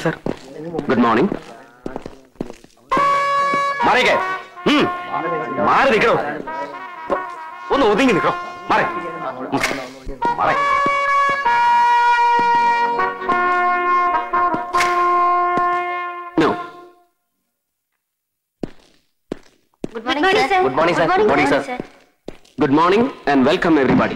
Morning sir good morning മാറിക്കേ ഉം. മാറി നിൽക്കണോ ഒന്ന് ഒതുങ്ങി നിൽക്കണോ മാറി ഉം. മാറി No. Good morning sir Good morning, sir. Good morning, sir. Good morning and welcome everybody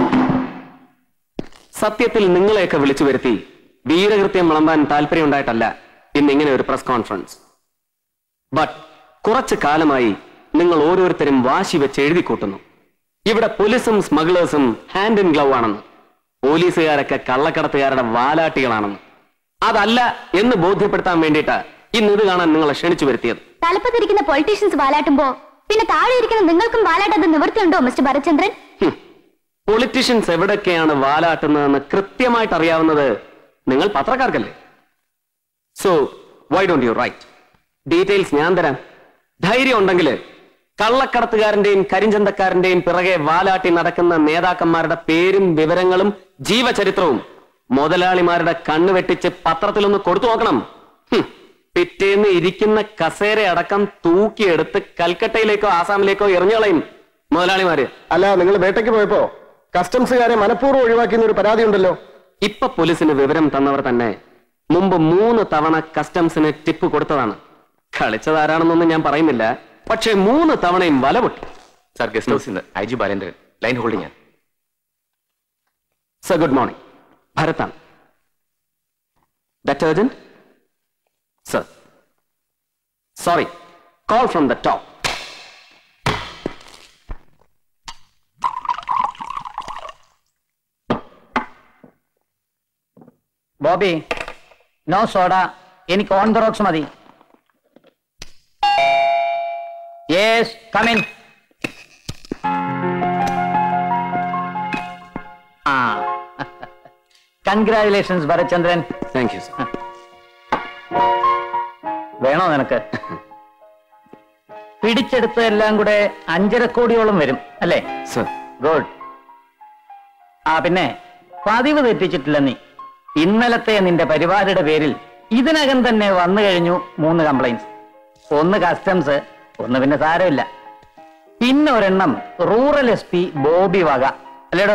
സത്യത്തിൽ നിങ്ങളെയൊക്കെ വിളിച്ചു വരുത്തി വീരകൃത്യം വിളമ്പാൻ താല്പര്യമുണ്ടായിട്ടല്ല ഇന്ന് ഇങ്ങനെ ഒരു പ്രസ് കോൺഫറൻസ് ബട്ട് കുറച്ചു കാലമായി നിങ്ങൾ ഓരോരുത്തരും വാശി വെച്ച് എഴുതി കൂട്ടുന്നു ഇവിടെ പോലീസും സ്മഗ്ലേഴ്സും ഹാൻഡ് ഇൻ ഗ്ലൗ ആണെന്ന് പോലീസുകാരൊക്കെ കള്ളക്കടത്തുകാരുടെ വാലാട്ടികളാണെന്ന് അതല്ല എന്ന് ബോധ്യപ്പെടുത്താൻ വേണ്ടിയിട്ട് ഇന്ന് ഇത് കാണാൻ നിങ്ങളെ ക്ഷണിച്ചു വരുത്തിയത് തലപ്പത്തിരിക്കുന്ന പൊളിറ്റീഷ്യൻസ് വാലാട്ടുമ്പോ പിന്നെ താഴെ ഇരിക്കുന്ന നിങ്ങൾക്കും വാലാട്ടത് നിവൃത്തിയുണ്ടോ മിസ്റ്റർ ഭരചന്ദ്രൻ പൊളിറ്റീഷ്യൻസ് എവിടൊക്കെയാണ് വാലാട്ടുന്നതെന്ന് കൃത്യമായിട്ട് അറിയാവുന്നത് നിങ്ങൾ പത്രക്കാർക്കല്ലേ so why don't you write details ഞാൻ തരാം ധൈര്യം ഉണ്ടെങ്കിൽ കള്ളക്കടത്തുകാരന്റെയും കരിഞ്ചന്തക്കാരന്റെയും പിറകെ വാലാട്ടി നടക്കുന്ന നേതാക്കന്മാരുടെ പേരും വിവരങ്ങളും ജീവചരിത്രവും മുതലാളിമാരുടെ കണ്ണു വെട്ടിച്ച് പത്രത്തിലൊന്ന് കൊടുത്തു നോക്കണം ഹും, പിറ്റേന്ന് ഇരിക്കുന്ന കസേര അടക്കം തൂക്കിയെടുത്ത് കൽക്കട്ടയിലേക്കോ ആസാമിലേക്കോ എറിഞ്ഞുകളയും മുതലാളിമാര് അല്ല നിങ്ങൾ വേട്ടയ്ക്ക് പോയപ്പോ കസ്റ്റംസുകാരെ മനഃപൂർവ്വം ഒഴിവാക്കിയെന്ന് ഒരു പരാതി ഉണ്ടല്ലോ ഇപ്പൊ പോലീസിന് വിവരം തന്നവർ തന്നെ മുമ്പ് മൂന്ന് തവണ കസ്റ്റംസിന് ടിപ്പ് കൊടുത്തതാണ് കളിച്ചതാരാണെന്നൊന്നും ഞാൻ പറയുന്നില്ല പക്ഷേ മൂന്ന് തവണയും വല പൊട്ടി സാർ ഗസ്റ്റ് ഹൗസിൽ നിന്ന് I G Balendran line holding ആണ് സർ ഗുഡ് മോർണിംഗ് ഭരത്താണ് that urgent sir sorry call from the top Bobby no soda എനിക്ക് ഓൺ ദ റോക്സ് മതി യെസ് കമിൻ ആ congratulations Bharathchandran thank you sir വേണോ നിനക്ക് പിടിച്ചെടുത്തതെല്ലാം കൂടെ അഞ്ചര കോടിയോളം വരും അല്ലേ സർ ഗുഡ് ആ പിന്നെ പതിവ് തെറ്റിച്ചിട്ടില്ല നീ ഇന്നലത്തെ നിന്റെ പരിപാടിയുടെ പേരിൽ ഇതിനകം തന്നെ വന്നു കഴിഞ്ഞു മൂന്ന് കംപ്ലൈൻസ് ഒന്ന് കസ്റ്റംസ് ഒന്ന് പിന്നെ സാരമില്ല പിന്നെ ഒരെണ്ണം റൂറൽ എസ് പി ബോബി വക അല്ലേടോ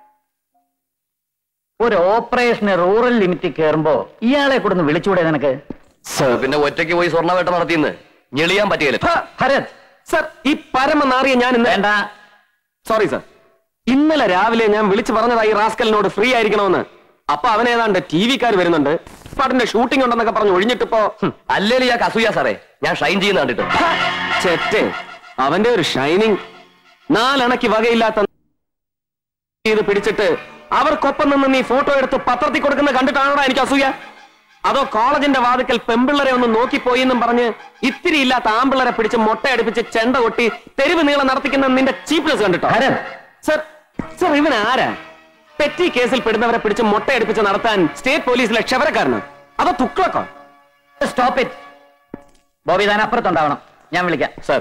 ഒരു ഓപ്പറേഷന് റൂറൽ ലിമിറ്റിൽ കയറുമ്പോ ഇയാളെ കൂടെ ഒന്ന് വിളിച്ചുകൂടെ നിനക്ക് സാർ പിന്നെ ഒറ്റയ്ക്ക് പോയി സ്വർണ്ണവേട്ട നടത്തിയെന്ന് ഞെളിയാൻ പറ്റിയല്ലേ ഭരത് സർ ഈ പരമനാറിയ ഞാൻ ഇന്ന് വേണ്ട സോറി സർ ഇന്നലെ രാവിലെ ഞാൻ വിളിച്ചു പറഞ്ഞതായി റാസ്കലിനോട് ഫ്രീ ആയിരിക്കണമെന്ന് അപ്പൊ അവൻ ഏതാണ്ട് ടി വിക്കാർ വരുന്നുണ്ട് പടന്റെ ഷൂട്ടിംഗ് ഉണ്ടെന്നൊക്കെ പറഞ്ഞ് ഒഴിഞ്ഞിട്ടിപ്പോ ഹും, അല്ലേലും ഞാൻ അസൂയ സാറേ ഞാൻ ഷൈൻ ചെയ്യുന്ന കണ്ടിട്ട് ഹ, ചെറ്റേ അവന്റെ ഒരു ഷൈനിങ് നാലണയ്ക്ക് വകയില്ലാത്ത ഇത് പിടിച്ചിട്ട് അവർക്കൊപ്പം നിന്ന് നീ ഫോട്ടോ എടുത്ത് പത്രത്തിൽ കൊടുക്കുന്ന കണ്ടിട്ടാണോടാ എനിക്ക് അസൂയ അതോ കോളേജിന്റെ വാതിക്കൽ പെമ്പിള്ളരെ ഒന്ന് നോക്കിപ്പോയി എന്നും പറഞ്ഞ് ഇത്തിരി ഇല്ലാത്ത ആമ്പിള്ളരെ പിടിച്ച് മുട്ടയടിപ്പിച്ച് ചെണ്ട കൊട്ടി തെരുവ് നീളം നടത്തിക്കുന്ന നിന്റെ ചീപ്നെസ് കണ്ടിട്ടോ ഭരത് സർ സർ ഇവൻ ആരാ പെറ്റി കേസിൽ പെടുന്നവരെ പിടിച്ച് മുട്ടയടിപ്പിച്ച് നടത്താൻ സ്റ്റേറ്റ് പോലീസിലെ ക്ഷവരക്കാരന് അതോ തുക്ലക്കോ സ്റ്റോപ്പ് ഇറ്റ് ബോബി താൻ അപ്പുറത്തുണ്ടാവണം ഞാൻ വിളിക്കാം സാർ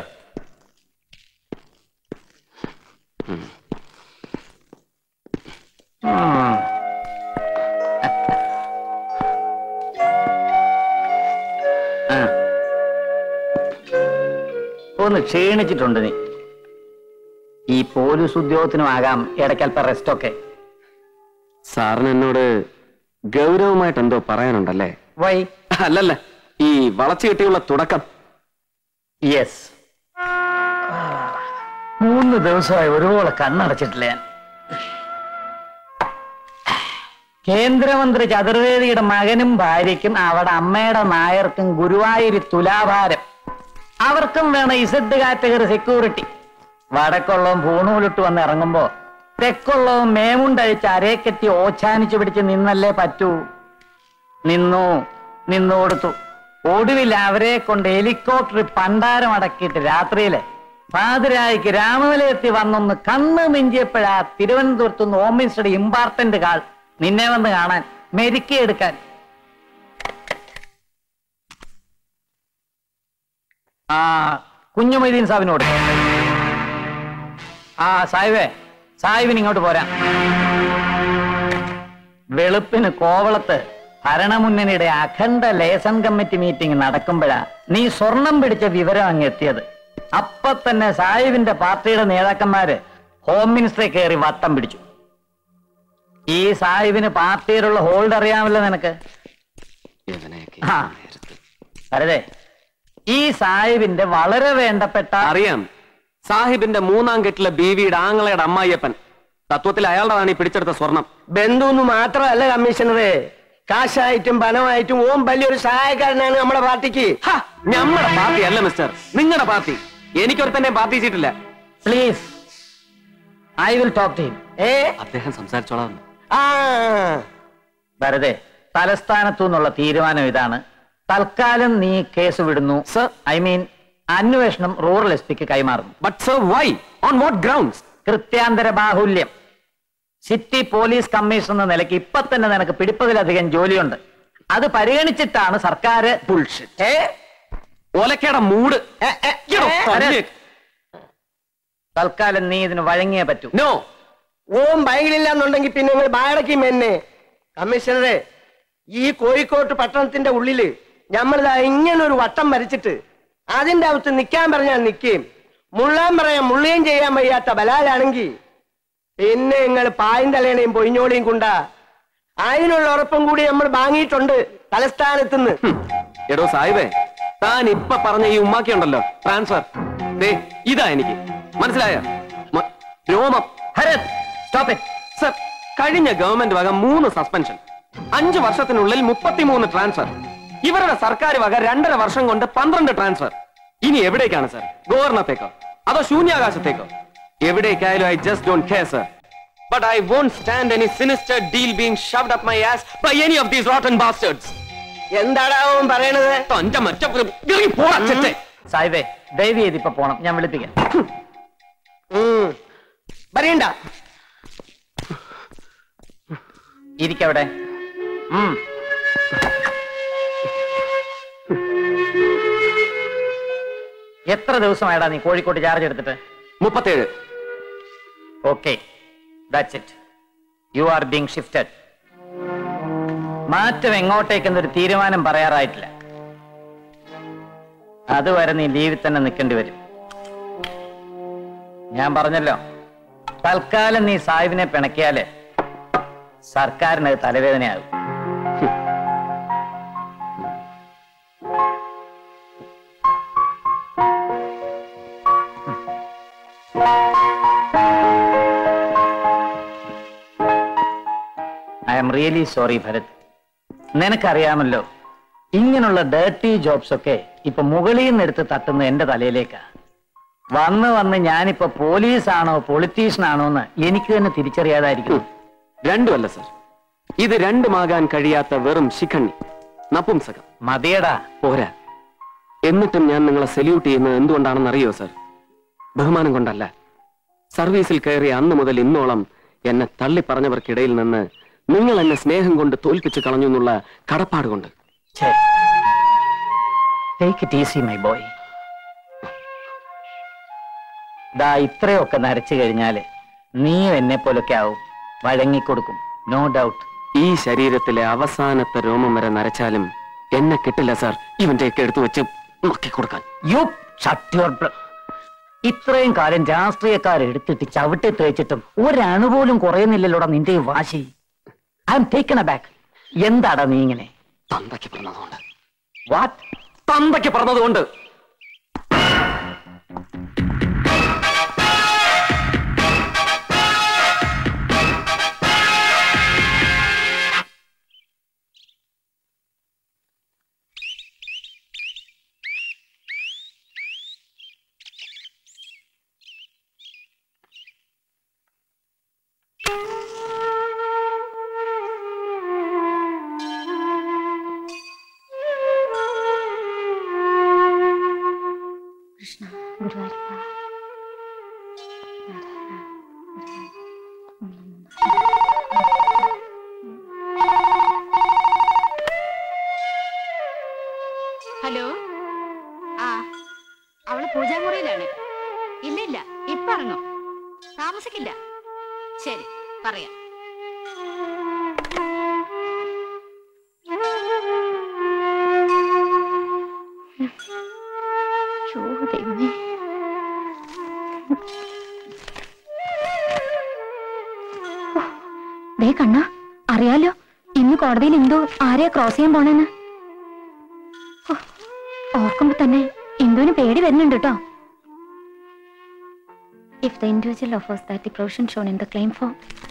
ആ. ഒന്ന് ക്ഷീണിച്ചിട്ടുണ്ട് നീ ഈ പോലീസ് ഉദ്യോഗത്തിനും ആകാം ഇടയ്ക്കൽപ്പ റെസ്റ്റ് ഒക്കെ സാറിന് എന്നോട് ഗൗരവമായിട്ട് എന്തോ പറയാനുണ്ടല്ലേ വൈ അല്ലല്ല ഈ വളച്ചു കിട്ടിയുള്ള തുടക്കം യെസ് മൂന്ന് ദിവസമായി ഒരുപോലെ കണ്ണടച്ചിട്ടില്ല ഞാൻ കേന്ദ്രമന്ത്രി ചതുർവേദിയുടെ മകനും ഭാര്യയ്ക്കും അവിടെ അമ്മയുടെ നായർക്കും ഗുരുവായൂരി തുലാഭാരം അവർക്കും വേണം ഇസഡ് കാറ്റഗറി സെക്യൂരിറ്റി വടക്കുള്ളവും പൂണൂലിട്ട് വന്ന് ഇറങ്ങുമ്പോ തെക്കുള്ളവും മേമുണ്ടഴിച്ച് അരേക്കെത്തി ഓച്ചാനിച്ചു പിടിച്ച് നിന്നല്ലേ പറ്റൂ നിന്നു നിന്നു കൊടുത്തു ഒടുവിൽ അവരെ കൊണ്ട് ഹെലികോപ്റ്റർ പണ്ടാരം അടക്കിയിട്ട് രാത്രിയിലെ പാതിരായിക്ക് രാമനിലയെത്തി വന്നൊന്ന് കണ്ണ് മിഞ്ചിയപ്പോഴാ തിരുവനന്തപുരത്ത് നിന്ന് ഹോം മിനിസ്റ്ററുടെ ഇമ്പാർട്ടന്റ് കാൾ നിന്നെ വന്ന് കാണാൻ മെരുക്കിയെടുക്കാൻ ആ കുഞ്ഞുമൊയ്തീൻ സാഹിബിനോട് ആ സാഹിബേ സാഹിബിന് ഇങ്ങോട്ട് പോരാ വെളുപ്പിന് കോവളത്ത് ഭരണമുന്നണിയുടെ അഖണ്ഡ ലേസൺ കമ്മിറ്റി മീറ്റിംഗ് നടക്കുമ്പോഴാ നീ സ്വർണം പിടിച്ച വിവരം അങ്ങ് എത്തിയത് അപ്പൊ തന്നെ സാഹിബിന്റെ പാർട്ടിയുടെ നേതാക്കന്മാര് ഹോം മിനിസ്റ്ററെ കയറി വട്ടം പിടിച്ചു ഈ സാഹിബിന് പാർട്ടിയിലുള്ള ഹോൾഡ് അറിയാമല്ലോ നിനക്ക് ഇവനെയൊക്കെ ആ. അതെ ഈ സാഹിബിന്റെ വളരെ വേണ്ടപ്പെട്ട അറിയാം സാഹിബിന്റെ മൂന്നാം കെട്ടിലെ ബീവിയുടെ ആങ്ങളയുടെ അമ്മായിയപ്പൻ തത്വത്തിൽ അയാളുടെതാണ് ഈ പിടിച്ചെടുത്ത സ്വർണം ബന്ധുന്ന് മാത്രമല്ല കമ്മീഷണറെ കാശായിട്ടും പണമായിട്ടും ഓം വലിയൊരു സഹായക്കാരനാണ് നമ്മുടെ പാർട്ടിക്ക് ഹ, ഞമ്മടെ പാർട്ടി അല്ല മിസ്റ്റർ നിങ്ങളുടെ പാർട്ടി എനിക്കൊരുത്തന്നെ പാർട്ടി ചെയ്തിട്ടില്ല please I will talk to him ഏ അദ്ദേഹം സംസാരിച്ചോളാം ആ ഭരതേ തലസ്ഥാനത്തു നിന്നുള്ള തീരുമാനം ഇതാണ് തൽക്കാലം നീ കേസ് വിടുന്നു Sir. ഐ മീൻ അന്വേഷണം റൂറൽ എസ് പിക്ക് കൈമാറുന്നു but sir why on what grounds കൃത്യാന്തര ബാഹുല്യം സിറ്റി പോലീസ് കമ്മീഷണർ എന്ന നിലയ്ക്ക് ഇപ്പൊ തന്നെ നിനക്ക് പിടിപ്പതിലധികം ജോലിയുണ്ട് അത് പരിഗണിച്ചിട്ടാണ് സർക്കാർ ഏ ഒലക്കയുടെ മൂട് ഏ, ഏ, ഏ. തൽക്കാലം നീ ഇതിന് വഴങ്ങിയേ പറ്റൂ നോ ഓം ബൈക്കിലില്ല എന്നുണ്ടെങ്കിൽ പിന്നെ നിങ്ങൾ ബാടക്കും എന്നെ കമ്മീഷണറെ ഈ കോഴിക്കോട്ട് പട്ടണത്തിന്റെ ഉള്ളില് നമ്മളിതാ ഇങ്ങനെ ഒരു വട്ടം വരച്ചിട്ട് അതിന്റെ അകത്ത് നിൽക്കാൻ പറഞ്ഞാൽ നിൽക്കുകയും മുള്ളാൻ പറയാൻ മുള്ളുകയും ചെയ്യാൻ വയ്യാത്ത ബലാലാണെങ്കിൽ പിന്നെ നിങ്ങൾ പായും തലേണയും പൊയിഞ്ഞോളിയും കൊണ്ടാ അതിനുള്ള ഉറപ്പും കൂടി നമ്മൾ വാങ്ങിയിട്ടുണ്ട് തലസ്ഥാനത്തുനിന്ന് എടോ സാഹിബേ താൻ ഇപ്പൊ പറഞ്ഞ ഈ ഉമ്മാക്കി ഉണ്ടല്ലോ ട്രാൻസ്ഫർ ദേ ഇതാ എനിക്ക് മനസ്സിലായ രോമം ഭരത് സ്റ്റോപ്പ് ഇറ്റ് സർ കഴിഞ്ഞ ഗവൺമെന്റ് വക മൂന്ന് സസ്പെൻഷൻ അഞ്ചു വർഷത്തിനുള്ളിൽ മുപ്പത്തിമൂന്ന് ട്രാൻസ്ഫർ ഇവരുടെ സർക്കാർ വക രണ്ടര വർഷം കൊണ്ട് പന്ത്രണ്ട് ട്രാൻസ്ഫർ ഇനി എവിടേക്കാണ് സർ ഗവർണത്തേക്കോ അതോ ശൂന്യാകാശത്തേക്കോ എവിടേക്കായാലും I just don't care sir but I won't stand any sinister deal being shoved up my ass by any of these rotten bastards എന്താടാ ഓൻ പറയണത് തന്റെ മറ്റ പോടാ ചെറ്റേ സാഹിബേ ദയവ് ചെയ്ത് ഇപ്പൊ പോണം ഞാൻ വിളിപ്പിക്കാം ഉം. പറയണ്ട ഇരിക്കവിടെ ഉം. എത്ര ദിവസമായിടാ നീ കോഴിക്കോട്ട് ചാർജ് എടുത്തിട്ട് മുപ്പത്തേഴ് okay that's it you are being shifted മാറ്റം എങ്ങോട്ടേക്കെന്നൊരു തീരുമാനം പറയാറായിട്ടില്ല അതുവരെ നീ ലീവിൽ തന്നെ നിൽക്കേണ്ടി വരും ഞാൻ പറഞ്ഞല്ലോ തൽക്കാലം നീ സാഹിബിനെ പിണക്കിയാല് സർക്കാരിന് അത് തലവേദനയാകും I'm really sorry Bharath നിനക്കറിയാമല്ലോ ഇങ്ങനെയുള്ള ഡേർട്ടി ജോബ്സ് ഒക്കെ ഇപ്പൊ മുകളിൽ നിന്ന് എടുത്ത് തട്ടുന്ന എന്റെ തലയിലേക്കാ വന്ന് വന്ന് ഞാനിപ്പോ പോലീസാണോ പൊളിറ്റീഷ്യനാണോ എന്ന് എനിക്ക് തന്നെ തിരിച്ചറിയാതായിരിക്കും രണ്ടുമല്ല സർ ഇത് രണ്ടുമാകാൻ കഴിയാത്ത വെറും ശിഖണ്ണി നപുംസകം മതിയടാ പോരാ എന്നിട്ടും ഞാൻ നിങ്ങളെ സല്യൂട്ട് ചെയ്യുന്നത് എന്തുകൊണ്ടാണെന്ന് അറിയോ സർ ബഹുമാനം കൊണ്ടല്ല സർവീസിൽ കയറിയ അന്ന് മുതൽ ഇന്നോളം എന്നെ തള്ളി പറഞ്ഞവർക്കിടയിൽ നിന്ന് നിങ്ങൾ എന്നെ സ്നേഹം കൊണ്ട് തോൽപ്പിച്ചു കളഞ്ഞു എന്നുള്ള കടപ്പാട് കൊണ്ട് take it easy my boy ദാ ഇത്രയൊക്കെ നരച്ചു കഴിഞ്ഞാല് നീയും എന്നെ പോലൊക്കെ ആവും വഴങ്ങിക്കൊടുക്കും നോ ഡൗട്ട് ഈ ശരീരത്തിലെ അവസാനത്തെ രോമം വരെ നരച്ചാലും എന്നെ കിട്ടില്ല സാർ ഇവന്റെയൊക്കെ എടുത്തു വെച്ച് നോക്കിക്കൊടുക്കാൻ യു ഷട്ട് യുവർ ഇത്രയും കാലം രാഷ്ട്രീയക്കാർ എടുത്തിട്ട് ചവിട്ടി തേച്ചിട്ടും ഒരണു പോലും കുറയുന്നില്ലല്ലോടാ നിന്റെ ഈ വാശി I'm taken aback എന്താടാ നീ ഇങ്ങനെ തന്തയ്ക്ക് പറഞ്ഞതുകൊണ്ട് വാട്ട് തന്തയ്ക്ക് പറഞ്ഞതുകൊണ്ട് കൃഷ്ണ ഗുരുവായൂരപ്പ ഹലോ ആ അവള് പൂജാമുറിയിലാണ് ഇല്ല ഇല്ല ഇപ്പൊ ഇറങ്ങും താമസിക്കില്ല ശരി പറയാം ചോ ദൈവമേ ഓ, ദേ കണ്ണ അറിയാലോ ഇന്ന് കോടതിയിൽ ഇന്ദു ആരെയാ ക്രോസ് ചെയ്യാൻ പോണെന്ന് ഓ, ഓർക്കുമ്പോ തന്നെ ഇന്ദുവിന് പേടി വരുന്നുണ്ട് കേട്ടോ if the individual offers that the provision shown in the claim form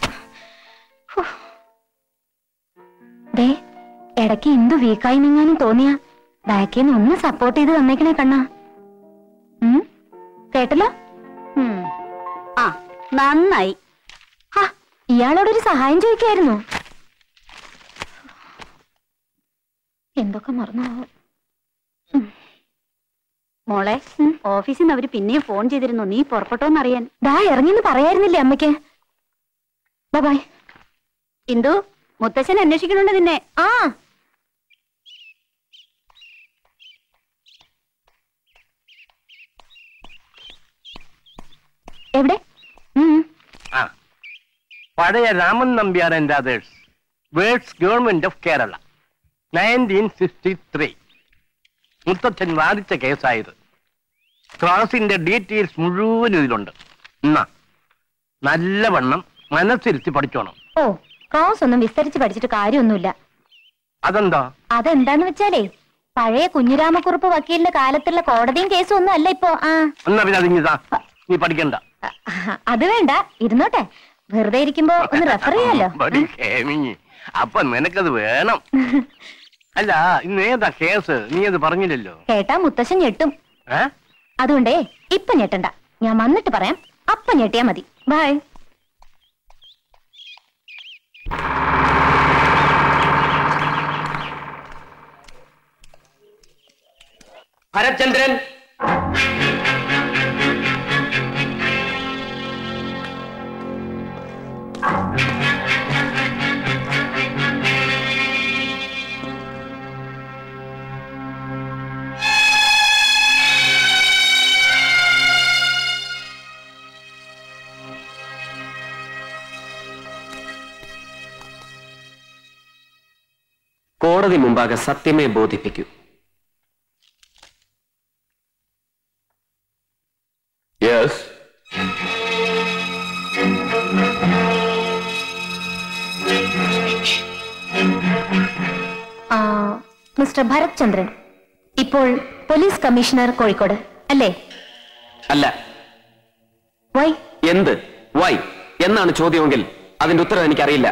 ദേ ഇടയ്ക്ക് ഇന്ദു വീക്കായി നിങ്ങാനും തോന്നിയ ബാക്കിൽ നിന്ന് ഒന്ന് സപ്പോർട്ട് ചെയ്ത് തന്നേക്കണേ കണ്ണാ ഉം? കേട്ടല്ലോ ഉം. ആ നന്നായി ആ, ഇയാളോടൊരു സഹായം ചോദിക്കായിരുന്നു എന്തൊക്കെ മറന്നു മോളെ ഓഫീസിൽ നിന്ന് അവര് പിന്നെയും ഫോൺ ചെയ്തിരുന്നു നീ പുറപ്പെട്ടോന്നറിയാൻ ദാ ഇറങ്ങിന്ന് പറയായിരുന്നില്ലേ അമ്മയ്ക്ക് ബൈ ഇന്ദു മുത്തശ്ശൻ അന്വേഷിക്കണുണ്ട് നിന്നെ ആ എവിടെ ഉം. ആ പഴയ Raman Nambiar and others versus government of Kerala nineteen sixty three മുത്തച്ഛൻ വാദിച്ച കേസായത് ക്ലാസിന്റെ ഡീറ്റെയിൽസ് മുഴുവൻ ഇതിലുണ്ട് എന്നാ നല്ലവണ്ണം മനസ്സിരുത്തി പഠിച്ചോണം ഓ ക്രോസ് ഒന്നും വിസ്തരിച്ച് പഠിച്ചിട്ട് കാര്യമൊന്നുമില്ല അതെന്താ അതെന്താന്ന് വെച്ചാലേ പഴയ കുഞ്ഞിരാമക്കുറുപ്പ് വക്കീലിന്റെ കാലത്തുള്ള കോടതിയും കേസും ഒന്നും അല്ല ഇപ്പോ ആ എന്നാ പിന്നെ അതിങ്ങിതാ നീ പഠിക്കണ്ട അ- അത് വേണ്ട ഇരുന്നോട്ടെ വെറുതെ ഇരിക്കുമ്പോ ഒന്ന് റെഫർ ചെയ്യാലോ ബടി കേമിഞ്ഞി അപ്പൊ നിനക്കത് വേണം അല്ല ഇന്ന് ഏതാ കേസ് നീ അത് പറഞ്ഞില്ലല്ലോ കേട്ടാ മുത്തശ്ശൻ ഞെട്ടും ഏ അതുകൊണ്ടേ ഇപ്പൊ ഞെട്ടണ്ട ഞാൻ വന്നിട്ട് പറയാം അപ്പൊ ഞെട്ടിയാ മതി ബൈ ഭരത്ചന്ദ്രൻ കോടതി മുമ്പാകെ സത്യമേ ബോധിപ്പിക്കൂ യെസ് ആ, മിസ്റ്റർ ഭരത് ചന്ദ്രൻ ഇപ്പോൾ പോലീസ് കമ്മീഷണർ കോഴിക്കോട് അല്ലേ അല്ല വൈ എന്ത് വൈ എന്നാണ് ചോദ്യമെങ്കിൽ അതിന്റെ ഉത്തരം എനിക്കറിയില്ല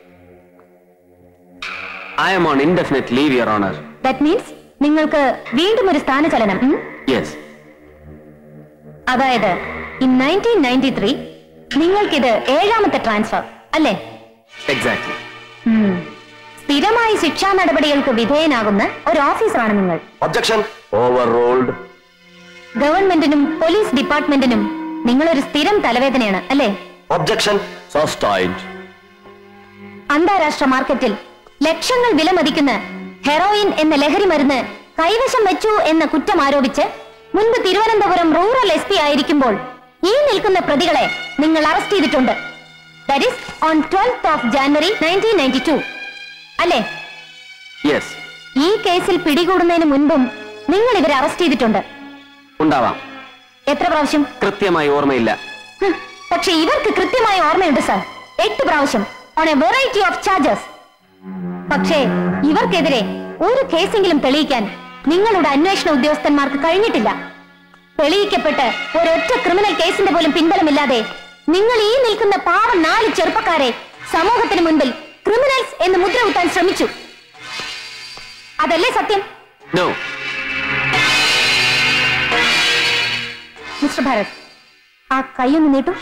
I'm on indefinite leave your honour that means നിങ്ങൾക്ക് വീണ്ടും ഒരു സ്ഥാനചലനം ഉം? യെസ് അതായത് ഇൻ നയൻറ്റീൻ നയൻറ്റി ത്രീ നിങ്ങൾക്കിത് ഏഴാമത്തെ ട്രാൻസ്ഫർ അല്ലേ എക്സാക്ട്ലി ഉം. സ്ഥിരമായി ശിക്ഷാ നടപടികൾക്ക് വിധേയനാകുന്ന ഒരു ഓഫീസറാണ് നിങ്ങൾ ഒബ്ജക്ഷൻ ഓവർ റോൾഡ് ഗവൺമെന്റിനും പോലീസ് ഡിപ്പാർട്ട്മെന്റിനും നിങ്ങളൊരു സ്ഥിരം തലവേദനയാണ് അല്ലേ ഒബ്ജക്ഷൻ സസ്റ്റൈൻഡ് അന്താരാഷ്ട്ര മാർക്കറ്റിൽ ലക്ഷങ്ങൾ വിലമതിക്കുന്ന ഹെറോയിൻ എന്ന ലഹരി മരുന്ന് കൈവശം വെച്ചു എന്ന കുറ്റം ആരോപിച്ച് മുൻപ് തിരുവനന്തപുരം റൂറൽ എസ് പി ആയിരിക്കുമ്പോൾ ഈ നിൽക്കുന്ന പ്രതികളെ നിങ്ങൾ അറസ്റ്റ് ചെയ്തിട്ടുണ്ട് that is on twelfth of January nineteen ninety two അല്ലേ യെസ് ഈ കേസിൽ പിടികൂടുന്നതിന് മുൻപും നിങ്ങൾ ഇവരെ അറസ്റ്റ് ചെയ്തിട്ടുണ്ട് ഉണ്ടാവാം എത്ര പ്രാവശ്യം കൃത്യമായി ഓർമ്മയില്ല ഹ്, പക്ഷെ ഇവർക്ക് കൃത്യമായ ഓർമ്മയുണ്ട് സാർ എട്ട് പ്രാവശ്യം on a variety of charges പക്ഷേ ഇവർക്കെതിരെ ഒരു കേസെങ്കിലും തെളിയിക്കാൻ നിങ്ങളുടെ അന്വേഷണ ഉദ്യോഗസ്ഥന്മാർക്ക് കഴിഞ്ഞിട്ടില്ല തെളിയിക്കപ്പെട്ട് ഒരൊറ്റ ക്രിമിനൽ കേസിന്റെ പോലും പിൻബലമില്ലാതെ നിങ്ങൾ ഈ നിൽക്കുന്ന പാവം നാല് ചെറുപ്പക്കാരെ സമൂഹത്തിന് മുൻപിൽ ക്രിമിനൽസ് എന്ന് മുദ്ര കുത്താൻ ശ്രമിച്ചു അതല്ലേ സത്യം നോ മിസ്റ്റർ ഭാരത് ആ കൈയൊന്ന് നീട്ടു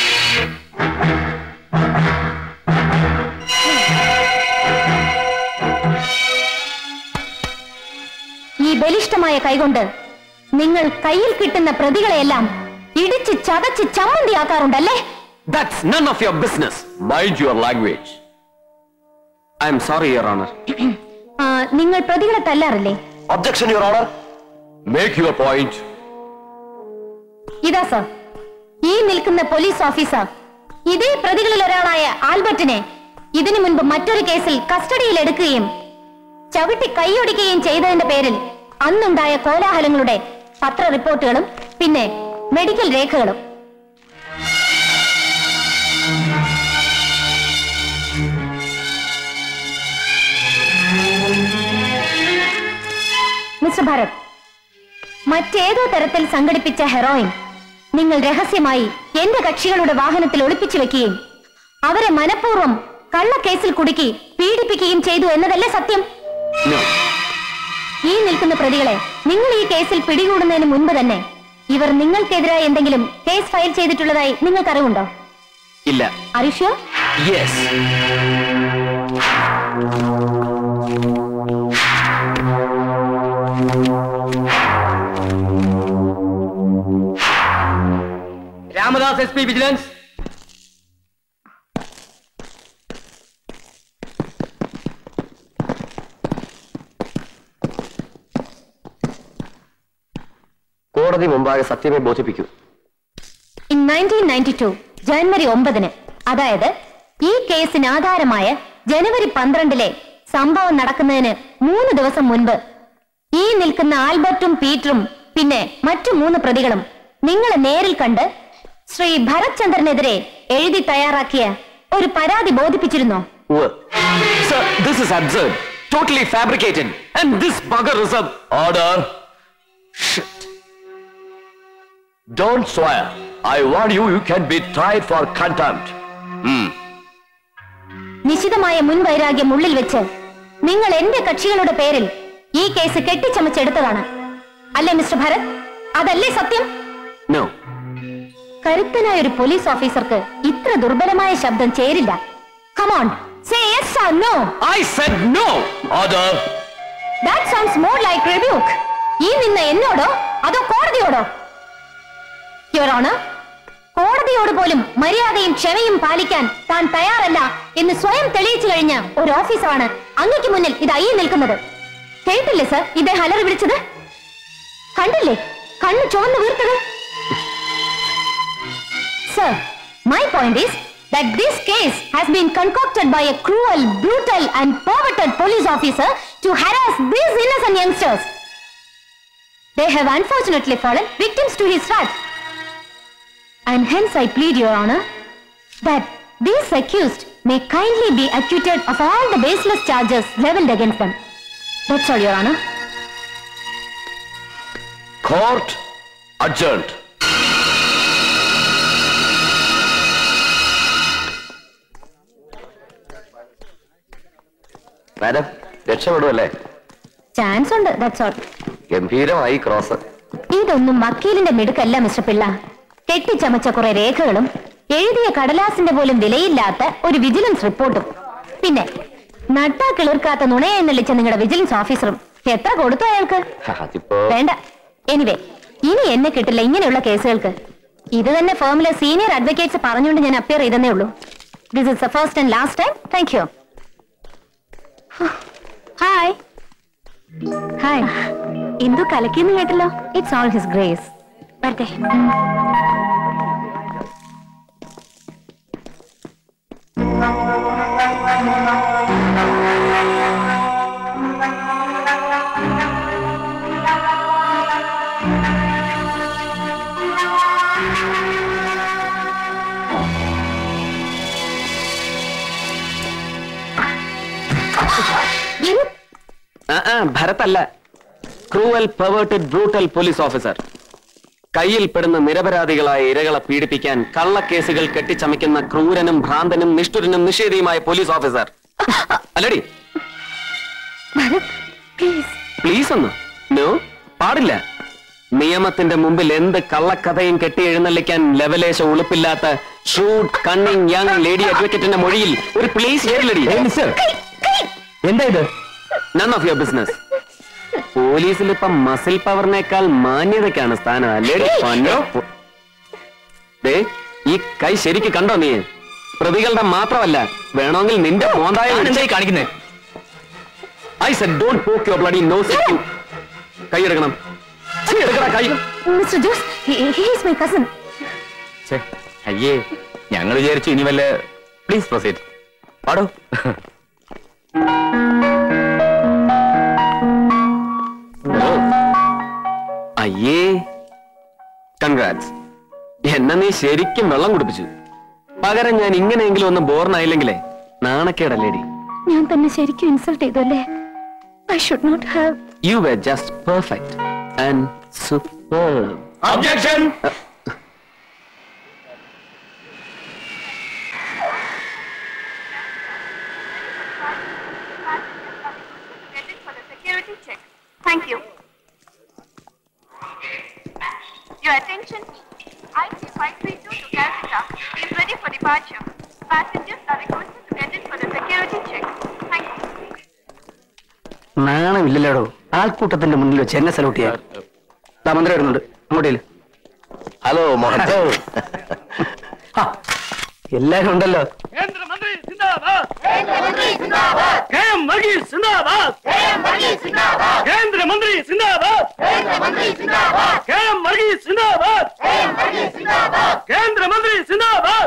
ഈ ബലിഷ്ഠമായ കൈകൊണ്ട് നിങ്ങൾ കയ്യിൽ കിട്ടുന്ന പ്രതികളെയെല്ലാം ഇടിച്ച് ചതച്ച് ചമ്മന്തിയാക്കാറുണ്ടല്ലേ that's none of your business mind your language I'm sorry your honour ആ, നിങ്ങൾ പ്രതികളെ തല്ലാറില്ലേ objection your honour make your point ഇതാ സർ ഈ നിൽക്കുന്ന പോലീസ് ഓഫീസർ ഇതേ പ്രതികളിൽ ഒരാളായ ആൽബർട്ടിനെ ഇതിനു മുൻപ് മറ്റൊരു കേസിൽ കസ്റ്റഡിയിൽ എടുക്കുകയും ചവിട്ടി കൈയൊടിക്കുകയും ചെയ്തതിന്റെ പേരിൽ അന്നുണ്ടായ കോലാഹലങ്ങളുടെ പത്ര റിപ്പോർട്ടുകളും പിന്നെ മെഡിക്കൽ രേഖകളും മിസ്റ്റർ ഭരത് മറ്റേതോ തരത്തിൽ സംഘടിപ്പിച്ച ഹെറോയിൻ നിങ്ങൾ രഹസ്യമായി എന്റെ കക്ഷികളുടെ വാഹനത്തിൽ ഒളിപ്പിച്ചു വെക്കുകയും അവരെ മനഃപൂർവ്വം കള്ളക്കേസിൽ കുടുക്കി പീഡിപ്പിക്കുകയും ചെയ്തു എന്നതല്ലേ സത്യം നോ ഈ നിൽക്കുന്ന പ്രതികളെ നിങ്ങൾ ഈ കേസിൽ പിടികൂടുന്നതിന് മുൻപ് തന്നെ ഇവർ നിങ്ങൾക്കെതിരായി എന്തെങ്കിലും കേസ് ഫയൽ ചെയ്തിട്ടുള്ളതായി നിങ്ങൾക്ക് അറിവുണ്ടോ ഇല്ല അറിഷ്യോ yes Ramadas S P vigilance കോടതി മുമ്പാകെ സത്യമേ ബോധിപ്പിക്കൂ ഇൻ നയൻറ്റീൻ നയൻറ്റി ടു ജനുവരി ഒമ്പതിന് അതായത് ഈ കേസിന് ആധാരമായ ജനുവരി പന്ത്രണ്ടിലെ സംഭവം നടക്കുന്നതിന് മൂന്ന് ദിവസം മുൻപ് ഈ നിൽക്കുന്ന ആൽബർട്ടും പീറ്ററും പിന്നെ മറ്റു മൂന്ന് പ്രതികളും നിങ്ങളെ നേരിൽ കണ്ട് ശ്രീ ഭരത് ചന്ദ്രനെതിരെ എഴുതി തയ്യാറാക്കിയ ഒരു പരാതി ബോധിപ്പിച്ചിരുന്നോ Sir, this is absurd. Totally fabricated. And this bugger is a... Order. Don't swear. I warn you, you can be tried for contempt. Hmm. നിശിതമായ മുൻവൈരാഗ്യം ഉള്ളിൽ വെച്ച് നിങ്ങൾ എന്റെ കക്ഷികളുടെ പേരിൽ ഈ കേസ് കെട്ടിച്ചമച്ചെടുത്തതാണ് അല്ലേ മിസ്റ്റർ ഭരത് അതല്ലേ സത്യം No. കരുത്തനായ ഒരു പോലീസ് ഓഫീസർക്ക് ഇത്ര ദുർബലമായ ശബ്ദം ചേരില്ല come on say yes or no I said no! Order. That sounds more like rebuke ഈ നിന്ന എന്നോടോ അതോ കോടതിയോടോ യുവർ ഓണർ കോടതിയോട് പോലും മര്യാദയും ക്ഷമയും പാലിക്കാൻ താൻ തയ്യാറല്ല എന്ന് സ്വയം തെളിയിച്ചു കഴിഞ്ഞ ഒരു ഓഫീസറാണ് അങ്ങയ്ക്ക് മുന്നിൽ ഇത് അയ്യി നിൽക്കുന്നത് കേട്ടില്ലേ സർ ഇദ്ദേഹം അലറി വിളിച്ചത് കണ്ടില്ലേ കണ്ണ് ചുവന്ന് വീർത്തത് sir my point is that this case has been concocted by a cruel, brutal and perverted police officer to harass these innocent youngsters. They have unfortunately fallen victims to his wrath. And hence I plead, Your Honor, that these accused may kindly be acquitted of all the baseless charges leveled against them. That's all, Your Honor. Court adjourned. Madam രക്ഷപ്പെടുമല്ലേ chance ഉണ്ട് that's all ഗംഭീരമായി cross ഇതൊന്നും വക്കീലിന്റെ മിടുക്കല്ല mister Pillai കെട്ടിച്ചമച്ച കുറെ രേഖകളും എഴുതിയ കടലാസിന്റെ പോലും വിലയില്ലാത്ത ഒരു വിജിലൻസ് റിപ്പോർട്ടും പിന്നെ നട്ടാ കിളിർക്കാത്ത നുണയെന്നളിച്ച നിങ്ങളുടെ വിജിലൻസ് ഓഫീസറും എത്ര കൊടുത്തു അയാൾക്ക് അതിപ്പോ വേണ്ട എനിവേ ഇനി എന്നെ കിട്ടില്ല ഇങ്ങനെയുള്ള കേസുകൾക്ക് ഇത് തന്നെ ഫേമിലെ സീനിയർ അഡ്വക്കേറ്റ്സ് പറഞ്ഞുകൊണ്ട് ഞാൻ അപ്പിയർ ചെയ്തേ ഉള്ളൂ this is the first and last time thank you hi hi എന്തോ കലക്കിന്ന് കേട്ടല്ലോ ഇറ്റ്സ് ഓൾ ഹിസ് ഗ്രേസ് വരട്ടെ ആ, ആ, ഭരതല്ല cruel perverted brutal police officer കയ്യിൽ പെടുന്ന നിരപരാധികളായ ഇരകളെ പീഡിപ്പിക്കാൻ കള്ളക്കേസുകൾ കെട്ടിച്ചമയ്ക്കുന്ന ക്രൂരനും ഭ്രാന്തനും നിഷ്ഠുരനും നിഷേധിയുമായ പോലീസ് ഓഫീസർ അല്ലടി പ്ലീസ് ഒന്ന് നോ പാടില്ല നിയമത്തിന്റെ മുമ്പിൽ എന്ത് കള്ളക്കഥയും കെട്ടി എഴുന്നള്ളിക്കാൻ ലെവലേശ ഉളുപ്പില്ലാത്ത ഷൂട്ട് കണ്ണിങ് യങ് ലേഡി അഡ്വക്കേറ്റിന്റെ മൊഴിയിൽ ഒരു പ്ലീസ് ചേരില്ലടി എന്താ ഇത് നൺ ഓഫ് യുവർ ബിസിനസ് പോലീസിൽ ഇപ്പൊ മസിൽ പവറിനേക്കാൾ മാന്യതയ്ക്കാണ് സ്ഥാനം അല്ലേടി പൊന്നോ ദേ ഈ കൈ ശരിക്ക് കണ്ടോ നീ പ്രതികളുടെ മാത്രമല്ല വേണമെങ്കിൽ നിന്റെ മോന്തായ കാണിക്കുന്നേ I said don't poke your bloody nose കൈ എടുക്കണം ഛീ, എടുക്കടാ കൈ mister Jose he's my cousin ഛേ, അയ്യേ ഞങ്ങൾ വിചാരിച്ചു ഇനി വല്ല പ്ലീസ് പ്രൊസീഡ് പാടോ ഓ അയ്യേ കൺഗ്രാറ്റ്സ് എന്നെ നീ ശരിക്കും വെള്ളം കുടിപ്പിച്ചു പകരം ഞാൻ ഇങ്ങനെയെങ്കിലും ഒന്ന് ബോർണായില്ലെങ്കിലേ നാണക്കേടല്ലേടി ഞാൻ തന്നെ ശരിക്കും ഇൻസൾട്ട് ചെയ്തു അല്ലേ I should not have you were just perfect and super Objection! for the security check. Thank you. Your attention. IT532 to Calcutta is ready for departure. Passengers are requested to get in for the security check. Thank you. നാണമില്ലല്ലോടോ ആൾക്കൂട്ടത്തിന്റെ മുന്നിൽ വെച്ച് എന്നെ salute ചെയ്യാൻ ദാ മന്ത്രി വരുന്നുണ്ട് അങ്ങോട്ടേല് hello Mohan ആ, എല്ലാരും ഉണ്ടല്ലോ കേന്ദ്രമന്ത്രി സിന്ദാബാദ് കെ എം വർഗീസ് സിന്ദാബാദ് കേന്ദ്രമന്ത്രി സിന്ദാബാദ് കെ എം വർഗീസ് സിന്ദാബാദ് കേന്ദ്രമന്ത്രി സിന്ദാബാദ്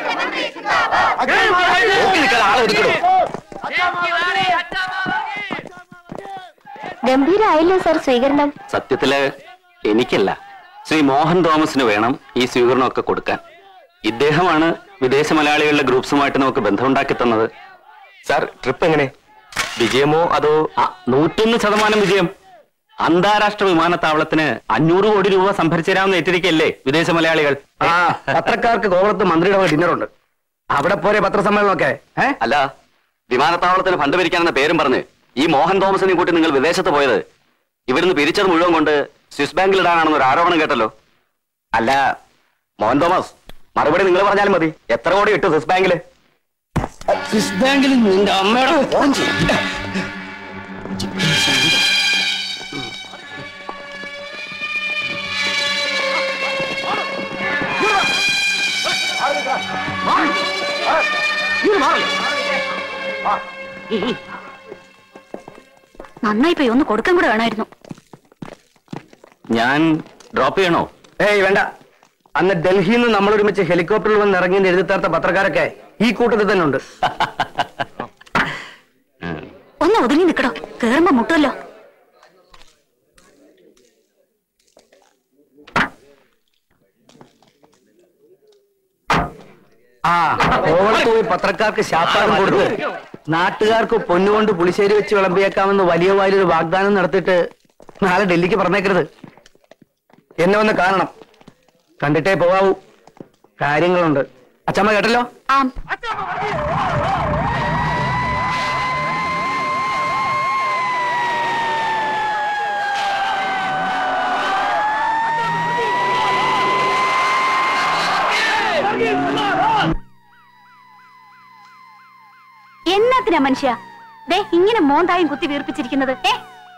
ഗംഭീരായല്ലോ സർ സ്വീകരണം സത്യത്തില് എനിക്കല്ല ശ്രീ മോഹൻ തോമസിന് വേണം ഈ സ്വീകരണമൊക്കെ കൊടുക്കാൻ ഇദ്ദേഹമാണ് വിദേശ മലയാളികളുടെ ഗ്രൂപ്പ്സുമായിട്ട് നമുക്ക് ബന്ധമുണ്ടാക്കി തന്നത് സാർ ട്രിപ്പ് എങ്ങനെ വിജയമോ അതോ ആ, നൂറ്റൊന്ന് ശതമാനം വിജയം അന്താരാഷ്ട്ര വിമാനത്താവളത്തിന് അഞ്ഞൂറ് കോടി രൂപ സംഭരിച്ചു തരാമെന്ന് ഏറ്റിരിക്കല്ലേ വിദേശ മലയാളികൾ ആ പത്രക്കാർക്ക് കോവളത്ത് മന്ത്രിയുടെ വക ഡിന്നറുണ്ട് അവിടെ പോരെ പത്രസമ്മേളനമൊക്കെ ഏ അല്ല വിമാനത്താവളത്തിന് ഫണ്ട് പിരിക്കാനെന്ന പേരും പറഞ്ഞ് ഈ മോഹൻ തോമസിനെ കൂട്ടി നിങ്ങൾ വിദേശത്ത് പോയത് ഇവിടുന്ന് പിരിച്ചത് മുഴുവൻ കൊണ്ട് സ്വിസ് ബാങ്കിൽ ഇടാനാണെന്ന് ഒരു ആരോപണം കേട്ടല്ലോ അല്ല മോഹൻ തോമസ് മറുപടി നിങ്ങൾ പറഞ്ഞാലും മതി എത്ര കോടി ഇട്ടു സ്വിസ് ബാങ്കില് സ്വിസ് ബാങ്കിൽ നിന്റെ അമ്മയുടെ ഫോൺ നന്നായി പോയി ഒന്ന് കൊടുക്കാൻ കൂടെ വേണമായിരുന്നു ഞാൻ ഡ്രോപ്പ് ചെയ്യണോ ഏയ് വേണ്ട അന്ന് ഡൽഹിയിൽ നിന്ന് നമ്മൾ ഒരുമിച്ച് ഹെലികോപ്റ്ററിൽ വന്ന് ഇറങ്ങി എഴുതിത്താർത്ത പത്രക്കാരൊക്കെ ഈ കൂട്ടത്തിൽ തന്നെ ഉണ്ട് ഒന്ന് ഒതുങ്ങി നിക്കടോ കേറുമ്പോ മുട്ടുമല്ലോ ആ കോവളത്ത് പോയി പത്രക്കാർക്ക് ശാപ്പാടും കൊടുത്ത് നാട്ടുകാർക്ക് പൊന്നുകൊണ്ട് പുളിശ്ശേരി വെച്ച് വിളമ്പിയേക്കാമെന്ന് വലിയ വായിലൊരു വാഗ്ദാനം നടത്തിയിട്ട് നാളെ ഡൽഹിക്ക് പറഞ്ഞേക്കരുത് എന്നെ ഒന്ന് കാണണം കണ്ടിട്ടേ പോവാവൂ കാര്യങ്ങളുണ്ട് അച്ചമ്മ കേട്ടല്ലോ ആം എന്നാത്തിനാ മനുഷ്യ ദേ ഇങ്ങനെ മോന്തായും കുത്തി വീർപ്പിച്ചിരിക്കുന്നത് ഏ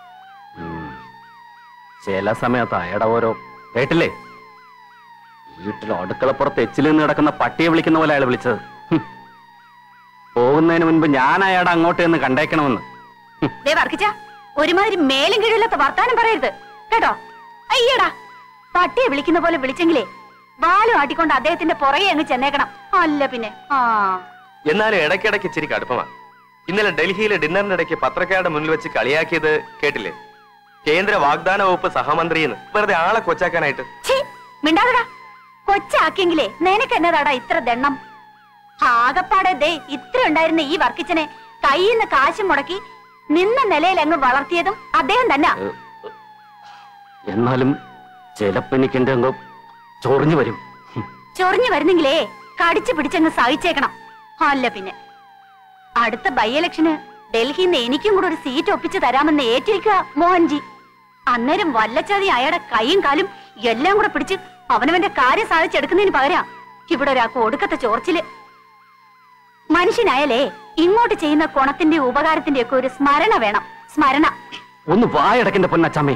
ചില സമയത്ത് അയാടെ ഓരോ കേട്ടില്ലേ വീട്ടിൽ അടുക്കളപ്പുറത്ത് എച്ചിൽ നിന്ന് കിടക്കുന്ന പട്ടിയെ വിളിക്കുന്ന പോലെ അയാൾ വിളിച്ചത് ഹും. പോകുന്നതിന് മുൻപ് ഞാൻ അയാടെ അങ്ങോട്ട് എന്ന് കണ്ടേക്കണമെന്ന് ദേ വർക്കിച്ച ഒരുമാതിരി മേലും കീഴില്ലാത്ത വർത്താനം പറയരുത് കേട്ടോ അയ്യടാ പട്ടിയെ വിളിക്കുന്ന പോലെ വിളിച്ചെങ്കിലേ വാലും ആട്ടിക്കൊണ്ട് അദ്ദേഹത്തിന്റെ പുറകെ അങ്ങ് ചെന്നേക്കണം അല്ല പിന്നെ ആ എന്നാലും ഇടയ്ക്കിടയ്ക്ക് ഇച്ചിരി കടുപ്പമാണ് ഇന്നലെ ഡൽഹിയിലെ ഡിന്നറിന്റെ ഇടയ്ക്ക് പത്രക്കാരുടെ മുന്നിൽ വെച്ച് കളിയാക്കിയത് കേട്ടില്ലേ കേന്ദ്ര വാഗ്ദാന വകുപ്പ് സഹമന്ത്രിന്ന് വെറുതെ ആളെ കൊച്ചാക്കാനായിട്ട് ഛീ, മിണ്ടാതെടാ കൊച്ചാക്കിയെങ്കിലേ നിനക്ക് എന്നതാടാ ഇത്ര ദണ്ണം ആകപ്പാടെ ദേ ഇത്ര ഉണ്ടായിരുന്ന ഈ വർക്കിച്ചനെ കയ്യിൽ നിന്ന് കാശ് മുടക്കി നിന്ന നിലയിൽ അങ്ങ് വളർത്തിയതും അദ്ദേഹം തന്നെ എന്നാലും ചിലപ്പോ എനിക്ക് എന്റെ അങ്ങ് ചൊറിഞ്ഞു വരും ചൊറിഞ്ഞു വരുന്നെങ്കിലേ കടിച്ചു പിടിച്ചങ്ങ് സഹിച്ചേക്കണം അല്ല പിന്നെ അടുത്ത ബൈ ഇലക്ഷന് ഡൽഹിയിൽ നിന്ന് എനിക്കും കൂടെ ഒരു സീറ്റ് ഒപ്പിച്ചു തരാമെന്ന് ഏറ്റിരിക്കുക മോഹൻജി അന്നേരം വല്ലച്ചാതി അയാളുടെ കൈയും കാലും എല്ലാം കൂടെ പിടിച്ച് അവനവന്റെ കാര്യം സാധിച്ചെടുക്കുന്നതിന് പകരം ഇവിടെ ഒരാൾക്ക് ഒടുക്കത്തെ ചോർച്ചില് മനുഷ്യനായാലേ ഇങ്ങോട്ട് ചെയ്യുന്ന കുണത്തിന്റെ ഉപകാരത്തിന്റെ ഒക്കെ ഒരു സ്മരണ വേണം സ്മരണ ഒന്ന് വായടക്കിന്റെ പൊന്നച്ചമ്മേ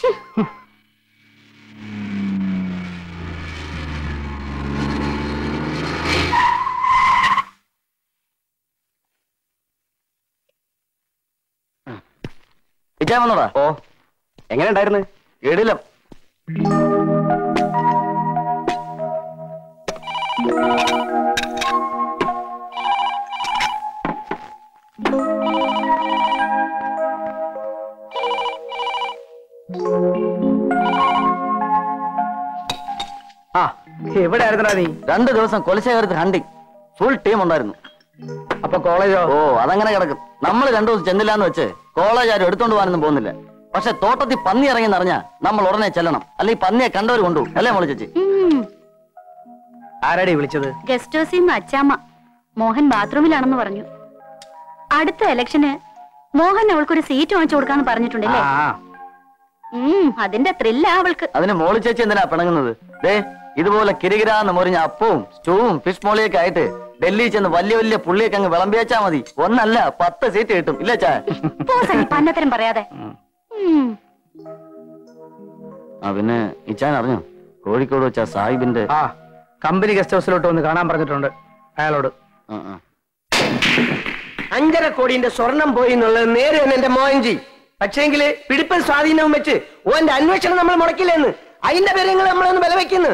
ഇച്ചാ വന്നോടാ ഓ എങ്ങനെ ഉണ്ടായിരുന്നു എടിലം എവിടെ ആയിരുന്നടാ നീ രണ്ടു ദിവസം കൊലശേഖരത്തിൽ ഹണ്ടിങ് ഫുൾ ടീം ഉണ്ടായിരുന്നു അപ്പൊ കോളേജോ ഓ അതങ്ങനെ കിടക്കും നമ്മൾ രണ്ടു ദിവസം ചെന്നില്ലാന്ന് വെച്ച് കോളേജ് ആരും എടുത്തോണ്ട് പോകാനൊന്നും പോകുന്നില്ല പക്ഷെ തോട്ടത്തിൽ പന്നി ഇറങ്ങി അറിഞ്ഞാ നമ്മൾ ഉടനെ ചെല്ലണം അല്ലെങ്കിൽ പന്നിയെ കണ്ടവർ കൊണ്ടു അല്ലേ മോളി ചേച്ചി ആരാടി വിളിച്ചത് ഗസ്റ്റ് ഹൗസിൽ നിന്ന് അച്ചാമ്മ മോഹൻ ബാത്റൂമിലാണെന്ന് പറഞ്ഞു അടുത്ത ഇലക്ഷന് മോഹൻ അവൾക്കൊരു സീറ്റ് വാങ്ങിച്ചു കൊടുക്കാന്ന് പറഞ്ഞിട്ടുണ്ടല്ലേ ആ ഉം അതിന്റെ ത്രില്ല അവൾക്ക് അതിന് മോളി ചേച്ചി എന്തിനാ പിണങ്ങുന്നത് ദേ ഇതുപോലെ കിരികിരാന്ന് മുറിഞ്ഞ അപ്പവും സ്റ്റൂവും ഫിഷ് മോളിയൊക്കെ ആയിട്ട് ഡൽഹിയിൽ ചെന്ന് വലിയ വലിയ പുള്ളിയൊക്കെ അങ്ങ് വിളമ്പിയച്ചാ മതി ഒന്നല്ല പത്ത് സീറ്റ് കിട്ടും ഇല്ലേ ചാ പോ സണ്ണി പന്നത്തരം പറയാതെ ഉം. ആ പിന്നെ ഇച്ചാൻ അറിഞ്ഞോ കോഴിക്കോട് വെച്ച സാഹിബിന്റെ ആ കമ്പനി ഗസ്റ്റ് ഹൗസിലോട്ട് വന്ന് കാണാൻ പറഞ്ഞിട്ടുണ്ട് അയാളോട് ആ, ആ. അഞ്ചര കോടിന്റെ സ്വർണം പോയി എന്നുള്ളത് നേരെ തന്നെ എന്റെ മോഹൻജി പക്ഷേങ്കില് പിടിപ്പൻ സ്വാധീനവും വെച്ച് ഓന്റെ അന്വേഷണം നമ്മൾ മുടക്കില്ലെന്ന് അതിന്റെ പേര് നിങ്ങൾ നമ്മളൊന്ന് വില വെക്കുന്നു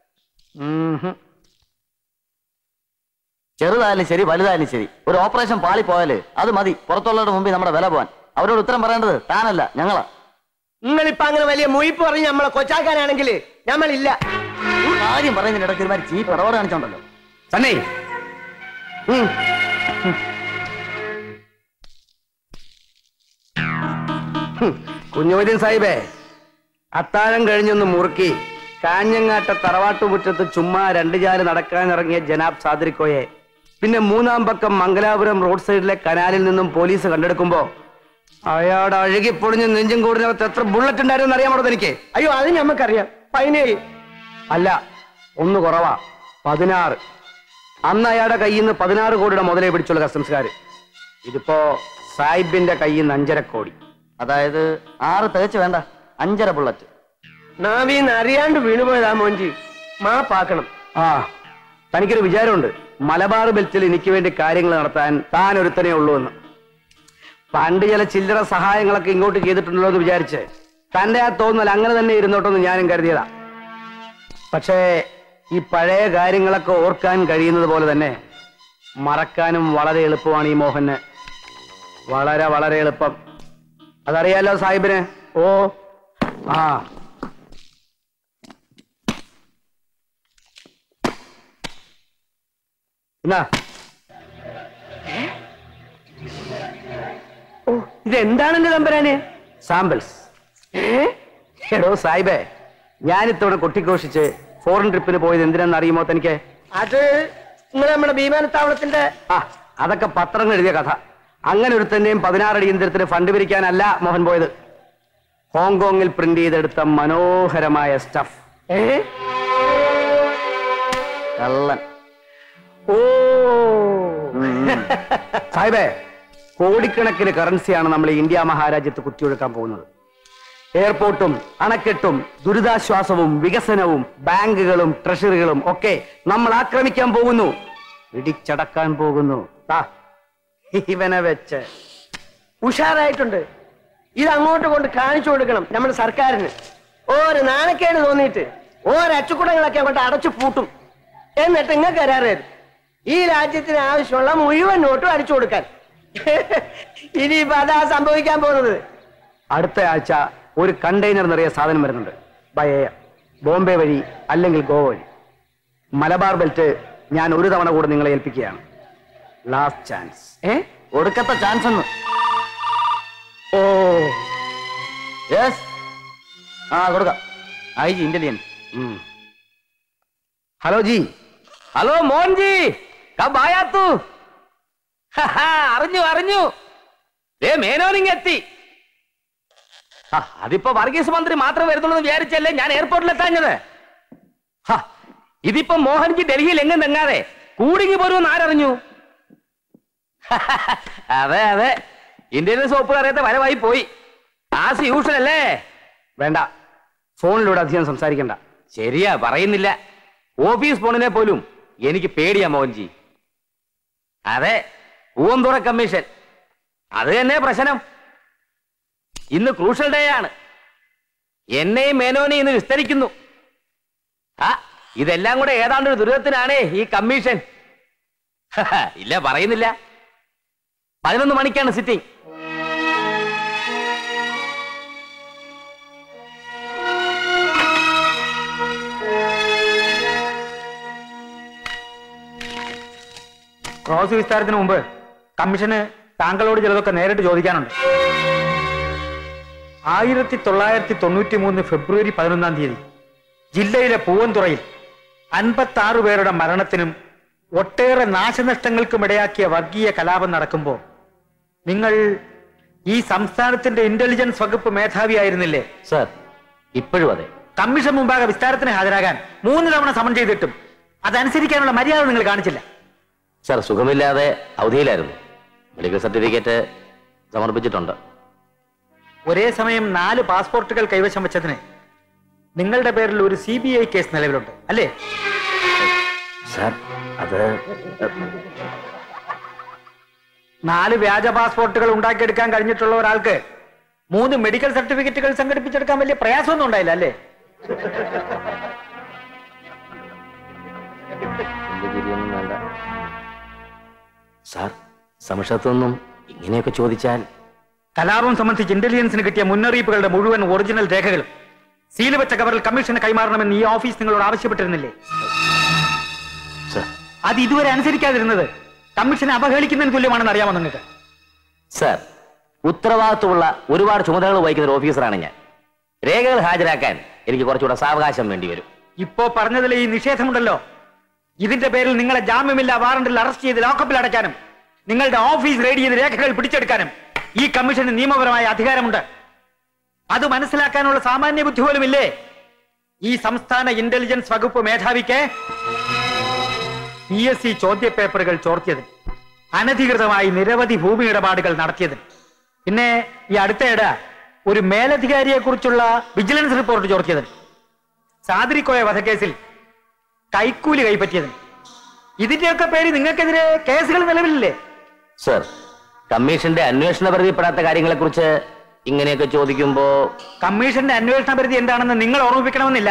ചെറുതായാലും ശരി വലുതായാലും ശരി ഒരു ഓപ്പറേഷൻ പാളി പോയാല് അത് മതി പുറത്തുള്ളവരുടെ മുമ്പിൽ നമ്മുടെ വില പോവാൻ അവരോട് ഉത്തരം പറയേണ്ടത് താനല്ല ഞങ്ങളാ നിങ്ങളിപ്പോ അങ്ങനെ വലിയ മുയിപ്പ് പറഞ്ഞ് നമ്മളെ കൊച്ചാക്കാനാണെങ്കിൽ നമ്മളില്ല കാര്യം പറയുന്നതിന് ഇടയ്ക്ക് ഒരുമാതിരി ചീപ്പ് ഇടപാട് കാണിച്ചോണ്ടല്ലോ സണ്ണി ഉം. ഹും. കുഞ്ഞുമൊയ്തീൻ സാഹിബേ അത്താഴം കഴിഞ്ഞൊന്ന് മുറുക്കി കാഞ്ഞങ്ങാട്ട തറവാട്ടുമുറ്റത്ത് ചുമ്മാ രണ്ട് ചാല് നടക്കാനിറങ്ങിയ ജനാബ് സാദരിക്കോയെ പിന്നെ മൂന്നാം പക്കം മംഗലാപുരം റോഡ് സൈഡിലെ കനാലിൽ നിന്നും പോലീസ് കണ്ടെടുക്കുമ്പോ അയാളുടെ അഴുകി പൊളിഞ്ഞ് നെഞ്ചും കൂടിനകത്ത് എത്ര ബുള്ളറ്റ് ഉണ്ടായിരുന്നു അറിയാമോ എനിക്ക് അയ്യോ അത് ഞമ്മക്കറിയാം പതിനേഴ് അല്ല ഒന്ന് കുറവാ പതിനാറ് അന്ന് അയാളുടെ കയ്യിൽ നിന്ന് പതിനാറ് കോടിയുടെ മുതലേ പിടിച്ചുള്ള കസ്റ്റംസുകാർ ഇതിപ്പോ സാഹിബിന്റെ കയ്യിൽ നിന്ന് അഞ്ചര കോടി അതായത് ആറ് തികച്ച് വേണ്ട അഞ്ചര ബുള്ളറ്റ് നാവീന്ന് അറിയാണ്ട് വീണുപോയതാ മോഞ്ചി മാപ്പാക്കണം ആ തനിക്കൊരു വിചാരമുണ്ട് മലബാർ ബെൽറ്റിൽ എനിക്ക് വേണ്ടി കാര്യങ്ങൾ നടത്താൻ താൻ ഒരുത്തനേ ഉള്ളൂ എന്ന് പണ്ട് ചില ചില്ലറ സഹായങ്ങളൊക്കെ ഇങ്ങോട്ട് ചെയ്തിട്ടുണ്ടല്ലോ എന്ന് വിചാരിച്ച് തന്റെ ആ തോന്നൽ അങ്ങനെ തന്നെ ഇരുന്നോട്ടെന്ന് ഞാനും കരുതിയതാ പക്ഷേ ഈ പഴയ കാര്യങ്ങളൊക്കെ ഓർക്കാൻ കഴിയുന്നത് പോലെ തന്നെ മറക്കാനും വളരെ എളുപ്പമാണ് ഈ മോഹന് വളരെ വളരെ എളുപ്പം അതറിയാലോ സാഹിബിന് ഓ ആ എന്നാ ഓ ഇതെന്താണ് എന്റെ തമ്പരാന് സാമ്പിൾസ് എടോ സാഹിബേ ഞാനിത്തവണ കൊട്ടിഘോഷിച്ച് ഫോറിൻ ട്രിപ്പിന് പോയത് എന്തിനാന്ന് അറിയുമോ തനിക്ക് അത് നിങ്ങൾ നമ്മുടെ വിമാനത്താവളത്തിന്റെ ആ അതൊക്കെ പത്രങ്ങൾ എഴുതിയ കഥ അങ്ങനെ ഒരുത്തന്റെയും പതിനാറടി യന്ത്രത്തിന് ഫണ്ട് പിരിക്കാനല്ല മോഹൻ പോയത് ഹോങ്കോങ്ങിൽ പ്രിന്റ് ചെയ്തെടുത്ത മനോഹരമായ സ്റ്റഫ് ഏ കള്ളൻ ഓ സാഹിബേ കോടിക്കണക്കിന് കറൻസിയാണ് നമ്മൾ ഈ ഇന്ത്യ മഹാരാജ്യത്ത് കുത്തിയൊഴുക്കാൻ പോകുന്നത് എയർപോർട്ടും അണക്കെട്ടും ദുരിതാശ്വാസവും വികസനവും ബാങ്കുകളും ട്രഷറികളും ഒക്കെ നമ്മൾ ആക്രമിക്കാൻ പോകുന്നു ഇടിച്ചടക്കാൻ പോകുന്നു ദാ, ഇവനെ വെച്ച് ഉഷാറായിട്ടുണ്ട് ഇത് അങ്ങോട്ട് കൊണ്ട് കാണിച്ചു കൊടുക്കണം നമ്മുടെ സർക്കാരിന് ഓരോ നാണക്കേട് തോന്നിയിട്ട് ഓരോ അച്ചുകുടങ്ങളൊക്കെ അങ്ങോട്ട് അടച്ചു പൂട്ടും എന്നിട്ട് ഇങ്ങ് കരാറ് ഈ രാജ്യത്തിന് ആവശ്യമുള്ള മുഴുവൻ നോട്ടും അടിച്ചു കൊടുക്കാൻ ഇനിയിപ്പോ അതാ സംഭവിക്കാൻ പോകുന്നത് അടുത്ത ആഴ്ച ഒരു കണ്ടെയ്നർ നിറയെ സാധനം വരുന്നുണ്ട് ബൈ എയർ ബോംബെ വഴി അല്ലെങ്കിൽ ഗോവ വഴി മലബാർ ബെൽറ്റ് ഞാൻ ഒരു തവണ കൂടെ നിങ്ങളെ ഏൽപ്പിക്കുകയാണ് ലാസ്റ്റ് ചാൻസ് ഏ ഒടുക്കത്തെ ചാൻസ് ഒന്ന് ഓ യെസ് ആ കൊടുക്കാം ഐ ജി ഇന്റലിജൻസ് ഉം. ഹലോ ജി ഹലോ മോൻ ജി കബ് ആയാ തൂ ഹഹാ, അറിഞ്ഞു അറിഞ്ഞു ദേ മേനോനിങ് എത്തി ആ, അതിപ്പോ വർഗീസ് മന്ത്രി മാത്രം വരുന്നുള്ളൂ എന്ന് വിചാരിച്ചല്ലേ ഞാൻ എയർപോർട്ടിൽ എത്താഞ്ഞത് ഹ, ഇതിപ്പോ മോഹൻജി ഡൽഹിയിൽ എങ്ങും തെങ്ങാതെ കൂടിങ്ങി പോരുമെന്ന് ആരറിഞ്ഞു അതെ അതെ ഇന്ത്യയിലെ സോപ്പ് അറിയാത്ത വരവായി പോയി ആസ് യൂഷ്വൽ അല്ലേ വേണ്ട ഫോണിലൂടെ അധികം സംസാരിക്കണ്ട ശരിയാ പറയുന്നില്ല ഓഫീസ് ഫോണിനെ പോലും എനിക്ക് പേടിയാ മോഹൻജി അതെ പൂവന്തുറ കമ്മീഷൻ അത് തന്നെ പ്രശ്നം ഇന്ന് ക്രൂഷ്യൽ ഡേ ആണ് എന്നെയും മേനോനെയും ഇന്ന് വിസ്തരിക്കുന്നു ആ ഇതെല്ലാം കൂടെ ഏതാണ്ട് ഒരു ദുരിതത്തിനാണേ ഈ കമ്മീഷൻ ഇല്ല പറയുന്നില്ല പതിനൊന്ന് മണിക്കാണ് സിറ്റിംഗ് ക്രോസ് വിസ്താരത്തിന് മുമ്പ് കമ്മീഷന് താങ്കളോട് ചിലതൊക്കെ നേരിട്ട് ചോദിക്കാനുണ്ട് ആയിരത്തി തൊള്ളായിരത്തി തൊണ്ണൂറ്റി മൂന്ന് ഫെബ്രുവരി പതിനൊന്നാം തീയതി ജില്ലയിലെ പൂവന്തുറയിൽ അൻപത്തി ആറ് പേരുടെ മരണത്തിനും ഒട്ടേറെ നാശനഷ്ടങ്ങൾക്കും ഇടയാക്കിയ വർഗീയ കലാപം നടക്കുമ്പോൾ നിങ്ങൾ ഈ സംസ്ഥാനത്തിന്റെ ഇന്റലിജൻസ് വകുപ്പ് മേധാവിയായിരുന്നില്ലേ സർ ഇപ്പോഴും അതെ കമ്മീഷൻ മുമ്പാകെ വിസ്താരത്തിന് ഹാജരാകാൻ മൂന്ന് തവണ സമൻ ചെയ്തിട്ടും അതനുസരിക്കാനുള്ള മര്യാദ നിങ്ങൾ കാണിച്ചില്ല സർ സുഖമില്ലാതെ അവധിയിലായിരുന്നു മെഡിക്കൽ സർട്ടിഫിക്കറ്റ് സമർപ്പിച്ചിട്ടുണ്ട് ഒരേ സമയം നാല് പാസ്പോർട്ടുകൾ കൈവശം വെച്ചതിന് നിങ്ങളുടെ പേരിൽ ഒരു സി ബി ഐ കേസ് നിലവിലുണ്ട് അല്ലേ സർ അത് നാല് വ്യാജ പാസ്പോർട്ടുകൾ ഉണ്ടാക്കിയെടുക്കാൻ കഴിഞ്ഞിട്ടുള്ള ഒരാൾക്ക് മൂന്ന് മെഡിക്കൽ സർട്ടിഫിക്കറ്റുകൾ സംഘടിപ്പിച്ചെടുക്കാൻ വലിയ പ്രയാസമൊന്നും ഉണ്ടായില്ല അല്ലേ വലിയ ചിരിയൊന്നും വേണ്ട സാർ സമക്ഷത്തൊന്നും ഇങ്ങനെയൊക്കെ ചോദിച്ചാൽ കലാപം സംബന്ധിച്ച് ഇന്റലിജൻസിന് കിട്ടിയ മുന്നറിയിപ്പുകളുടെ മുഴുവൻ ഒറിജിനൽ രേഖകളും സീല് വെച്ച കവറിൽ കമ്മീഷന് കൈമാറണമെന്ന് ഈ ഓഫീസ് നിങ്ങളോട് ആവശ്യപ്പെട്ടിരുന്നില്ലേ സർ അത് ഇതുവരെ അനുസരിക്കാതിരുന്നത് കമ്മീഷനെ അവഹേളിക്കുന്നതിന് തുല്യമാണെന്ന് അറിയാമോ നിങ്ങൾക്ക് സർ ഉത്തരവാദിത്വമുള്ള ഒരുപാട് ചുമതലകൾ വഹിക്കുന്ന ഒരു ഓഫീസറാണ് ഞാൻ രേഖകൾ ഹാജരാക്കാൻ എനിക്ക് കുറച്ചുകൂടെ സാവകാശം വേണ്ടി വരും ഇപ്പോ പറഞ്ഞതിൽ ഈ നിഷേധമുണ്ടല്ലോ ഇതിന്റെ പേരിൽ നിങ്ങളെ ജാമ്യമില്ല വാറണ്ടിൽ അറസ്റ്റ് ചെയ്ത് ലോക്കപ്പിൽ അടയ്ക്കാനും നിങ്ങളുടെ ഓഫീസ് റെയ്ഡ് ചെയ്ത് രേഖകൾ പിടിച്ചെടുക്കാനും ഈ കമ്മീഷന് നിയമപരമായ അധികാരമുണ്ട് അത് മനസ്സിലാക്കാനുള്ള സാമാന്യ ബുദ്ധി പോലും ഇല്ലേ ഈ സംസ്ഥാന ഇന്റലിജൻസ് വകുപ്പ് മേധാവിക്ക് പി എസ് സി ചോദ്യപേപ്പറുകൾ ചോർത്തിയതിന് അനധികൃതമായി നിരവധി ഭൂമി ഇടപാടുകൾ നടത്തിയതിന് പിന്നെ ഈ അടുത്തയിടെ ഒരു മേലധികാരിയെ കുറിച്ചുള്ള വിജിലൻസ് റിപ്പോർട്ട് ചോർത്തിയതിന് സാദിരിക്കോയ വധക്കേസിൽ കൈക്കൂലി കൈപ്പറ്റിയതിന് ഇതിന്റെയൊക്കെ പേര് നിങ്ങൾക്കെതിരെ കേസുകൾ നിലവിലില്ലേ സർ കമ്മീഷന്റെ അന്വേഷണ പരിധിപ്പെടാത്ത കാര്യങ്ങളെക്കുറിച്ച് ഇങ്ങനെയൊക്കെ ചോദിക്കുമ്പോ കമ്മീഷന്റെ അന്വേഷണ പരിധി എന്താണെന്ന് നിങ്ങൾ ഓർമ്മിപ്പിക്കണമെന്നില്ല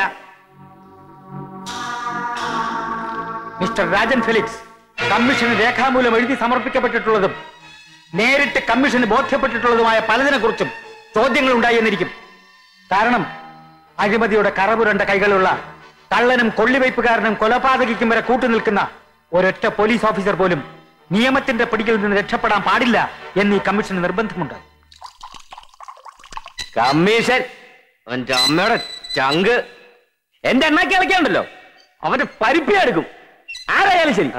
മിസ്റ്റർ രാജൻ ഫെലിക്സ് കമ്മീഷന് രേഖാമൂലം എഴുതി സമർപ്പിക്കപ്പെട്ടിട്ടുള്ളതും നേരിട്ട് കമ്മീഷന് ബോധ്യപ്പെട്ടിട്ടുള്ളതുമായ പലതിനെ കുറിച്ചും ചോദ്യങ്ങൾ ഉണ്ടായി എന്നിരിക്കും കാരണം അഴിമതിയുടെ കറപുരണ്ട കൈകളുള്ള കള്ളനും കൊള്ളിവയ്പ്പുകാരനും കൊലപാതകിക്കും വരെ കൂട്ടുനിൽക്കുന്ന ഒരൊറ്റ പോലീസ് ഓഫീസർ പോലും നിയമത്തിന്റെ പിടിയിൽ നിന്ന് രക്ഷപ്പെടാൻ പാടില്ല എന്ന് ഈ കമ്മീഷന് നിർബന്ധമുണ്ട് കമ്മീഷൻ എന്റെ അമ്മയുടെ ചങ്ക് എന്റെ എണ്ണാക്കി കളിക്കാണ്ടല്ലോ അവന്റെ പരിപ്പി എടുക്കും ആരായാലും ശരി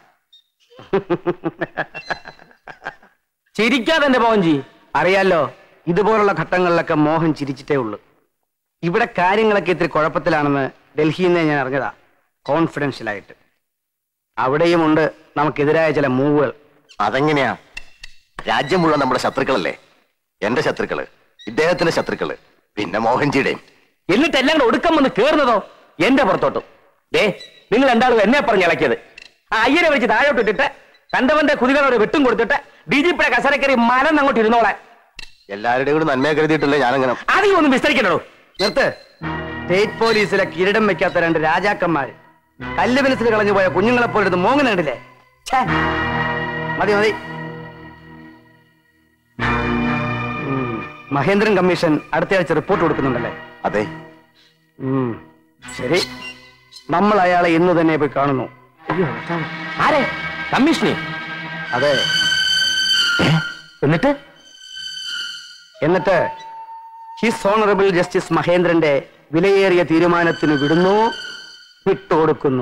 ചിരിക്കാതെ എന്റെ മോഹൻജി അറിയാലോ ഇതുപോലുള്ള ഘട്ടങ്ങളിലൊക്കെ മോഹൻ ചിരിച്ചിട്ടേ ഉള്ളൂ ഇവിടെ കാര്യങ്ങളൊക്കെ ഇത്തിരി കുഴപ്പത്തിലാണെന്ന് ഡൽഹിയിൽ നിന്ന് ഞാൻ അറിഞ്ഞതാ കോൺഫിഡൻഷ്യൽ ആയിട്ട് അവിടെയുമുണ്ട് നമുക്കെതിരായ ചില മൂവുകൾ അതെങ്ങനെയാ രാജ്യം മുഴുവൻ നമ്മുടെ ശത്രുക്കളല്ലേ എന്റെ ശത്രുക്കള് ഇദ്ദേഹത്തിന്റെ ശത്രുക്കള് പിന്നെ മോഹൻജിയുടെയും എന്നിട്ട് എല്ലാം കൂടെ ഒടുക്കം വന്ന് കേറുന്നതോ എന്റെ പുറത്തോട്ടും ദേ നിങ്ങൾ രണ്ടാളും എന്നെ പറഞ്ഞ് ഇളക്കിയത് ആ അയ്യരെ വിളിച്ച് താഴോട്ട് ഇട്ടിട്ട് കണ്ടവന്റെ കുതികളോട് വെട്ടും കൊടുത്തിട്ട് ഡി ജി പിയുടെ കസരക്കറി മലന്ന് അങ്ങോട്ട് ഇരുന്നോളെ എല്ലാവരുടെയും കൂടി നന്മയെ കരുതിയിട്ടല്ലേ ഞാനങ്ങനെ അധികം ഒന്നും വിസ്തരിക്കണോ നിർത്ത് സ്റ്റേറ്റ് പോലീസിലെ കിരീടം വെക്കാത്ത രണ്ട് രാജാക്കന്മാര് കല്ല് മനസ്സിൽ കളഞ്ഞു പോയ കുഞ്ഞുങ്ങളെ പോലെ എടുത്ത് മോങ്ങുന്ന കണ്ടില്ലേ ഛേ. മതി മതി ഉം. മഹേന്ദ്രൻ കമ്മീഷൻ അടുത്തയാഴ്ച റിപ്പോർട്ട് കൊടുക്കുന്നുണ്ടല്ലേ അതെ ഉം. ശരി നമ്മൾ അയാളെ ഇന്ന് തന്നെ പോയി കാണുന്നു ആരെ കമ്മീഷനെ അതെ എന്നിട്ട് എന്നിട്ട് ഹിസ് ഓണറബിൾ ജസ്റ്റിസ് മഹേന്ദ്രന്റെ വിലയേറിയ തീരുമാനത്തിന് വിടുന്നു വിട്ടുകൊടുക്കുന്നു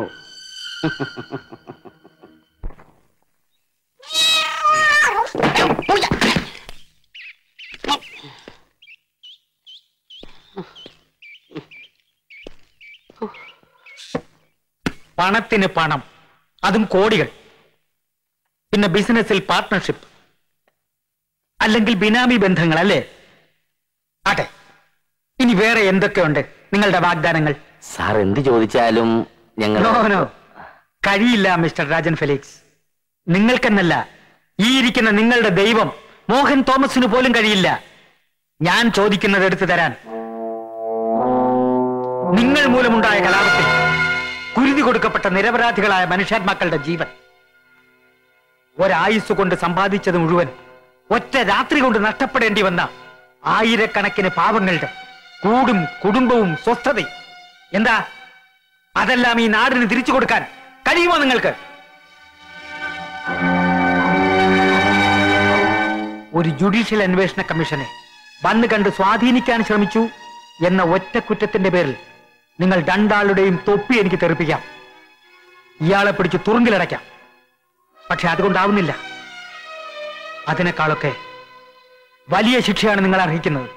പണത്തിന് പണം അതും കോടികൾ പിന്നെ ബിസിനസ്സിൽ പാർട്ട്ണർഷിപ്പ് അല്ലെങ്കിൽ ബിനാമി ബന്ധങ്ങൾ അല്ലേ ആട്ടെ ഇനി വേറെ എന്തൊക്കെയുണ്ട് നിങ്ങളുടെ വാഗ്ദാനങ്ങൾ സാർ എന്ത് ചോദിച്ചാലും ഞങ്ങൾ നോ നോ കഴിയില്ല മിസ്റ്റർ രാജൻ ഫെലിക്സ് നിങ്ങൾക്കെന്നല്ല ഈ ഇരിക്കുന്ന നിങ്ങളുടെ ദൈവം മോഹൻ തോമസിന് പോലും കഴിയില്ല ഞാൻ ചോദിക്കുന്നത് എടുത്തു തരാൻ നിങ്ങൾ മൂലമുണ്ടായ കലാപത്തിൽ കുരുതി കൊടുക്കപ്പെട്ട നിരപരാധികളായ മനുഷ്യാത്മാക്കളുടെ ജീവൻ ഒരായുസ് കൊണ്ട് സമ്പാദിച്ചത് മുഴുവൻ ഒറ്റ രാത്രി കൊണ്ട് നഷ്ടപ്പെടേണ്ടി വന്ന ആയിരക്കണക്കിന് പാവങ്ങളുടെ കൂടും കുടുംബവും സ്വസ്ഥതയും എന്താ അതെല്ലാം ഈ നാടിന് തിരിച്ചു കൊടുക്കാൻ കഴിയുമോ നിങ്ങൾക്ക് ഒരു ജുഡീഷ്യൽ അന്വേഷണ കമ്മീഷനെ വന്ന് കണ്ട് സ്വാധീനിക്കാൻ ശ്രമിച്ചു എന്ന ഒറ്റ കുറ്റത്തിന്റെ പേരിൽ നിങ്ങൾ രണ്ടാളുടെയും തൊപ്പി എനിക്ക് തെറിപ്പിക്കാം ഇയാളെ പിടിച്ച് തുറുങ്കിലടയ്ക്കാം പക്ഷെ അതുകൊണ്ടാവുന്നില്ല അതിനേക്കാളൊക്കെ വലിയ ശിക്ഷയാണ് നിങ്ങൾ അർഹിക്കുന്നത്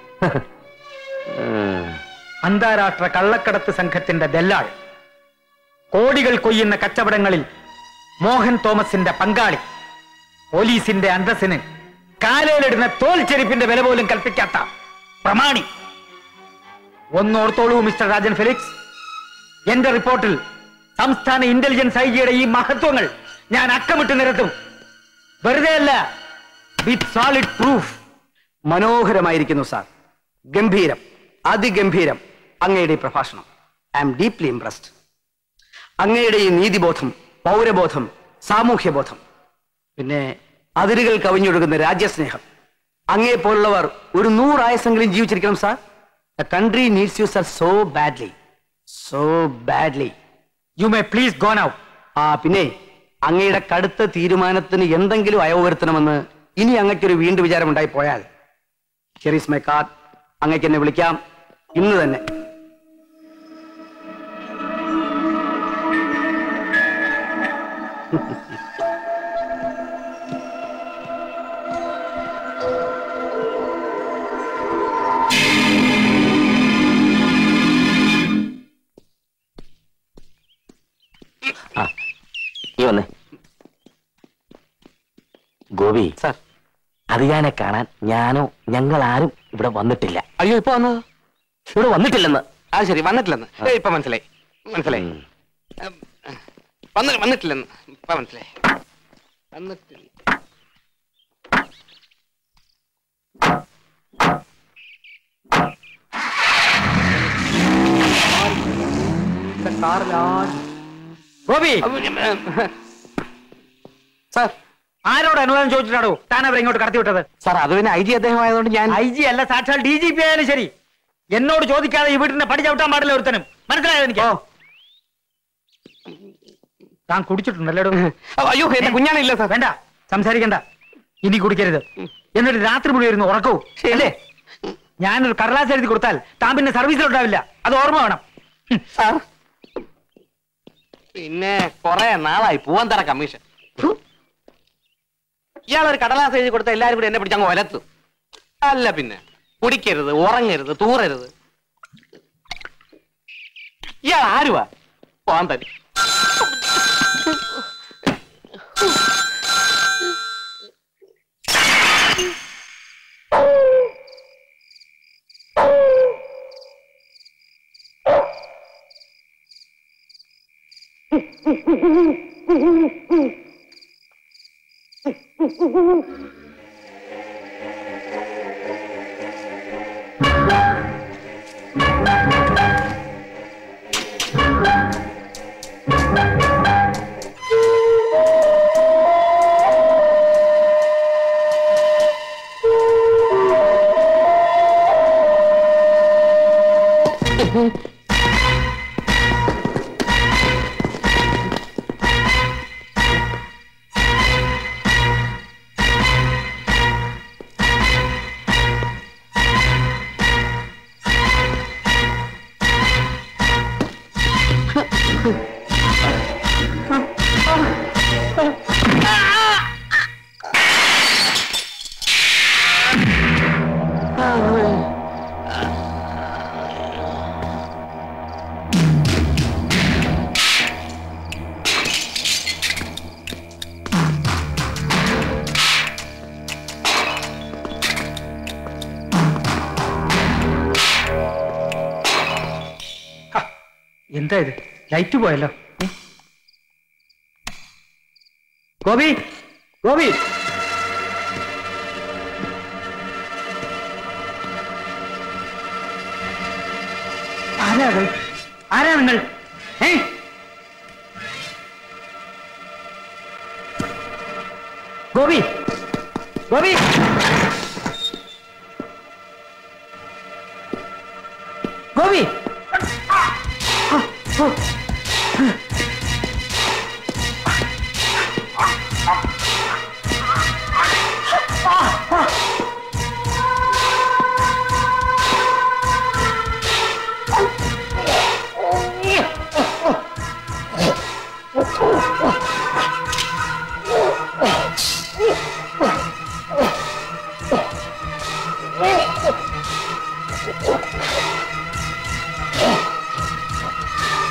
അന്താരാഷ്ട്ര കള്ളക്കടത്ത് സംഘത്തിന്റെ ദല്ലാൾ കോടികൾ കൊയ്യുന്ന കച്ചവടങ്ങളിൽ മോഹൻ തോമസിന്റെ പങ്കാളി പോലീസിന്റെ അന്തസ്സിന് കാലയിലിടുന്ന തോൽ ചെരുപ്പിന്റെ വില പോലും കൽപ്പിക്കാത്ത പ്രമാണി ഒന്നോർത്തോളൂ മിസ്റ്റർ രാജൻ ഫെലിക്സ് എന്റെ റിപ്പോർട്ടിൽ സംസ്ഥാന ഇന്റലിജൻസ് ഐ ജിയുടെ ഈ മഹത്വങ്ങൾ ഞാൻ അക്കമിട്ട് നിരത്തും വെറുതെ അല്ല വിത്ത് സോളിഡ് പ്രൂഫ് മനോഹരമായിരിക്കുന്നു സാർ ഗംഭീരം അതിഗംഭീരം അങ്ങയുടെ ഈ പ്രഭാഷണം ഐ ആം ഡീപ്ലി ഇംപ്രസ്ഡ് അങ്ങയുടെ ഈ നീതിബോധം പൗരബോധം സാമൂഹ്യബോധം പിന്നെ അതിരുകൾ കവിഞ്ഞൊഴുകുന്ന രാജ്യസ്നേഹം അങ്ങേ പോലുള്ളവർ ഒരു നൂറായസെങ്കിലും ജീവിച്ചിരിക്കണം sir the country needs you sir so badly so badly you may please go now ആ പിന്നെ അങ്ങയുടെ കടുത്ത തീരുമാനത്തിന് എന്തെങ്കിലും അയവ് വരുത്തണമെന്ന് ഇനി അങ്ങയ്ക്കൊരു വീണ്ടും വിചാരമുണ്ടായി പോയാൽ ഹിയർ മൈ കാർഡ് അങ്ങയ്ക്ക് എന്നെ വിളിക്കാം ഇന്ന് തന്നെ നീ വന്നേ ഗോപി സാർ അതിയാനെ കാണാൻ ഞാനോ ഞങ്ങൾ ആരും ഇവിടെ വന്നിട്ടില്ല അയ്യോ ഇപ്പൊ വന്നത് ഇവിടെ വന്നിട്ടില്ലെന്ന് ആ ശരി വന്നിട്ടില്ലെന്ന് ഏയ്, ഇപ്പൊ മനസ്സിലായി മനസ്സിലായി വന്നി വന്നിട്ടില്ലെന്ന് ഇപ്പൊ മനസ്സിലായി വന്നിട്ടില്ല ഗോപി സാർ ആരോട് അനുവാദം ചോദിച്ചിട്ടാണോ താൻ അവരെ ഇങ്ങോട്ട് കടത്തിവിട്ടത് സാർ അത് പിന്നെ ഐ ജി അദ്ദേഹം ആയതുകൊണ്ട് ഞാൻ ഐ ജി അല്ല സാക്ഷാൽ ഡി ജി പി ആയാലും ശരി എന്നോട് ചോദിക്കാതെ ഈ വീട്ടിനെ പടി ചവിട്ടാൻ പാടില്ല ഒരുത്തനും മനസ്സിലായോ എനിക്ക് താൻ കുടിച്ചിട്ടുണ്ടല്ലോ അയ്യോ എന്റെ കുഞ്ഞാണില്ല സാർ വേണ്ട സംസാരിക്കണ്ട ഇനി കുടിക്കരുത് എന്നിട്ട് രാത്രി മുഴുവൻ ഇരുന്ന് ഉറക്കവും അല്ലേ ഞാനൊരു കടലാസ് എഴുതി കൊടുത്താൽ താൻ പിന്നെ സർവീസിലുണ്ടാവില്ല അത് ഓർമ്മ വേണം സാർ പിന്നെ കൊറേ നാളായി പൂവൻ തറ കമ്മീഷൻ ഇയാളൊരു കടലാസ് എഴുതി കൊടുത്ത എല്ലാരും കൂടി എന്നെ പിടിച്ചങ്ങ് ഒലത്തും അല്ല പിന്നെ കുടിക്കരുത് ഉറങ്ങരുത് തൂറരുത് ഇയാൾ ആരുവാ പോവാൻ തരി എന്താ ഇത് ലൈറ്റ് പോയല്ലോ ഏ? ഗോപി ഗോപി ആരാ അത്? ആരാ നിങ്ങൾ ഏ ഗോപി ഗോപി ഗോപി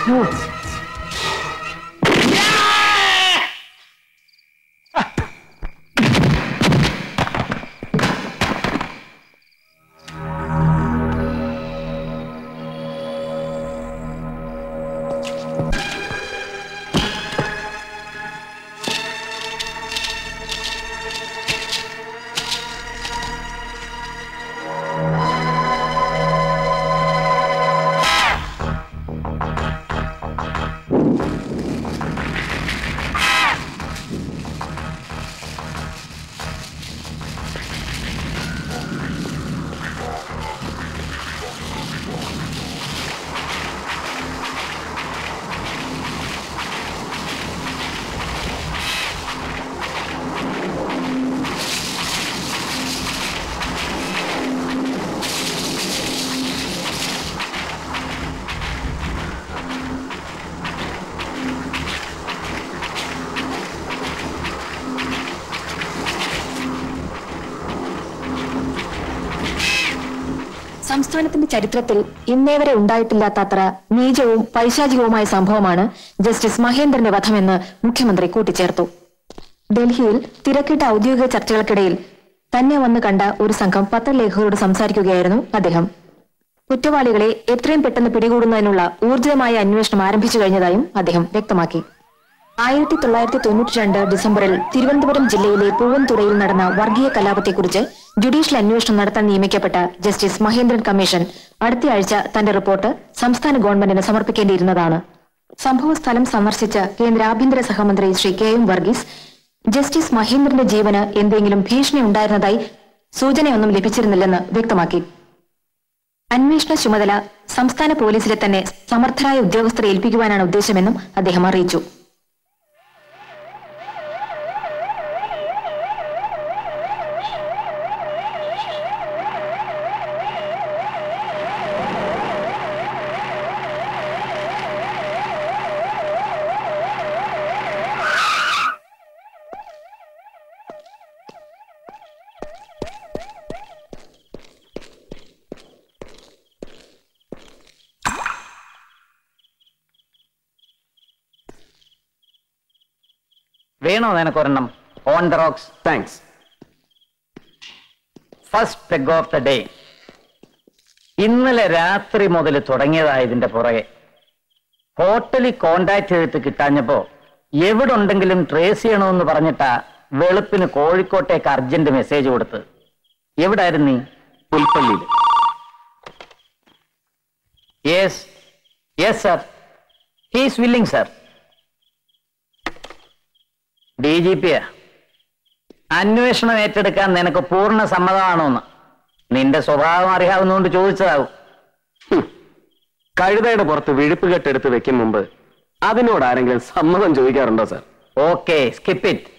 സംസ്ഥാനത്തിന്റെ ചരിത്രത്തിൽ ഇന്നേ വരെ ഉണ്ടായിട്ടില്ലാത്തത്ര നീചവും പൈശാചികവുമായ സംഭവമാണ് ജസ്റ്റിസ് മഹേന്ദ്രന്റെ വധമെന്ന് മുഖ്യമന്ത്രി കൂട്ടിച്ചേർത്തു ഡൽഹിയിൽ തിരക്കിട്ട ഔദ്യോഗിക ചർച്ചകൾക്കിടയിൽ തന്നെ വന്ന് കണ്ട ഒരു സംഘം പത്രലേഖകരോട് സംസാരിക്കുകയായിരുന്നു അദ്ദേഹം കുറ്റവാളികളെ എത്രയും പെട്ടെന്ന് പിടികൂടുന്നതിനുള്ള ഊർജിതമായ അന്വേഷണം ആരംഭിച്ചു കഴിഞ്ഞതായും അദ്ദേഹം വ്യക്തമാക്കി ആയിരത്തി തൊള്ളായിരത്തി തൊണ്ണൂറ്റി രണ്ട് ഡിസംബറിൽ തിരുവനന്തപുരം ജില്ലയിലെ പൂവൻതുറയിൽ നടന്ന വർഗീയ കലാപത്തെക്കുറിച്ച് ജുഡീഷ്യൽ അന്വേഷണം നടത്താൻ നിയമിക്കപ്പെട്ട ജസ്റ്റിസ് മഹേന്ദ്രൻ കമ്മീഷൻ അടുത്തയാഴ്ച തന്റെ റിപ്പോർട്ട് സംസ്ഥാന ഗവൺമെന്റിന് സമർപ്പിക്കേണ്ടിയിരുന്നതാണ് സംഭവ സ്ഥലം സന്ദർശിച്ച കേന്ദ്ര ആഭ്യന്തര സഹമന്ത്രി Shri K M Varghese justice മഹേന്ദ്രന്റെ ജീവന് എന്തെങ്കിലും ഭീഷണി ഉണ്ടായിരുന്നതായി സൂചനയൊന്നും ലഭിച്ചിരുന്നില്ലെന്ന് വ്യക്തമാക്കി അന്വേഷണ ചുമതല സംസ്ഥാന പോലീസിലെ തന്നെ സമർത്ഥരായ ഉദ്യോഗസ്ഥരെ ഏൽപ്പിക്കുവാനാണ് ഉദ്ദേശമെന്നും അദ്ദേഹം അറിയിച്ചു വേണോ നിനക്കൊരെണ്ണം on the rocks thanks first peg of the day ഇന്നലെ രാത്രി മുതൽ തുടങ്ങിയതാ ഇതിന്റെ പുറകെ ഹോട്ടലിൽ കോണ്ടാക്ട് ചെയ്തിട്ട് കിട്ടാഞ്ഞപ്പോ എവിടെ ഉണ്ടെങ്കിലും ട്രേസ് ചെയ്യണമെന്ന് പറഞ്ഞിട്ടാ വെളുപ്പിന് കോഴിക്കോട്ടേക്ക് അർജന്റ് മെസ്സേജ് കൊടുത്ത് എവിടായിരുന്നു നീ പുൽപ്പള്ളിയിൽ yes yes sir he's willing sir D G പിയാ അന്വേഷണം ഏറ്റെടുക്കാൻ നിനക്ക് പൂർണ്ണ സമ്മതമാണോന്ന് നിന്റെ സ്വഭാവം അറിയാവുന്നതുകൊണ്ട് ചോദിച്ചതാവും കഴുതയുടെ പുറത്ത് വിഴുപ്പ് കെട്ടെടുത്ത് വെക്കും മുമ്പ് അതിനോട് ആരെങ്കിലും സമ്മതം ചോദിക്കാറുണ്ടോ സാർ ഓക്കെ സ്കിപ്പ് ഇറ്റ്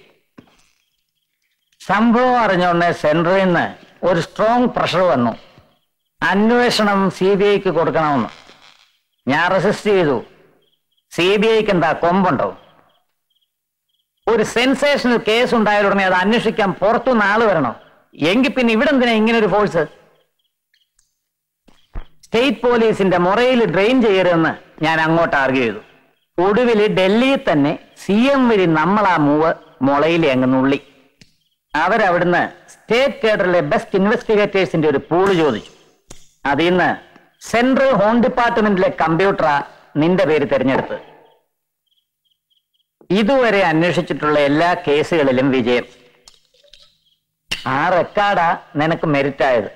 സംഭവം അറിഞ്ഞോണ്ട് സെൻട്രലിൽ നിന്ന് ഒരു സ്ട്രോങ് പ്രഷർ വന്നു അന്വേഷണം സി ബി ഐക്ക് കൊടുക്കണമെന്ന് ഞാൻ റെസിസ്റ്റ് ചെയ്തു സി ബി ഐക്ക് എന്താ കൊമ്പുണ്ടോ ഒരു സെൻസേഷണൽ കേസ് ഉണ്ടായാൽ ഉടനെ അത് അന്വേഷിക്കാൻ പുറത്തുനിന്ന് ആള് വരണോ എങ്കിൽ പിന്നെ ഇവിടെ എന്തിനാ ഇങ്ങനെ ഒരു ഫോഴ്സ് സ്റ്റേറ്റ് പോലീസിന്റെ മുറയിൽ ഡ്രെയിൻ ചെയ്യരുതെന്ന് ഞാൻ അങ്ങോട്ട് ആർഗ്യ ചെയ്തു ഒടുവിൽ ഡൽഹിയിൽ തന്നെ സി എം വഴി നമ്മൾ ആ മൂവ് മുളയിൽ അങ്ങ് നുള്ളി അവരവിടുന്ന് സ്റ്റേറ്റ് കേഡറിലെ ബെസ്റ്റ് ഇൻവെസ്റ്റിഗേറ്റേഴ്സിന്റെ ഒരു പൂള് ചോദിച്ചു അതിൽ നിന്ന് സെൻട്രൽ ഹോം ഡിപ്പാർട്ട്മെന്റിലെ കമ്പ്യൂട്ടറാ നിന്റെ പേര് തിരഞ്ഞെടുത്ത് ഇതുവരെ അന്വേഷിച്ചിട്ടുള്ള എല്ലാ കേസുകളിലും വിജയം ആ റെക്കാർഡാ നിനക്ക് മെരിറ്റ് ആയത്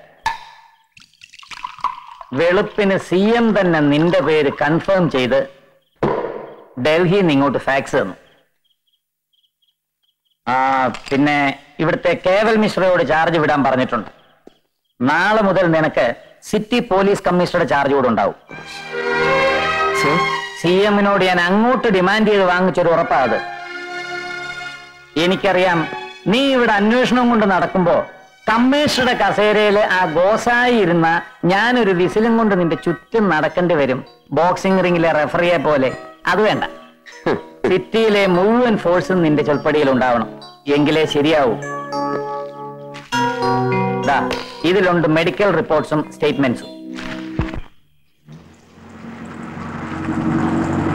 വെളുപ്പിന് സി എം തന്നെ നിന്റെ പേര് കൺഫേം ചെയ്ത് ഡൽഹിയിൽ നിന്ന് ഇങ്ങോട്ട് ഫാക്സ് തന്നു ആ പിന്നെ ഇവിടുത്തെ കേവൽ മിശ്രയോട് ചാർജ് വിടാൻ പറഞ്ഞിട്ടുണ്ട് നാളെ മുതൽ നിനക്ക് സിറ്റി പോലീസ് കമ്മീഷണറുടെ ചാർജ് കൂടെ ഉണ്ടാവും സി എമ്മിനോട് ഞാൻ അങ്ങോട്ട് ഡിമാൻഡ് ചെയ്ത് വാങ്ങിച്ചൊരു ഉറപ്പാ അത് എനിക്കറിയാം നീ ഇവിടെ അന്വേഷണം കൊണ്ട് നടക്കുമ്പോ കമ്മീഷണറുടെ കസേരയില് ആ ഗോസായി ഇരുന്ന ഞാനൊരു വിസിലും കൊണ്ട് നിന്റെ ചുറ്റും നടക്കേണ്ടി വരും ബോക്സിംഗ് റിംഗിലെ റെഫറിയെ പോലെ അത് വേണ്ട സിറ്റിയിലെ മുഴുവൻ ഫോഴ്സും നിന്റെ ചൊൽപ്പടിയിൽ ഉണ്ടാവണം എങ്കിലേ ശരിയാവൂ ദാ, ഇതിലുണ്ട് മെഡിക്കൽ റിപ്പോർട്ട്സും സ്റ്റേറ്റ്മെന്റ്സും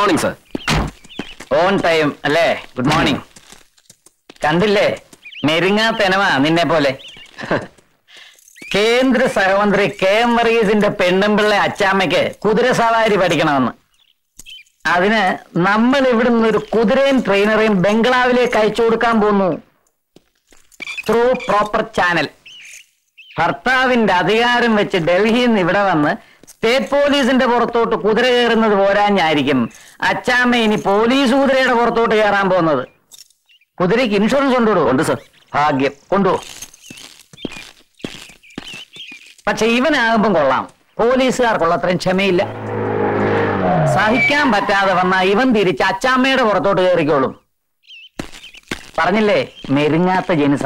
മോർണിംഗ് സർ ഓൺ ടൈം അല്ലേ ഗുഡ് മോർണിംഗ് കണ്ടില്ലേ മെരുങ്ങാത്തെനവാ നിന്നെ പോലെ കേന്ദ്ര സഹമന്ത്രി കെ എം വർഗീസിന്റെ പെണ്ണുമ്പിള്ള അച്ചാമ്മയ്ക്ക് കുതിര സവാരി പഠിക്കണമെന്ന് അതിന് നമ്മൾ ഇവിടുന്ന് ഒരു കുതിരയും ട്രെയിനറെയും ബംഗ്ലാവിലേക്ക് അയച്ചു കൊടുക്കാൻ പോകുന്നു ത്രൂ പ്രോപ്പർ ചാനൽ ഭർത്താവിന്റെ അധികാരം വെച്ച് ഡൽഹിയിൽ നിന്ന് ഇവിടെ വന്ന് സ്റ്റേറ്റ് പോലീസിന്റെ പുറത്തോട്ട് കുതിര കയറുന്നത് പോരാഞ്ഞായിരിക്കും അച്ചാമ്മ ഇനി പോലീസ് കുതിരയുടെ പുറത്തോട്ട് കയറാൻ പോകുന്നത് കുതിരയ്ക്ക് ഇൻഷുറൻസ് കൊണ്ടുവിടും ഉണ്ട് സർ ഭാഗ്യം കൊണ്ടുപോകും പക്ഷെ ഇവനാകുമ്പം കൊള്ളാം പോലീസുകാർക്കുള്ള അത്രയും ക്ഷമയില്ല സഹിക്കാൻ പറ്റാതെ വന്ന ഇവൻ തിരിച്ച് അച്ചാമ്മയുടെ പുറത്തോട്ട് കയറിക്കോളും പറഞ്ഞില്ലേ മെരുങ്ങാത്ത ജനിസ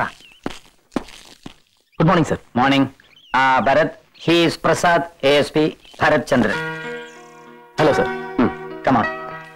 ഗുഡ് മോർണിംഗ് സർ മോർണിംഗ് ആ Bharath he's Prasad A S P Bharath Chandran hello sir come on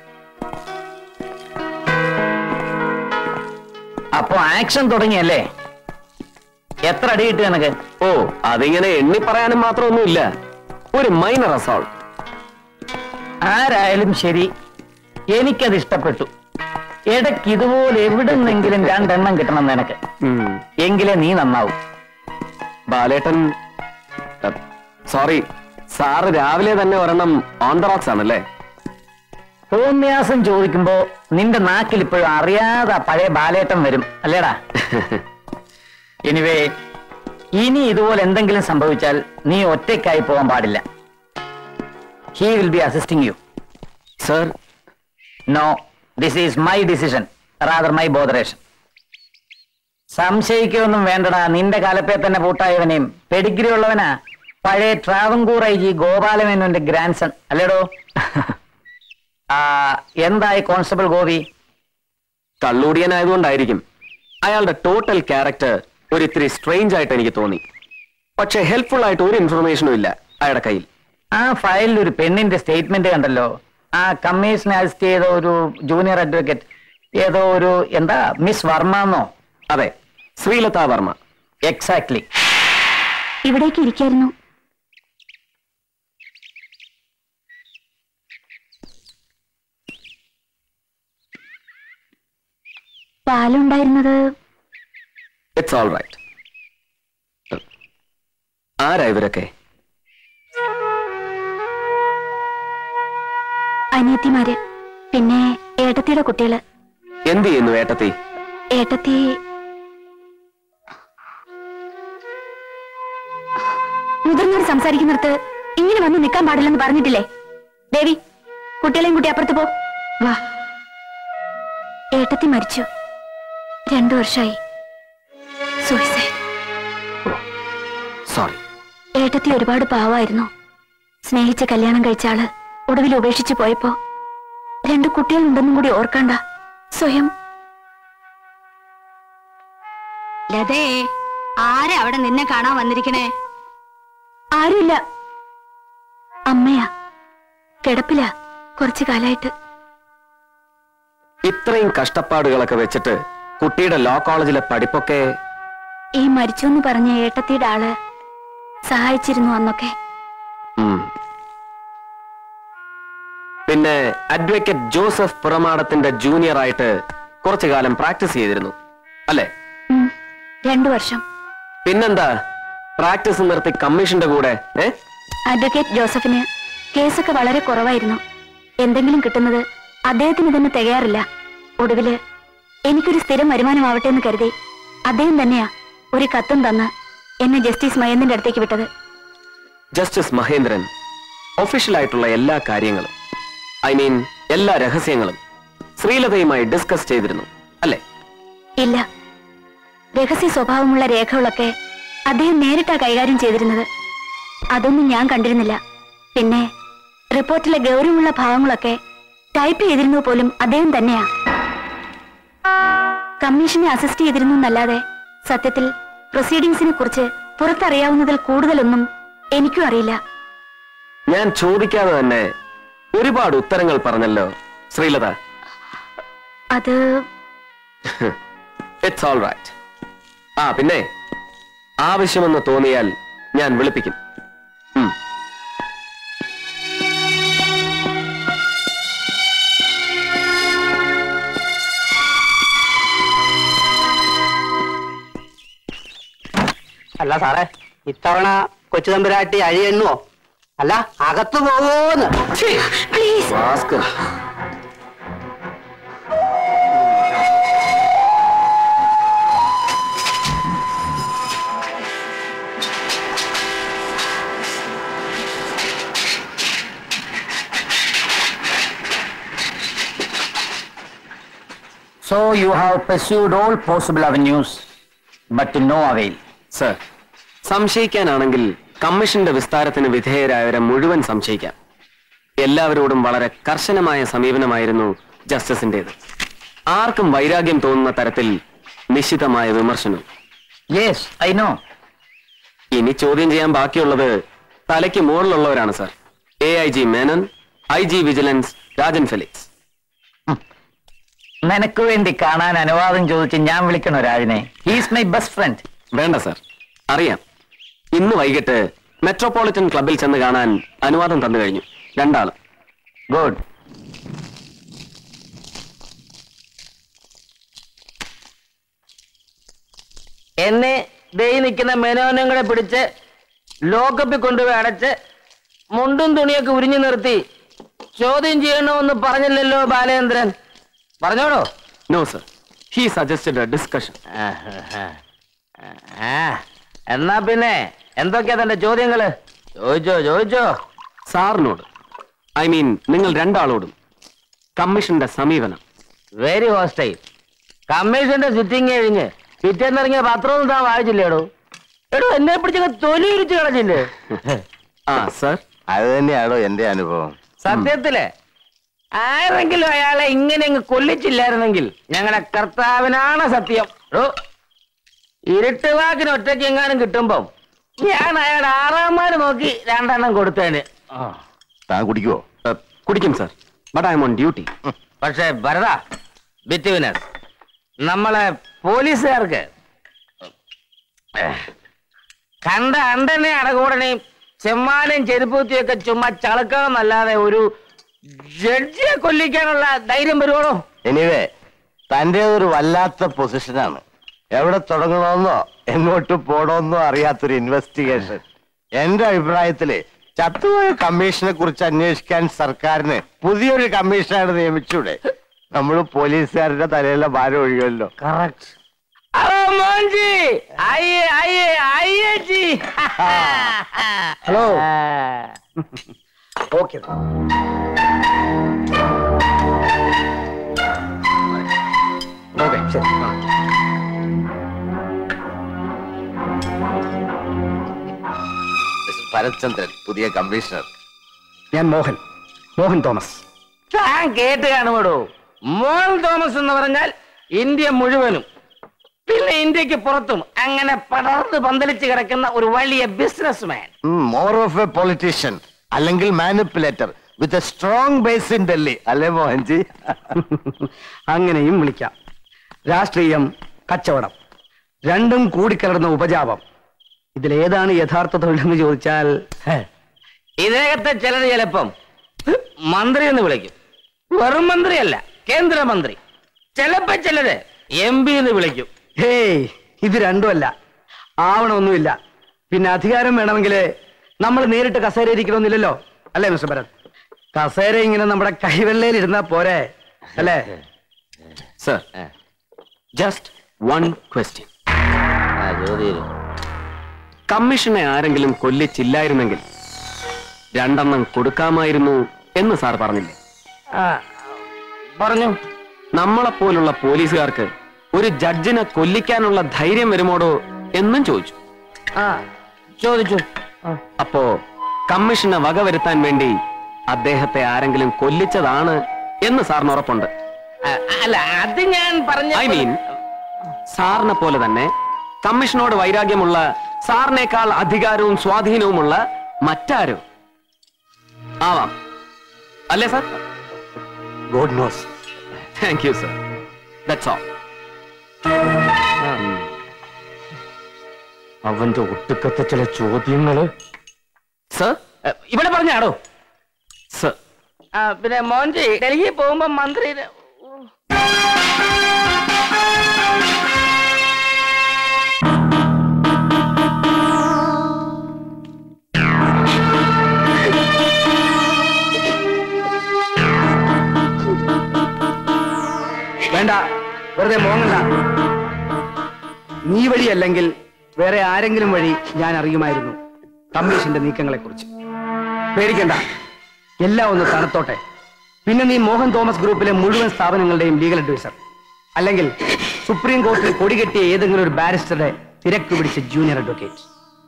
അപ്പോ ആക്ഷൻ തുടങ്ങിയല്ലേ എത്ര അടി കിട്ടി നിനക്ക് ഓ അതിങ്ങനെ എണ്ണി പറയാനും മാത്രമൊന്നുമില്ല ഒരു മൈനർ അസോൾട്ട് ആരായാലും ശരി എനിക്കത് ഇഷ്ടപ്പെട്ടു ഇടയ്ക്ക് ഇതുപോലെ എവിടുന്നെങ്കിലും രണ്ടെണ്ണം കിട്ടണം നിനക്ക് എങ്കിലേ നീ നന്നാവും ബാലേട്ടൻ സോറി സാറ് രാവിലെ തന്നെ ഒരെണ്ണം ഓൺ ദ റോക്സ് ആണല്ലേ തോന്നിയാസം ചോദിക്കുമ്പോ നിന്റെ നാക്കിൽ ഇപ്പോഴും അറിയാതെ ആ പഴയ ബാലേട്ടം വരും അല്ലേടാ എനിവേ ഇനി ഇതുപോലെ എന്തെങ്കിലും സംഭവിച്ചാൽ നീ ഒറ്റയ്ക്കായി പോകാൻ പാടില്ല he will be assisting you sir no this is my decision rather my botheration സംശയിക്കൊന്നും വേണ്ടടാ നിന്റെ കാലപ്പേ തന്നെ പൂട്ടായവനെയും പെഡിഗ്രി ഉള്ളവനാ പഴയ ട്രാവൻകൂർ ഐ ജി ഗോപാലമേനോന്റെ ഗ്രാൻഡ് സൺ അല്ലേടോ ആ, എന്തായി കോൺസ്റ്റബിൾ ഗോപി കള്ളൂടിയനായതുകൊണ്ടായിരിക്കും അയാളുടെ ടോട്ടൽ ക്യാരക്ടർ ഒരു ഇത്തിരി സ്ട്രേഞ്ച് ആയിട്ട് എനിക്ക് തോന്നി പക്ഷെ ഹെൽപ്ഫുൾ ആയിട്ട് ഒരു ഇൻഫർമേഷനും ഇല്ല അയാളുടെ കയ്യിൽ ആ ഫയലിൽ ഒരു പെണ്ണിന്റെ സ്റ്റേറ്റ്മെന്റ് കണ്ടല്ലോ ആ കമ്മീഷനെ അസിസ്റ്റ് ചെയ്ത ഒരു ജൂനിയർ അഡ്വക്കേറ്റ് ഏതോ ഒരു എന്താ മിസ് വർമ്മ എന്നോ അതെ ശ്രീലത വർമ്മ എക്സാക്ട്ലി ഇവിടേക്ക് ഇരിക്കായിരുന്നു പാലുണ്ടായിരുന്നത് ഇറ്റ്സ് ഓൾ റൈറ്റ് ആരാ ഇവരൊക്കെ അനിയത്തിമാര് പിന്നെ ഏട്ടത്തിയുടെ കുട്ടികള് എന്ത് ചെയ്യുന്നു ഏട്ടത്തി ഏട്ടത്തി മുതിർന്നവർ സംസാരിക്കുന്നിടത്ത് ഇങ്ങനെ വന്ന് നിൽക്കാൻ പാടില്ലെന്ന് പറഞ്ഞിട്ടില്ലേ ദേവി കുട്ടികളെയും കുട്ടി അപ്പുറത്ത് പോ വാ ഏട്ടത്തി മരിച്ചു രണ്ടു വർഷമായി സൂയിസൈഡ് സോറി ഏട്ടത്തി ഒരുപാട് പാവായിരുന്നു സ്നേഹിച്ച് കല്യാണം കഴിച്ച ആള് ഒടുവിൽ ഉപേക്ഷിച്ചു പോയപ്പോ രണ്ട് കുട്ടികളുണ്ടെന്നും കൂടി ഓർക്കണ്ട സ്വയം ലതേ ആരാ അവിടെ നിന്നെ കാണാൻ വന്നിരിക്കണേ ആരുമില്ല അമ്മയാ കിടപ്പില കുറച്ചു കാലായിട്ട് ഇത്രയും കഷ്ടപ്പാടുകളൊക്കെ വെച്ചിട്ട് കുട്ടിയുടെ ലോ കോളേജിലെ പഠിപ്പൊക്കെ ഈ മരിച്ചു എന്ന് പറഞ്ഞ ഏട്ടത്തിയുടെ ആള് സഹായിച്ചിരുന്നു അന്നൊക്കെ ഉം. പിന്നെ അഡ്വക്കേറ്റ് ജോസഫ് പുറമാടത്തിന്റെ ജൂനിയർ ആയിട്ട് കുറച്ചു കാലം പ്രാക്ടീസ് ചെയ്തിരുന്നു അല്ലെ ഉം, രണ്ടു വർഷം പിന്നെന്താ പ്രാക്ടീസ് നിർത്തി കമ്മീഷന്റെ കൂടെ ഏ അഡ്വക്കേറ്റ് ജോസഫിന് കേസൊക്കെ വളരെ കുറവായിരുന്നു എന്തെങ്കിലും കിട്ടുന്നത് അദ്ദേഹത്തിന് തന്നെ തികയാറില്ല ഒടുവില് എനിക്കൊരു സ്ഥിരം വരുമാനമാവട്ടെ എന്ന് കരുതി അദ്ദേഹം തന്നെയാ ഒരു കത്തും തന്ന് എന്നെ ജസ്റ്റിസ് മഹേന്ദ്രന്റെ അടുത്തേക്ക് വിട്ടത് ജസ്റ്റിസ് മഹേന്ദ്രൻ ഒഫീഷ്യൽ ആയിട്ടുള്ള എല്ലാ കാര്യങ്ങളും ഐ മീൻ എല്ലാ രഹസ്യങ്ങളും ശ്രീലതയുമായി ഡിസ്കസ് ചെയ്തിരുന്നു അല്ലെ ഇല്ല രഹസ്യ സ്വഭാവമുള്ള രേഖകളൊക്കെ അദ്ദേഹം നേരിട്ടാ കൈകാര്യം ചെയ്തിരുന്നത് അതൊന്നും ഞാൻ കണ്ടിരുന്നില്ല പിന്നെ റിപ്പോർട്ടിലെ ഗൗരവമുള്ള ഭാഗങ്ങളൊക്കെ ടൈപ്പ് ചെയ്തിരുന്നത് പോലും അദ്ദേഹം തന്നെയാ കമ്മീഷനെ അസിസ്റ്റ് ചെയ്തിരുന്നു എന്നല്ലാതെ സത്യത്തിൽ പ്രൊസീഡിങ്സിനെ കുറിച്ച് പുറത്തറിയാവുന്നതിൽ കൂടുതലൊന്നും എനിക്കും അറിയില്ല ഞാൻ ചോദിക്കാതെ തന്നെ ഒരുപാട് ഉത്തരങ്ങൾ പറഞ്ഞല്ലോ ശ്രീലത അത് ഇറ്റ്സ് ഓൾ റൈറ്റ് ആ പിന്നെ ആവശ്യമെന്ന് തോന്നിയാൽ ഞാൻ വിളിപ്പിക്കും ഉം. അല്ല സാറേ ഇത്തവണ കൊച്ചു തമ്പുരാട്ടി അഴിയെണ്ണുവോ അല്ല അകത്ത് പോവോന്ന് Bhaskar So you have pursued all possible avenues, but to no avail. Sir സംശയിക്കാനാണെങ്കിൽ കമ്മീഷന്റെ വിസ്താരത്തിന് വിധേയരായവരെ മുഴുവൻ സംശയിക്കാം എല്ലാവരോടും വളരെ കർശനമായ സമീപനമായിരുന്നു ജസ്റ്റിസിന്റേത് ആർക്കും വൈരാഗ്യം തോന്നുന്ന തരത്തിൽ നിശ്ചിതമായ വിമർശനം യെസ് ഐ നോ ഇനി ചോദ്യം ചെയ്യാൻ ബാക്കിയുള്ളത് തലയ്ക്ക് മുകളിലുള്ളവരാണ് sir A I G Menon I G vigilance Rajan Felix നിനക്ക് വേണ്ടി കാണാൻ അനുവാദം ചോദിച്ച് ഞാൻ വിളിക്കണോ രാജിനെ ഹീസ് മൈ ബെസ്റ്റ് ഫ്രണ്ട് വേണ്ട സർ അറിയാം ഇന്ന് വൈകിട്ട് മെട്രോപൊളിറ്റൻ ക്ലബിൽ ചെന്ന് കാണാൻ അനുവാദം തന്നു കഴിഞ്ഞു രണ്ടാള് ഗുഡ് എന്നെ ദേ നിൽക്കുന്ന മെനോനും കൂടെ പിടിച്ച് ലോക്കപ്പിൽ കൊണ്ടുപോയി അടച്ച് മുണ്ടും തുണിയൊക്കെ ഉരിഞ്ഞു നിർത്തി ചോദ്യം ചെയ്യണമെന്ന് പറഞ്ഞില്ലല്ലോ ബാലേന്ദ്രൻ പറഞ്ഞോടോ no sir he suggested discussion ആ എന്നാ പിന്നെ എന്തൊക്കെയാ തന്റെ ചോദ്യങ്ങള് ചോദിച്ചോ ചോദിച്ചോ സാറിനോട് ഐ മീൻ നിങ്ങൾ രണ്ടാളോടും കമ്മീഷന്റെ സമീപനം വെരി ഹോസ്റ്റൈൽ കമ്മീഷന്റെ സിറ്റിംഗ് കഴിഞ്ഞ് പിറ്റേന്നിറങ്ങിയ പത്രമൊന്നും താൻ വായിച്ചില്ലേടോ എടോ എന്നെ പിടിച്ചങ്ങ് തൊലി ഇരിച്ചു കളഞ്ഞില്ലേ ആ സർ അത് തന്നെയാണോ എന്റെ അനുഭവം സത്യത്തില് ആരെങ്കിലും അയാളെ ഇങ്ങനെ അങ്ങ് കൊല്ലിച്ചില്ലായിരുന്നെങ്കിൽ ഞങ്ങളുടെ കർത്താവിനാണ് സത്യം എടോ, ഇരുട്ട് വാക്കിന് ഒറ്റയ്ക്ക് എങ്ങാനും കിട്ടുമ്പം ഞാൻ അയാളുടെ ആറാമാര് നോക്കി രണ്ടെണ്ണം കൊടുത്തേന് താൻ കുടിക്കുവോ കുടിക്കും sir but I'm on duty പക്ഷേ ഭരത ബിറ്റ്വിനസ് നമ്മളെ പോലീസുകാർക്ക് കണ്ട അണ്ടനെ അടകൂടനെയും ചെമ്മാനെയും ചെരുപ്പൂത്തിയൊക്കെ ചുമ്മാ ചളക്കണമെന്നല്ലാതെ ഒരു ജഡ്ജിയെ കൊല്ലിക്കാനുള്ള ധൈര്യം വരുവാണോ എനിവേ തന്റെ ഒരു വല്ലാത്ത പൊസിഷനാണ് എവിടെ തുടങ്ങണമെന്നോ എങ്ങോട്ട് പോണമെന്നോ അറിയാത്തൊരു ഇൻവെസ്റ്റിഗേഷൻ എന്റെ അഭിപ്രായത്തില് ചത്തുപോയ കമ്മീഷനെ കുറിച്ച് അന്വേഷിക്കാൻ സർക്കാരിന് പുതിയൊരു കമ്മീഷനാണ് നിയമിച്ചൂടെ നമ്മൾ പോലീസുകാരുടെ തലയിലെ ഭാരം ഒഴിയുമല്ലോ കറക്റ്റ് ഹലോ മോൻജി അയ്യേ അയ്യേ അയ്യേ ജി ഹലോ ഓക്കെ ഓക്കെ ശരി ആ. ഭരത്ചന്ദ്രൻ പുതിയ കമ്മീഷണർ ഞാൻ മോഹൻ മോഹൻ തോമസ് താൻ കേട്ട് കാണുമോടോ മോൾ തോമസ് എന്ന് പറഞ്ഞാൽ ഇന്ത്യ മുഴുവനും പിന്നെ ഇന്ത്യക്ക് പുറത്തും അങ്ങനെ പടർന്ന് പന്തലിച്ച് കിടക്കുന്ന ഒരു വലിയ businessman more of a politician അല്ലെങ്കിൽ manipulator with a strong base in Delhi അല്ലേ മോഹൻജി അങ്ങനെയും വിളിക്കാം രാഷ്ട്രീയം കച്ചവടം രണ്ടും കൂടിക്കലർന്ന ഉപജാപം ഇതിലേതാണ് യഥാർത്ഥ തൊഴിലെന്ന് ചോദിച്ചാൽ ഇതിനകത്തെ ചിലർ ചിലപ്പം മന്ത്രി എന്ന് വിളിക്കും വെറും മന്ത്രിയല്ല കേന്ദ്രമന്ത്രി ചിലപ്പോ ചിലര് എം പി എന്ന് വിളിക്കും ഹേയ് ഇത് രണ്ടുമല്ല ആവണമൊന്നുമില്ല പിന്നെ അധികാരം വേണമെങ്കിൽ നമ്മൾ നേരിട്ട് കസേര ഇരിക്കണമെന്നില്ലല്ലോ അല്ലേ മിസ്റ്റർ ഭരത് കസേര ഇങ്ങനെ നമ്മുടെ കൈവെള്ളയിൽ ഇരുന്നാ പോരെ അല്ലേ സർ ജസ്റ്റ് വൺ ക്വസ്റ്റ്യൻ കമ്മീഷനെ ആരെങ്കിലും കൊല്ലിച്ചില്ലായിരുന്നെങ്കിൽ രണ്ടെണ്ണം കൊടുക്കാമായിരുന്നു എന്ന് സാർ പറഞ്ഞില്ലേ പറഞ്ഞു നമ്മളെപ്പോലുള്ള പോലീസുകാർക്ക് ഒരു ജഡ്ജിനെ കൊല്ലിക്കാനുള്ള ധൈര്യം വരുമോടോ എന്നും ചോദിച്ചു ആ ചോദിച്ചു അപ്പോ കമ്മീഷനെ വകവരുത്താൻ വേണ്ടി അദ്ദേഹത്തെ ആരെങ്കിലും കൊല്ലിച്ചതാണ് എന്ന് സാറിന് ഉറപ്പുണ്ട് അല്ല അത് ഞാൻ പറഞ്ഞ ഐ മീൻ സാറിനെ പോലെ തന്നെ കമ്മീഷനോട് വൈരാഗ്യമുള്ള സാറിനേക്കാൾ അധികാരവും സ്വാധീനവുമുള്ള മറ്റാരോ ആവാം അല്ലേ sir God knows thank you sir that's all അവന്റെ ഒട്ടുക്കത്തെ ചില ചോദ്യങ്ങള് സർ ഇവിടെ പറഞ്ഞാടോ സർ പിന്നെ മോൻജി ഡൽഹി പോകുമ്പോ മന്ത്രി വെറുതെ മോങ്ങണ്ട നീ വഴിയല്ലെങ്കിൽ വേറെ ആരെങ്കിലും വഴി ഞാൻ അറിയുമായിരുന്നു കമ്മീഷന്റെ നീക്കങ്ങളെ കുറിച്ച് പേടിക്കണ്ട എല്ലാം ഒന്ന് തണുത്തോട്ടെ പിന്നെ നീ മോഹൻ തോമസ് ഗ്രൂപ്പിലെ മുഴുവൻ സ്ഥാപനങ്ങളുടെയും ലീഗൽ അഡ്വൈസർ അല്ലെങ്കിൽ സുപ്രീം കോടതിയിൽ കൊടികെട്ടിയ ഏതെങ്കിലും ഒരു ബാരിസ്റ്ററുടെ തിരക്ക് പിടിച്ച ജൂനിയർ അഡ്വക്കേറ്റ്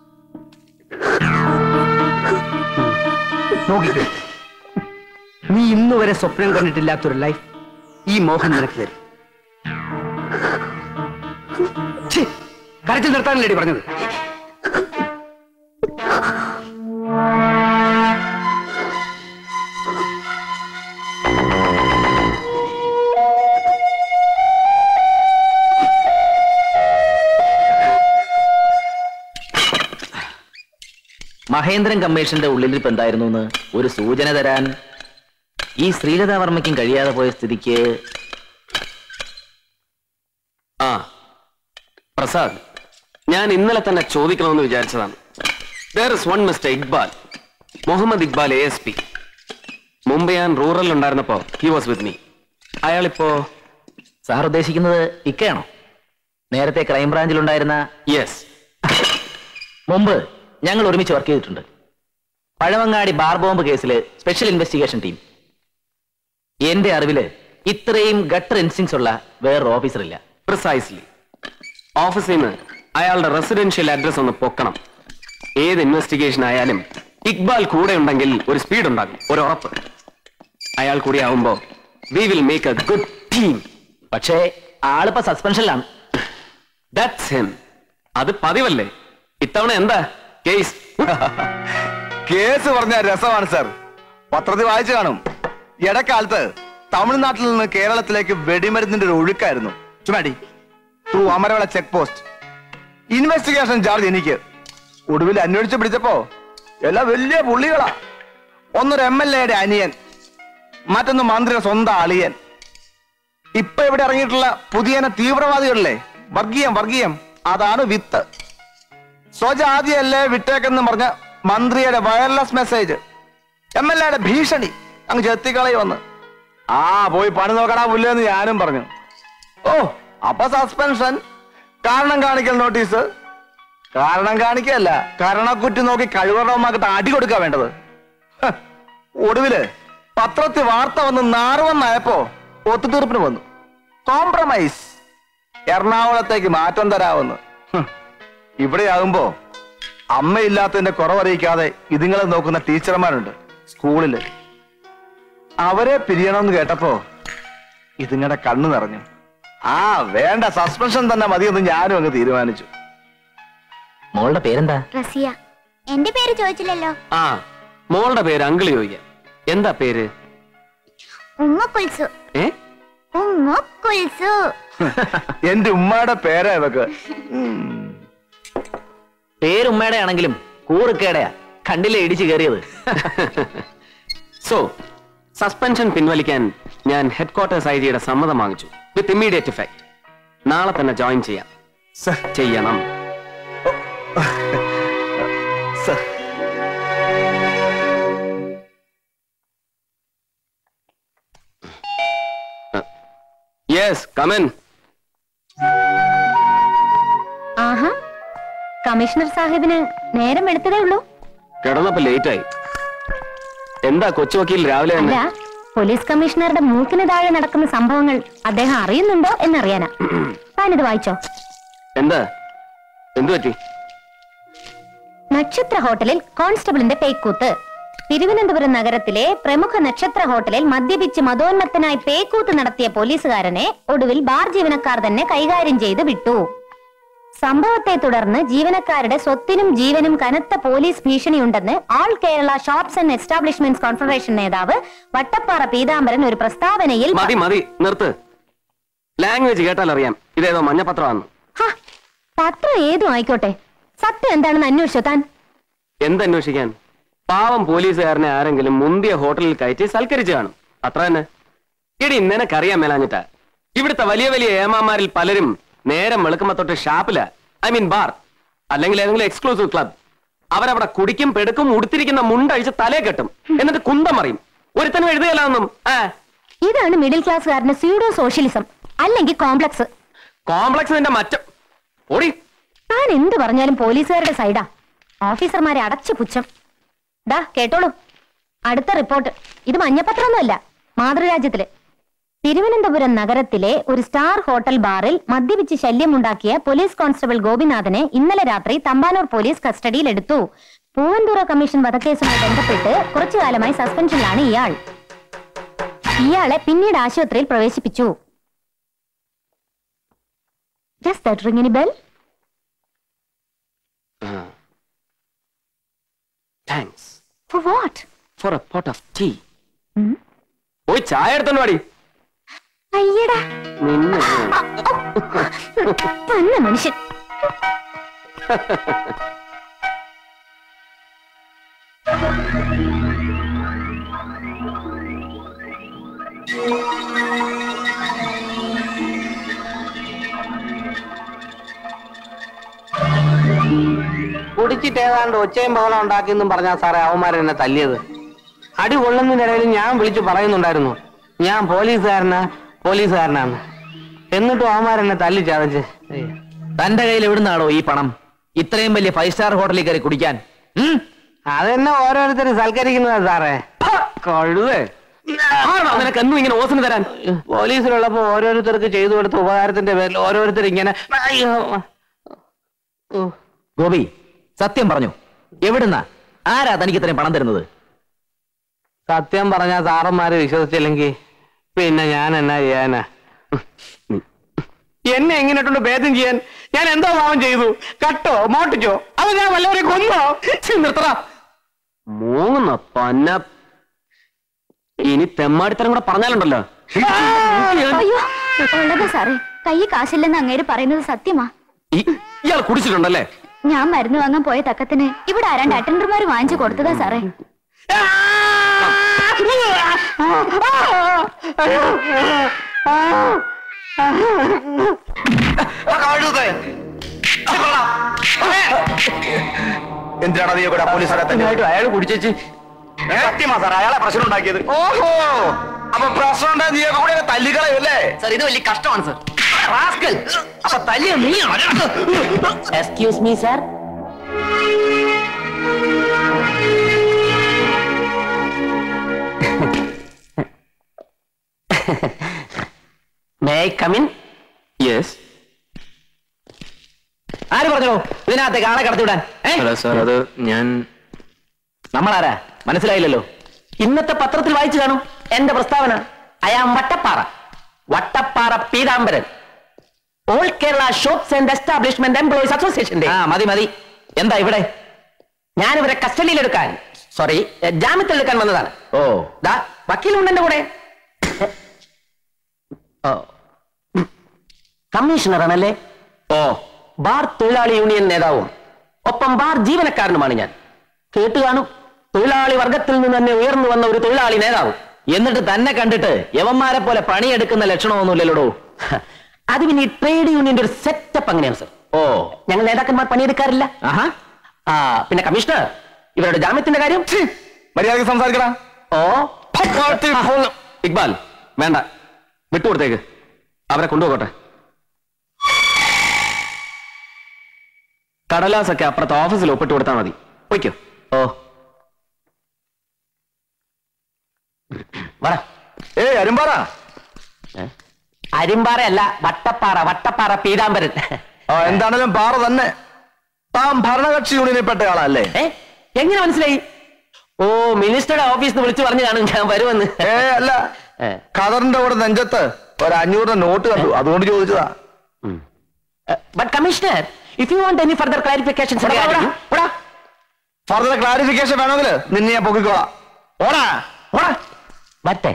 നോക്കിക്കോ നീ ഇന്നു വരെ സ്വപ്നം കണ്ടിട്ടില്ലാത്തൊരു ലൈഫ് ഈ മോഹൻ നിനക്ക് തരും ഛീ, കരച്ചിൽ നിർത്താനല്ലേടി പറഞ്ഞത് മഹേന്ദ്രൻ കമ്മീഷന്റെ ഉള്ളിലിരിപ്പ് എന്തായിരുന്നു എന്ന് ഒരു സൂചന തരാൻ ഈ ശ്രീലതാ വർമ്മയ്ക്കും കഴിയാതെ പോയ സ്ഥിതിക്ക് ആ പ്രസാദ് ഞാൻ ഇന്നലെ തന്നെ ചോദിക്കണമെന്ന് വിചാരിച്ചതാണ് there is one mister Iqbal Muhammad Iqbal A S P മുമ്പ് ഞാൻ റൂറലിൽ ഉണ്ടായിരുന്നപ്പോ ഹി വാസ് വിത്ത് മീ അയാളിപ്പോ സാർ ഉദ്ദേശിക്കുന്നത് ഇക്കയാണോ നേരത്തെ ക്രൈംബ്രാഞ്ചിൽ ഉണ്ടായിരുന്ന യെസ് മുമ്പ് ഞങ്ങൾ ഒരുമിച്ച് വർക്ക് ചെയ്തിട്ടുണ്ട് പഴവങ്ങാടി ബാർ ബോംബ് കേസിലെ സ്പെഷ്യൽ ഇൻവെസ്റ്റിഗേഷൻ ടീം എന്റെ അറിവില് ഇത്രയും ഗട്ടർ ഇൻസ്റ്റിങ്സ് ഉള്ള വേറൊരു ഓഫീസർ ഇല്ല പ്രിസൈസ്ലി ഓഫീസിൽ നിന്ന് അയാളുടെ റെസിഡൻഷ്യൽ അഡ്രസ് ഒന്ന് പൊക്കണം ഏത് ഇൻവെസ്റ്റിഗേഷൻ ആയാലും ഇക്ബാൽ കൂടെ ഉണ്ടെങ്കിൽ ഒരു സ്പീഡ് ഉണ്ടാകും ഒരു ഉറപ്പ് അയാൾ കൂടി ആവുമ്പോ we will make a good team പക്ഷേ ആളിപ്പോ സസ്പെൻഷനിലാണ് ദാറ്റ്സ് ഹിം അത് പതിവല്ലേ ഇത്തവണ എന്താ കേസ് കേസ് പറഞ്ഞ രസമാണ് സാർ പത്രത്തിൽ വായിച്ചു കാണും ഇടക്കാലത്ത് തമിഴ്നാട്ടിൽ നിന്ന് കേരളത്തിലേക്ക് വെടിമരുന്നിന്റെ ഒരു ഒഴുക്കായിരുന്നു Chumadi through Amaravila check post investigation charge എനിക്ക് ഒടുവിൽ അന്വേഷിച്ച് പിടിച്ചപ്പോ എല്ലാം വലിയ പുള്ളികളാ ഒന്നൊരു എം എൽ എയുടെ അനിയൻ മറ്റൊന്ന് മന്ത്രിയുടെ സ്വന്തം അളിയൻ ഇപ്പൊ ഇവിടെ ഇറങ്ങിയിട്ടുള്ള പുതിയന തീവ്രവാദികളിലെ വർഗീയം വർഗീയം അതാണ് വിത്ത് സ്വജാതിയല്ലേ വിട്ടേക്കെന്ന് പറഞ്ഞ മന്ത്രിയുടെ വയർലെസ് മെസ്സേജ് എം എൽ എയുടെ ഭീഷണി അങ്ങ് ചെത്തിക്കളയുമെന്ന് ആ പോയി പണി നോക്കടാ പുല്ലെന്ന് ഞാനും പറഞ്ഞു ഓ അപ്പൊ സസ്പെൻഷൻ കാരണം കാണിക്കൽ നോട്ടീസ് കാരണം കാണിക്കല്ല കരണക്കുറ്റി നോക്കി കഴിവറവന്മാർക്ക് അടി കൊടുക്കാ വേണ്ടത് ഹ്, ഒടുവില് പത്രത്തിൽ വാർത്ത വന്ന് നാറുവന്നായപ്പോ ഒത്തുതീർപ്പിന് വന്നു കോംപ്രമൈസ് എറണാകുളത്തേക്ക് മാറ്റം തരാമെന്ന് ഹ്, ഇവിടെയാകുമ്പോ അമ്മയില്ലാത്തതിന്റെ കുറവറിയിക്കാതെ ഇതുങ്ങളെ നോക്കുന്ന ടീച്ചർമാരുണ്ട് സ്കൂളില് അവരെ പിരിയണമെന്ന് കേട്ടപ്പോ ഇതുങ്ങളുടെ കണ്ണു നിറഞ്ഞു ആ വേണ്ട സസ്പെൻഷൻ തന്നെ മതിയെന്ന് ഞാനും അങ്ങ് തീരുമാനിച്ചു മോളുടെ പേരെന്താ റസിയ എന്റെ പേര് ചോദിച്ചില്ലല്ലോ ആ മോളുടെ പേര് അങ്കിള് ചോദിക്കാം എന്താ പേര് ഉമ്മ കുൽസു ഏ ഉമ്മ കുൽസു എന്റെ ഉമ്മയുടെ പേരാ ഇതൊക്കെ പേരുമ്മയുടെ ആണെങ്കിലും കൂറുക്കേടയാ കണ്ടില്ലേ ഇടിച്ചു കയറിയത് സോ സസ്പെൻഷൻ പിൻവലിക്കാൻ ഞാൻ ഹെഡ് ക്വാർട്ടേഴ്സ് ഐ ജിയുടെ സമ്മതം വാങ്ങിച്ചു വിത്ത് ഇമ്മീഡിയറ്റ് ഇഫക്ട് നാളെ തന്നെ ജോയിൻ ചെയ്യാം ചെയ്യണം യെസ് കമൻ ആഹാ കമ്മീഷണർ സാഹിബിന് നേരം എടുത്തതേ ഉള്ളൂ കിടന്നപ്പോ ലേറ്റ് ആയി എന്താ കൊച്ചു വക്കീൽ രാവിലെ അല്ല തന്നെ പോലീസ് കമ്മീഷണറുടെ മൂക്കിന് താഴെ നടക്കുന്ന സംഭവങ്ങൾ അദ്ദേഹം അറിയുന്നുണ്ടോ എന്നറിയാനാ താനിത് വായിച്ചോ എന്താ എന്തു പറ്റി നക്ഷത്ര ഹോട്ടലിൽ കോൺസ്റ്റബിളിന്റെ പേക്കൂത്ത് തിരുവനന്തപുരം നഗരത്തിലെ പ്രമുഖ നക്ഷത്ര ഹോട്ടലിൽ മദ്യപിച്ച് മതോന്മത്തനായി പേക്കൂത്ത് നടത്തിയ പോലീസുകാരനെ ഒടുവിൽ ബാർ ജീവനക്കാർ തന്നെ കൈകാര്യം ചെയ്ത് വിട്ടു സംഭവത്തെ തുടർന്ന് ജീവനക്കാരുടെ സ്വത്തിനും ജീവനും കനത്ത പോലീസ് ഭീഷണിയുണ്ടെന്ന് all Kerala shops and establishment confederation നേതാവ് വട്ടപ്പാറ പീതാംബരൻ ഒരു പ്രസ്താവനയിൽ മതി മതി നിർത്ത് ലാംഗ്വേജ് കേട്ടാൽ അറിയാം ഇതേതോ മഞ്ഞപത്രമാണ് ഹ, പത്രം ഏതും ആയിക്കോട്ടെ സത്യം എന്താണെന്ന് അന്വേഷിച്ചോ താൻ എന്തന്വേഷിക്കാൻ പാവം പോലീസുകാരനെ ആരെങ്കിലും മുന്തിയ ഹോട്ടലിൽ കയറ്റി സൽക്കരിച്ചു കാണും അത്ര തന്നെ ഇടി നിനക്കറിയാൻ മേലാഞ്ഞിട്ടാ ഇവിടുത്തെ വലിയ വലിയ ഏമാമാരിൽ പലരും നേരം വെളുക്കുമ്പോ തൊട്ട് ഷാപ്പില ഐ മീൻ ബാർ അല്ലെങ്കിൽ ഏതെങ്കിലും എക്സ്ക്ലൂസീവ് ക്ലബ് അവരവിടെ കുടിക്കും പെടുക്കും ഉടുത്തിരിക്കുന്ന മുണ്ടഴിച്ച് തലേ കെട്ടും എന്നിട്ട് കുന്തം മറിയും ഒരുത്തനും എഴുതുകയല്ലാന്നും ആ ഇതാണ് മിഡിൽ ക്ലാസ്സുകാരന്റെ സ്യൂഡോ സോഷ്യലിസം അല്ലെങ്കിൽ കോംപ്ലക്സ് കോംപ്ലക്സ് നിന്റെ മറ്റം ഓടി താൻ എന്ത് പറഞ്ഞാലും പോലീസുകാരുടെ സൈഡാ ഓഫീസർമാരെ അടച്ചു പുച്ഛം ദാ കേട്ടോളൂ അടുത്ത റിപ്പോർട്ട് ഇത് മഞ്ഞപ്പത്രമൊന്നുമല്ല മാതൃരാജ്യത്തില് തിരുവനന്തപുരം നഗരത്തിലെ ഒരു സ്റ്റാർ ഹോട്ടൽ ബാറിൽ മദ്യപിച്ച് ശല്യമുണ്ടാക്കിയ പോലീസ് കോൺസ്റ്റബിൾ ഗോപിനാഥനെ ഇന്നലെ രാത്രി തമ്പാനൂർ പോലീസ് കസ്റ്റഡിയിലെടുത്തു പൂവന്തൂറ കമ്മീഷൻ വധക്കേസുമായി ബന്ധപ്പെട്ട് കുറച്ചു കാലമായി സസ്പെൻഷനിലാണ് ഇയാൾ ഇയാളെ പിന്നീട് ആശുപത്രിയിൽ പ്രവേശിപ്പിച്ചു just that ring any bell thanks for what for a pot of tea പോയി ചായ എടുത്തോണ്ട് വാടി അയ്യടാ നിന്നെ തന്നെ മനുഷ്യൻ കുടിച്ചിട്ട് ഏതാണ്ട് ഒച്ചയും ബഹളം ഉണ്ടാക്കിയെന്നും പറഞ്ഞാ സാറേ അവന്മാരെന്നെ തല്ലിയത് അടി കൊള്ളുന്നതിനിടയിൽ ഞാൻ വിളിച്ചു പറയുന്നുണ്ടായിരുന്നു ഞാൻ പോലീസുകാരനാ പോലീസുകാരനാണ് എന്നിട്ടും അവന്മാരെന്നെ തല്ലി ചതച്ച് തന്റെ കയ്യിൽ എവിടുന്നാണോ ഈ പണം ഇത്രയും വലിയ ഫൈവ് സ്റ്റാർ ഹോട്ടലിൽ കയറി കുടിക്കാൻ ഉം? അതെന്നെ ഓരോരുത്തരും സൽക്കരിക്കുന്നതാ സാറേ കഴുതേ ആരാണോ നിനക്ക് എന്നും ഇങ്ങനെ ഓസിന് തരാൻ പോലീസിലുള്ളപ്പോ ഓരോരുത്തർക്ക് ചെയ്തു കൊടുത്ത ഉപകാരത്തിന്റെ പേരിൽ ഓരോരുത്തർ ഇങ്ങനെ അയ്യോ ഗോപി സത്യം പറഞ്ഞു എവിടുന്നാ ആരാ തനിക്ക് ഇത്രയും പണം തരുന്നത് സത്യം പറഞ്ഞാ സാറന്മാര് വിശ്വസിച്ചില്ലെങ്കിൽ പിന്നെ ഞാൻ എന്നാ ചെയ്യാനാ എന്നെ എങ്ങനെയിട്ടുണ്ട് ഭേദം ചെയ്യാൻ ഞാൻ എന്തോ പാവം ചെയ്തു കട്ടോ മോട്ടിച്ചോ അത് ഞാൻ വല്ലവരെ കൊന്നോ ഛി, നിർത്തടാ മൂങ്ങുന്ന പന്ന ഇനി തെമ്മാടിത്തരം കൂടെ പറഞ്ഞാലുണ്ടല്ലോ അയ്യോ ഉള്ളത് സാറേ കൈ കാശില്ലെന്ന് അങ്ങേര് പറയുന്നത് സത്യമാ ഈ- ഇയാൾ കുടിച്ചിട്ടുണ്ടല്ലേ ഞാൻ മരുന്ന് വാങ്ങാൻ പോയ തക്കത്തിന് ഇവിടെ ആരാണ്ട് അറ്റൻഡർമാർ വാങ്ങിച്ചു കൊടുത്തതാ സാറേ എന്തിനാണ് നീ കൂടെ പോലീസുകാരെ തന്നെ അയാൾ കുടിച്ചേച്ച് സത്യമാ സാർ അയാളെ പ്രശ്നം ഉണ്ടാക്കിയത് ഓഹോ അപ്പൊ പ്രശ്നം ഉണ്ടായി നീ കൂടെ തല്ലിക്കളയല്ലേ സാർ ഇത് വലിയ കഷ്ടമാണ് സാർ അപ്പൊ തല്ലിയ നീയാണ് excuse me sir may come in yes ആര് പറഞ്ഞോ ഇതിനകത്തേക്ക് ആളെ കടത്തിവിടാൻ ഏ? അല്ല സാർ അത് ഞാൻ നമ്മളാരാ മനസ്സിലായില്ലല്ലോ ഇന്നത്തെ പത്രത്തിൽ വായിച്ചു കാണും എന്റെ പ്രസ്താവന I am Vattappara Vattappara Peethambaran all Kerala shops and establishment employees അസോസിയേഷന്റെ ആ മതി മതി എന്താ ഇവിടെ ഞാൻ ഇവരെ കസ്റ്റഡിയിലെടുക്കാൻ സോറി ജാമ്യത്തിലെടുക്കാൻ വന്നതാണ് ഓ ദാ വക്കീലുണ്ട് എന്റെ കൂടെ ഓ കമ്മീഷണറാണല്ലേ ഓ ബാർ തൊഴിലാളി യൂണിയൻ നേതാവും ഒപ്പം ബാർ ജീവനക്കാരനുമാണ് ഞാൻ കേട്ട് കാണും തൊഴിലാളി വർഗത്തിൽ നിന്ന് തന്നെ ഉയർന്നു വന്ന ഒരു തൊഴിലാളി നേതാവ് എന്നിട്ട് തന്നെ കണ്ടിട്ട് യവന്മാരെ പോലെ പണിയെടുക്കുന്ന ലക്ഷണമൊന്നുമില്ലല്ലോടോ അത് പിന്നെ ഈ ട്രേഡ് യൂണിയന്റെ ഒരു സെറ്റപ്പ് അങ്ങനെയാണ് സർ ഓ ഞങ്ങൾ നേതാക്കന്മാർ പണിയെടുക്കാറില്ല ആഹാ ആ പിന്നെ കമ്മീഷണർ ഇവരുടെ ജാമ്യത്തിന്റെ കാര്യം മര്യാദക്ക് സംസാരിക്കടാ ഓ ഇക്ബാൽ വേണ്ട വിട്ടുകൊടുത്തേക്ക് അവരെ കൊണ്ടുപോകട്ടെ കടലാസൊക്കെ അപ്പുറത്തെ ഓഫീസിൽ ഒപ്പിട്ട് കൊടുത്താൽ മതി പൊയ്ക്കോ ഓ ഏ അരുമ്പാറ അരിമ്പാറയല്ല വട്ടപ്പാറ വട്ടപ്പാറ പീതാംബരൻ ആ എന്താണേലും പാറ തന്നെ താൻ ഭരണകക്ഷി യൂണിയനിൽ പെട്ട ആളല്ലേ ഏ എങ്ങനെ മനസ്സിലായി ഓ മിനിസ്റ്ററുടെ ഓഫീസിൽ നിന്ന് വിളിച്ചു പറഞ്ഞു കാണും ഞാൻ വരുമെന്ന് ഏ അല്ല ഖദറിന്റെ കൂടെ നെഞ്ചത്ത് ഒരു അഞ്ഞൂറിന്റെ നോട്ട് കണ്ടു അതുകൊണ്ട് ചോദിച്ചതാ but commissioner if you want any further clarification further clarification വേണമെങ്കിൽ നിന്നെ ഞാൻ പൊക്കിക്കോളാം ഓടാ ഓടാ വരട്ടെ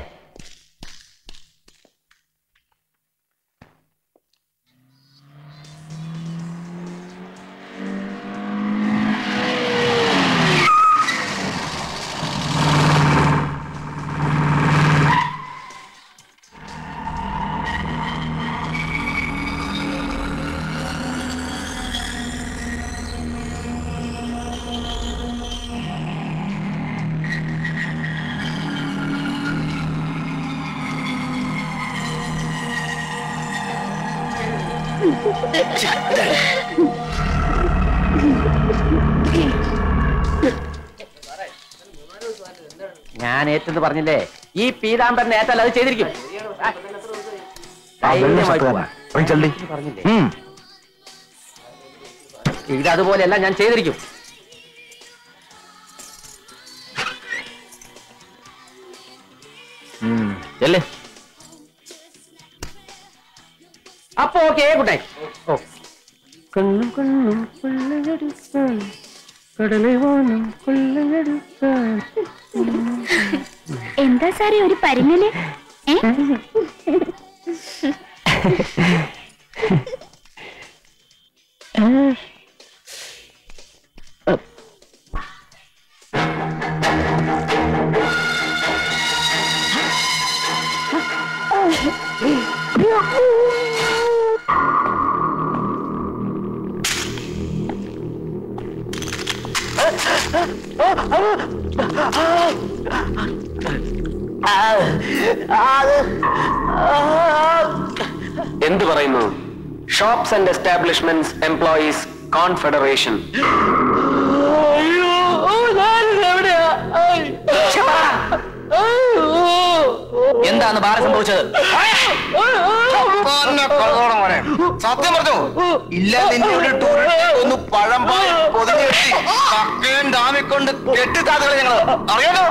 ഞാൻ ഏറ്റെന്ന് പറഞ്ഞില്ലേ ഈ പീതാംബരൻ ഏറ്റല്ല അത് ചെയ്തിരിക്കും ധൈര്യമായി പോവാ. പറഞ്ഞില്ലേ ഇത് അതുപോലെയല്ല ഞാൻ ചെയ്തിരിക്കും ഉം, ചെല്ല് അപ്പൊ ഓക്കെ ഗുഡ് നൈറ്റ് ഓ കണ്ണും കണ്ണും കൊള്ളയെടുക്കാൻ കടലെ വാനം കൊള്ളയെടുക്കാൻ എന്താ സാറേ ഒരു പരിങ്ങല് ഏ? എന്ത് പറയുന്നു shops and establishments employees confederation എന്താണ് ബാല സംഭവിച്ചത് സത്യം പറഞ്ഞു ഇല്ല നിന്റെ ഒരു ടൂറിസ്റ്റ് ഒന്ന് പഴം പാൽ പൊതിഞ്ഞു കെട്ടി കക്കയും ഡാമിക്കൊണ്ട് കെട്ടിത്താത്തുകളെ ഞങ്ങള് അറിയാലോ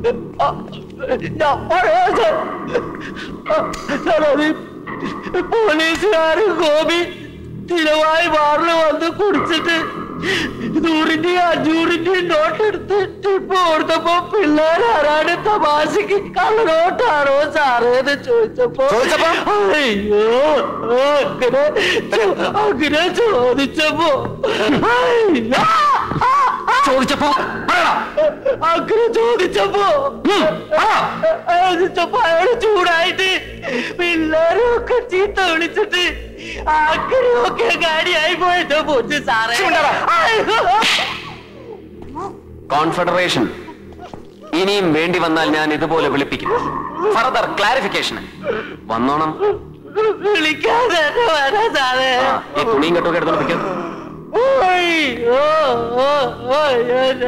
പോലീസുകാരും ഗോപി സ്ഥിരമായി ബാറിൽ വന്ന് കുടിച്ചിട്ട് നൂറിന്റെയും അഞ്ഞൂറിന്റെയും നോട്ട് എടുത്ത് ടിപ്പ് കൊടുത്തപ്പോ പിള്ളേരാരാണ് തമാശക്ക് കള്ളനോട്ടാണോ സാറേ എന്ന് ചോദിച്ചപ്പോ അയ്യോ അങ്ങനെ അങ്ങനെ ചോദിച്ചപ്പോ അയ്യോ. ചോദിച്ചപ്പോ അങ്ങനെ ചോദിച്ചപ്പോ ചോദിച്ചപ്പോ അയാള് ചൂടായിട്ട് പിള്ളേരൊക്കെ ചീത്ത വിളിച്ചിട്ട് ആക്കരയൊക്കെ കാര്യായി പോയത് പോച്ച് സാറേ അയ്യോ. കോൺഫെഡറേഷൻ ഇനിയും വേണ്ടി വന്നാൽ ഞാൻ ഇതുപോലെ വിളിപ്പിക്കും ഫർദർ ക്ലാരിഫിക്കേഷൻ വന്നോണം വിളിക്കാതെ തന്നെ വരാം സാറേ ഈ തുണിയും കെട്ടൊക്കെ എടുത്തോണ്ട് പിടിക്കും അയ്യോ ഓ, ഓ, എൻ്റെ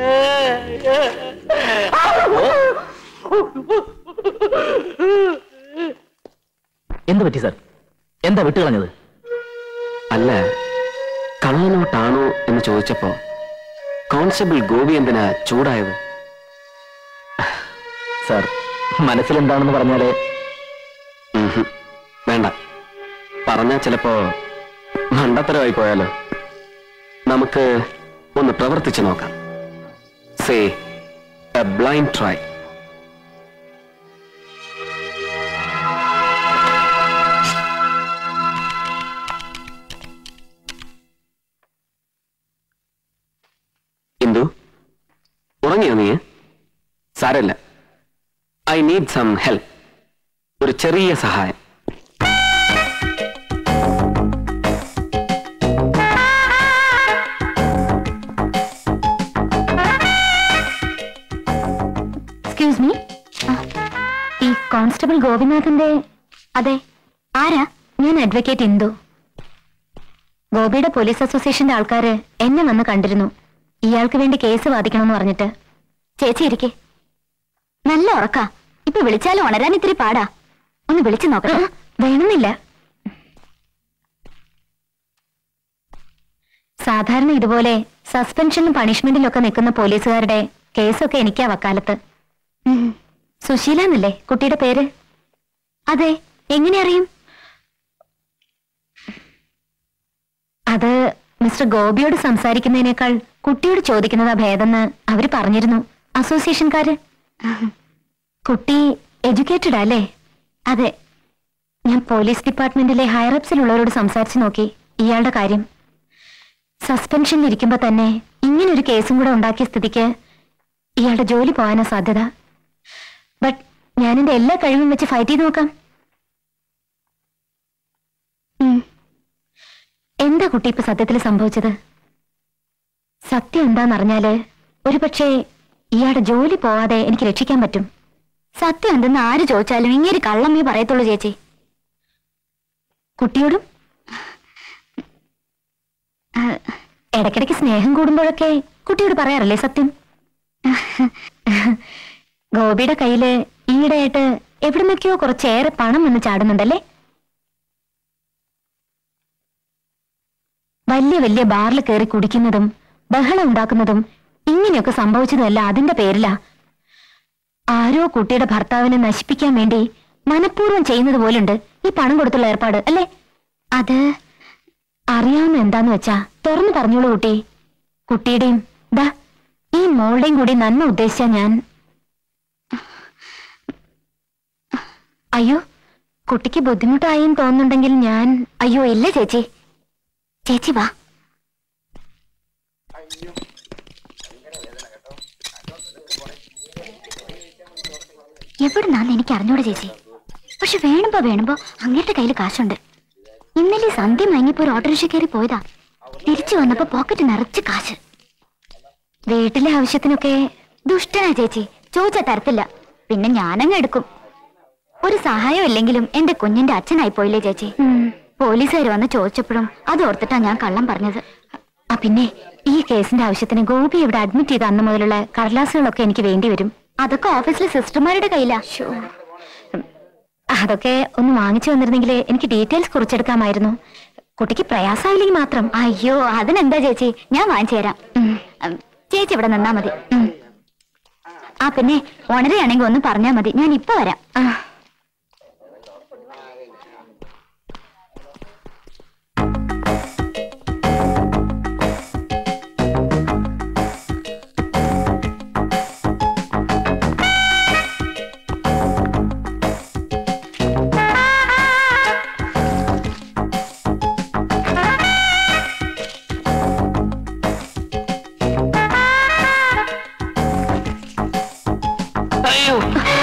എന്ത് പറ്റി സാർ എന്താ വിട്ടുകളഞ്ഞത് അല്ല കള്ളനോട്ടാണോ എന്ന് ചോദിച്ചപ്പോ കോൺസ്റ്റബിൾ ഗോപി എന്തിനാ ചൂടായത് സാർ മനസ്സിലെന്താണെന്ന് പറഞ്ഞാലേ ഉംഹും. വേണ്ട പറഞ്ഞാ ചിലപ്പോ മണ്ടത്തരമായി പോയാലോ നമുക്ക് ഒന്ന് പ്രവർത്തിച്ചു നോക്കാം say a blind try Indu ഉറങ്ങിയോ നീ സാരല്ല ഐ നീഡ് സം ഹെൽപ്പ് ഒരു ചെറിയ സഹായം എക്സ്ക്യൂസ് മീ ഈ കോൺസ്റ്റബിൾ ഗോപിനാഥന്റെ അതെ ആരാ ഞാൻ അഡ്വക്കേറ്റ് ഇന്ദു ഗോപിയുടെ പോലീസ് അസോസിയേഷന്റെ ആൾക്കാര് എന്നെ വന്ന് കണ്ടിരുന്നു ഇയാൾക്ക് വേണ്ടി കേസ് വാദിക്കണമെന്ന് പറഞ്ഞിട്ട് ചേച്ചി ഇരിക്കെ നല്ല ഉറക്ക ഇപ്പൊ വിളിച്ചാലും ഉണരാൻ ഇത്തിരി പാടാ ഒന്ന് വിളിച്ചു നോക്കാം വേണമെന്നില്ല സാധാരണ ഇതുപോലെ സസ്പെൻഷനും പണിഷ്മെന്റിലും ഒക്കെ നിൽക്കുന്ന പോലീസുകാരുടെ കേസൊക്കെ എനിക്കാ വക്കാലത്ത് ഉം. സുശീല എന്നല്ലേ കുട്ടിയുടെ പേര് അതെ എങ്ങനെ അറിയും അത് മിസ്റ്റർ ഗോപിയോട് സംസാരിക്കുന്നതിനേക്കാൾ കുട്ടിയോട് ചോദിക്കുന്നതാ ഭേദമെന്ന് അവര് പറഞ്ഞിരുന്നു അസോസിയേഷൻകാര് കുട്ടി എഡ്യൂക്കേറ്റഡ് അല്ലേ അതെ ഞാൻ പോലീസ് ഡിപ്പാർട്ട്മെന്റിലെ ഹയറപ്സിലുള്ളവരോട് സംസാരിച്ചു നോക്കി ഇയാളുടെ കാര്യം സസ്പെൻഷനിൽ ഇരിക്കുമ്പോ തന്നെ ഇങ്ങനൊരു കേസും കൂടെ ഉണ്ടാക്കിയ സ്ഥിതിക്ക് ഇയാളുടെ ജോലി പോകാനാ സാധ്യത ബട്ട് ഞാൻ എന്റെ എല്ലാ കഴിവും വെച്ച് ഫൈറ്റ് ചെയ്ത് നോക്കാം ഉം. എന്താ കുട്ടി ഇപ്പൊ സത്യത്തിൽ സംഭവിച്ചത് സത്യം എന്താന്നറിഞ്ഞാല് ഒരുപക്ഷെ ഇയാളുടെ ജോലി പോവാതെ എനിക്ക് രക്ഷിക്കാൻ പറ്റും സത്യം എന്തെന്ന് ആര് ചോദിച്ചാലും ഇങ്ങനെ കള്ളമ്മേ പറയത്തുള്ളൂ ചേച്ചി കുട്ടിയോടും ആ, ഇടയ്ക്കിടയ്ക്ക് സ്നേഹം കൂടുമ്പോഴൊക്കെ കുട്ടിയോട് പറയാറില്ലേ സത്യം ഗോപിയുടെ കയ്യില് ഈയിടെയായിട്ട് എവിടുന്നൊക്കെയോ കുറച്ചേറെ പണം വന്ന് ചാടുന്നുണ്ടല്ലേ വലിയ വലിയ ബാറിൽ കയറി കുടിക്കുന്നതും ബഹളം ഉണ്ടാക്കുന്നതും ഇങ്ങനെയൊക്കെ സംഭവിച്ചതല്ല അതിന്റെ പേരിലാ ആരോ കുട്ടിയുടെ ഭർത്താവിനെ നശിപ്പിക്കാൻ വേണ്ടി മനഃപൂർവ്വം ചെയ്യുന്നത് പോലുണ്ട് ഈ പണം കൊടുത്തുള്ള ഏർപ്പാട് അല്ലേ അത് അറിയാവുന്ന എന്താന്ന് വെച്ചാ തുറന്നു പറഞ്ഞോളൂ കുട്ടി കുട്ടിയുടെയും ദാ ഈ മോളുടെയും കൂടി നന്മ ഉദ്ദേശിച്ച ഞാൻ അയ്യോ കുട്ടിക്ക് ബുദ്ധിമുട്ടായെന്ന് തോന്നുന്നുണ്ടെങ്കിൽ ഞാൻ അയ്യോ ഇല്ല ചേച്ചി ചേച്ചി വാ എവിടുന്നാന്ന് എനിക്ക് അറിഞ്ഞൂടെ ചേച്ചി പക്ഷെ വേണുമ്പോ വേണുമ്പോ അങ്ങേരുടെ കയ്യിൽ കാശുണ്ട് ഇന്നലെ സന്ധ്യ മയങ്ങിപ്പോ ഒരു ഓട്ടോറിക്ഷ കയറി പോയതാ തിരിച്ചു വന്നപ്പോ പോക്കറ്റ് നിറച്ച് കാശ് വീട്ടിലെ ആവശ്യത്തിനൊക്കെ ദുഷ്ടനാ ചേച്ചി ചോദിച്ചാ തരത്തില്ല പിന്നെ ഞാനങ്ങ് എടുക്കും ഒരു സഹായം ഇല്ലെങ്കിലും എന്റെ കുഞ്ഞിന്റെ അച്ഛനായി പോയില്ലേ ചേച്ചി പോലീസുകാർ വന്ന് ചോദിച്ചപ്പോഴും അത് ഓർത്തിട്ടാ ഞാൻ കള്ളം പറഞ്ഞത് ആ പിന്നെ ഈ കേസിന്റെ ആവശ്യത്തിന് ഗോപി ഇവിടെ അഡ്മിറ്റ് ചെയ്ത അന്ന് മുതലുള്ള കടലാസുകളൊക്കെ എനിക്ക് വേണ്ടി വരും അതൊക്കെ ഓഫീസിലെ സിസ്റ്റർമാരുടെ കയ്യിലാ അതൊക്കെ ഒന്ന് വാങ്ങിച്ചു വന്നിരുന്നെങ്കിൽ എനിക്ക് ഡീറ്റെയിൽസ് കുറിച്ചെടുക്കാമായിരുന്നു കുട്ടിക്ക് പ്രയാസമായില്ലെങ്കിൽ മാത്രം അയ്യോ അതിനെന്താ ചേച്ചി ഞാൻ വാങ്ങിച്ചു തരാം ഉം. ഉം, ചേച്ചി ഇവിടെ നിന്നാ മതി ഉം. ആ പിന്നെ ഉണരുകയാണെങ്കിൽ ഒന്ന് പറഞ്ഞാ മതി ഞാൻ ഇപ്പൊ വരാം ആ അയ്യോ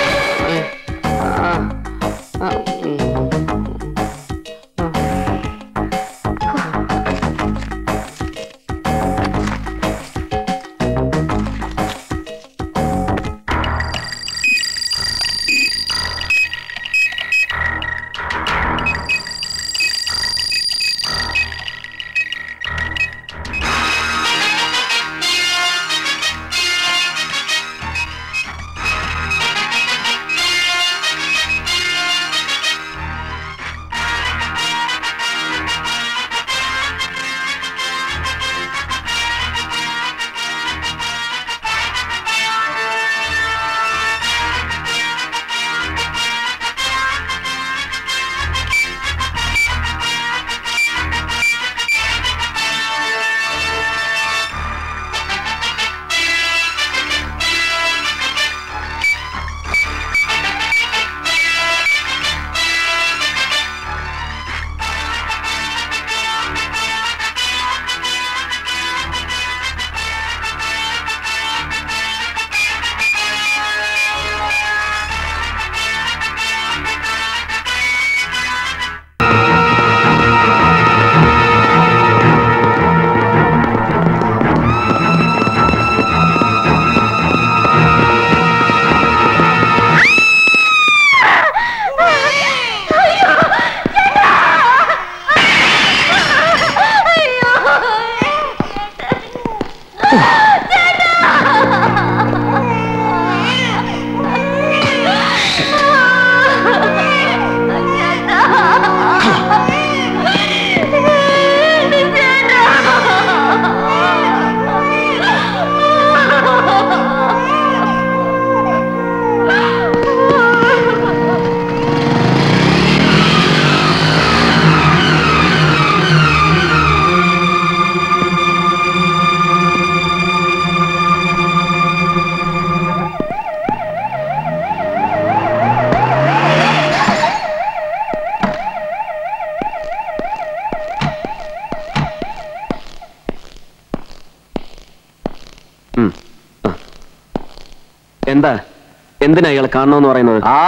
എന്താ എന്തിനാ ഇയാൾ കാണണമെന്ന് പറയുന്നത് ആ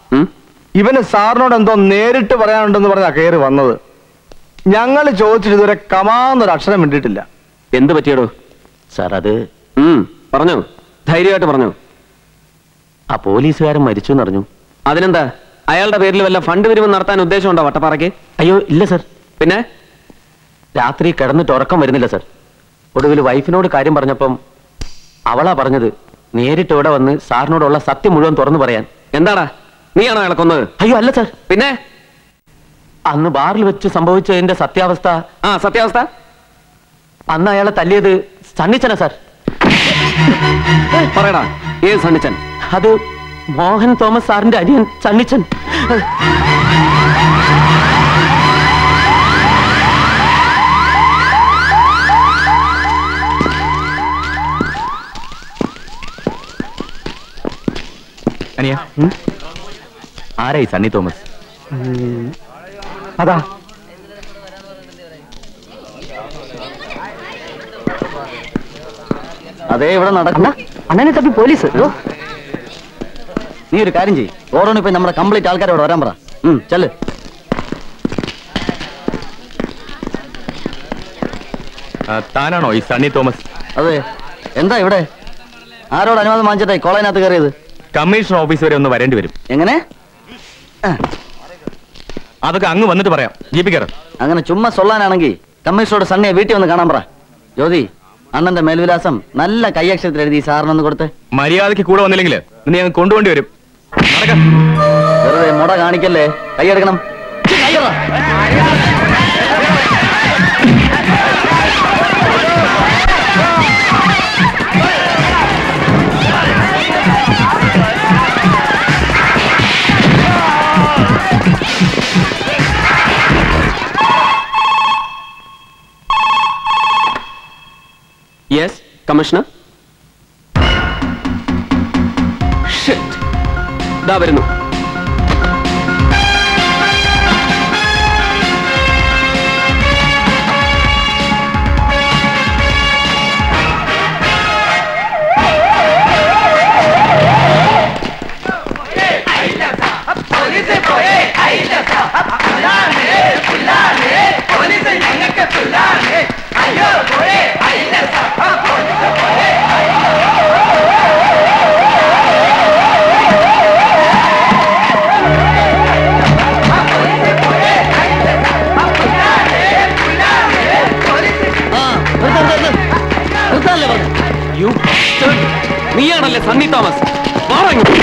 ഇവന് സാറിനോട് എന്തോ നേരിട്ട് പറയാനുണ്ടെന്ന് പറഞ്ഞാ കയറി വന്നത് ഞങ്ങൾ ചോദിച്ചിട്ട് ഇതുവരെ കമാന്നൊരു അക്ഷരം വേണ്ടിയിട്ടില്ല എന്ത് പറ്റിയടോ സാർ അത് ഉം, പറഞ്ഞോ ധൈര്യമായിട്ട് പറഞ്ഞോ ആ പോലീസുകാരൻ മരിച്ചു എന്നറിഞ്ഞു അതിനെന്താ അയാളുടെ പേരിൽ വല്ല ഫണ്ട് പിരിവ് നടത്താൻ ഉദ്ദേശമുണ്ടോ വട്ടപ്പാറയ്ക്ക് അയ്യോ ഇല്ല സർ പിന്നെ രാത്രി കിടന്നിട്ട് ഉറക്കം വരുന്നില്ല സർ ഒടുവിൽ വൈഫിനോട് കാര്യം പറഞ്ഞപ്പം അവളാ പറഞ്ഞത് നേരിട്ട് ഇവിടെ വന്ന് സാറിനോടുള്ള സത്യം മുഴുവൻ തുറന്നു പറയാൻ എന്താടാ നീയാണോ അയാളെ കൊന്നത് അയ്യോ അല്ല സർ പിന്നെ അന്ന് ബാറിൽ വെച്ച് സംഭവിച്ചതിന്റെ സത്യാവസ്ഥ ആ സത്യാവസ്ഥ അന്ന് അയാളെ തല്ലിയത് സണ്ണിച്ചനാ സാർ പറയടാ ഏത് സണ്ണിച്ചൻ അത് മോഹൻ തോമസ് സാറിന്റെ അനിയൻ സണ്ണിച്ചൻ അനിയ ആരായി സണ്ണി തോമസ് അതാ അതേ ഇവിടെ നടക്കുന്ന അണ്ണനെ തപ്പി പോലീസ് ഓ. നീ ഒരു കാര്യം ചെയ്യ് ഓരോന്ന് ഇപ്പൊ നമ്മുടെ കംപ്ലീറ്റ് ആൾക്കാരോട് വരാൻ പറ ഉം, ചെല്ല് താനാണോ ഈ സണ്ണി തോമസ് അതെ എന്താ ഇവിടെ ആരോട് അനുവാദം വാങ്ങിച്ചിട്ടായി കോളേജിനകത്ത് കയറിയത് കമ്മീഷൻ ഓഫീസ് വരെ ഒന്ന് വരേണ്ടി വരും എങ്ങനെ അതൊക്കെ അങ്ങ് വന്നിട്ട് പറയാം ജീപ്പിക്കറ അങ്ങനെ ചുമ്മാ സൊല്ലാനാണെങ്കിൽ കമ്മീഷണറോട് സണ്ണിയെ വീട്ടിൽ വന്ന് കാണാൻ പറ ജ്യോതി അണ്ണന്റെ മേൽവിലാസം നല്ല കൈയക്ഷരത്തിൽ എഴുതി സാറിനൊന്ന് കൊടുത്ത് മര്യാദയ്ക്ക് കൂടെ വന്നില്ലെങ്കിൽ നിന്നെ അങ്ങ് കൊണ്ടുപോണ്ടി വരും വെറുതെ മുട കാണിക്കല്ലേ കൈയെടുക്കണം യെസ് കമ്മീഷണർ ഷിറ്റ് ദാ വരുന്നു You bastard. നീയാണല്ലേ സണ്ണി തോമസ് വാടാ ഇങ്ങോട്ട്.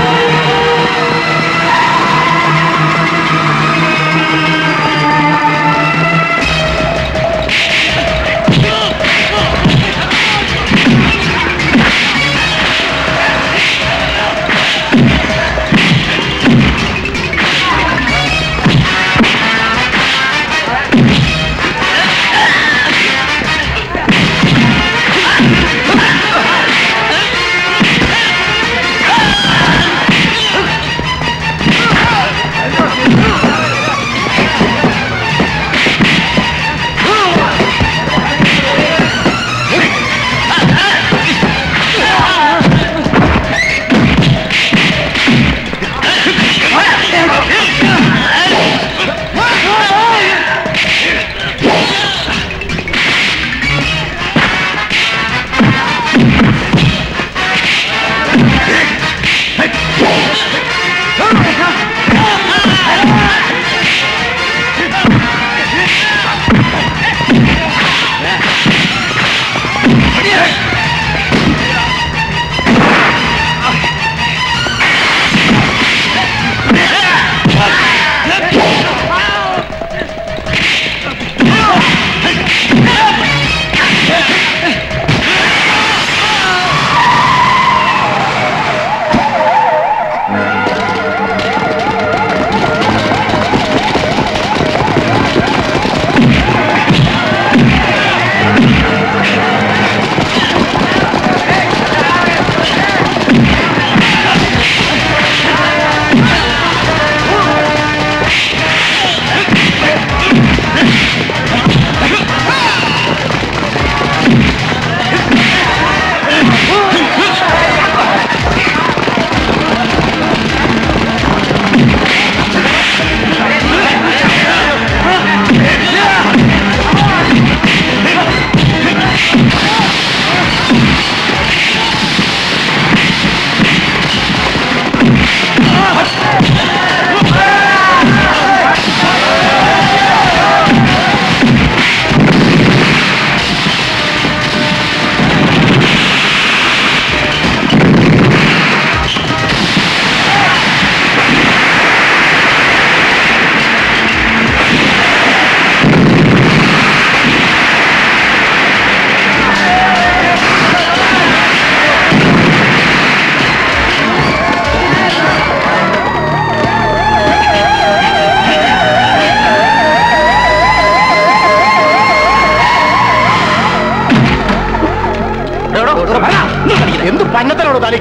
Thank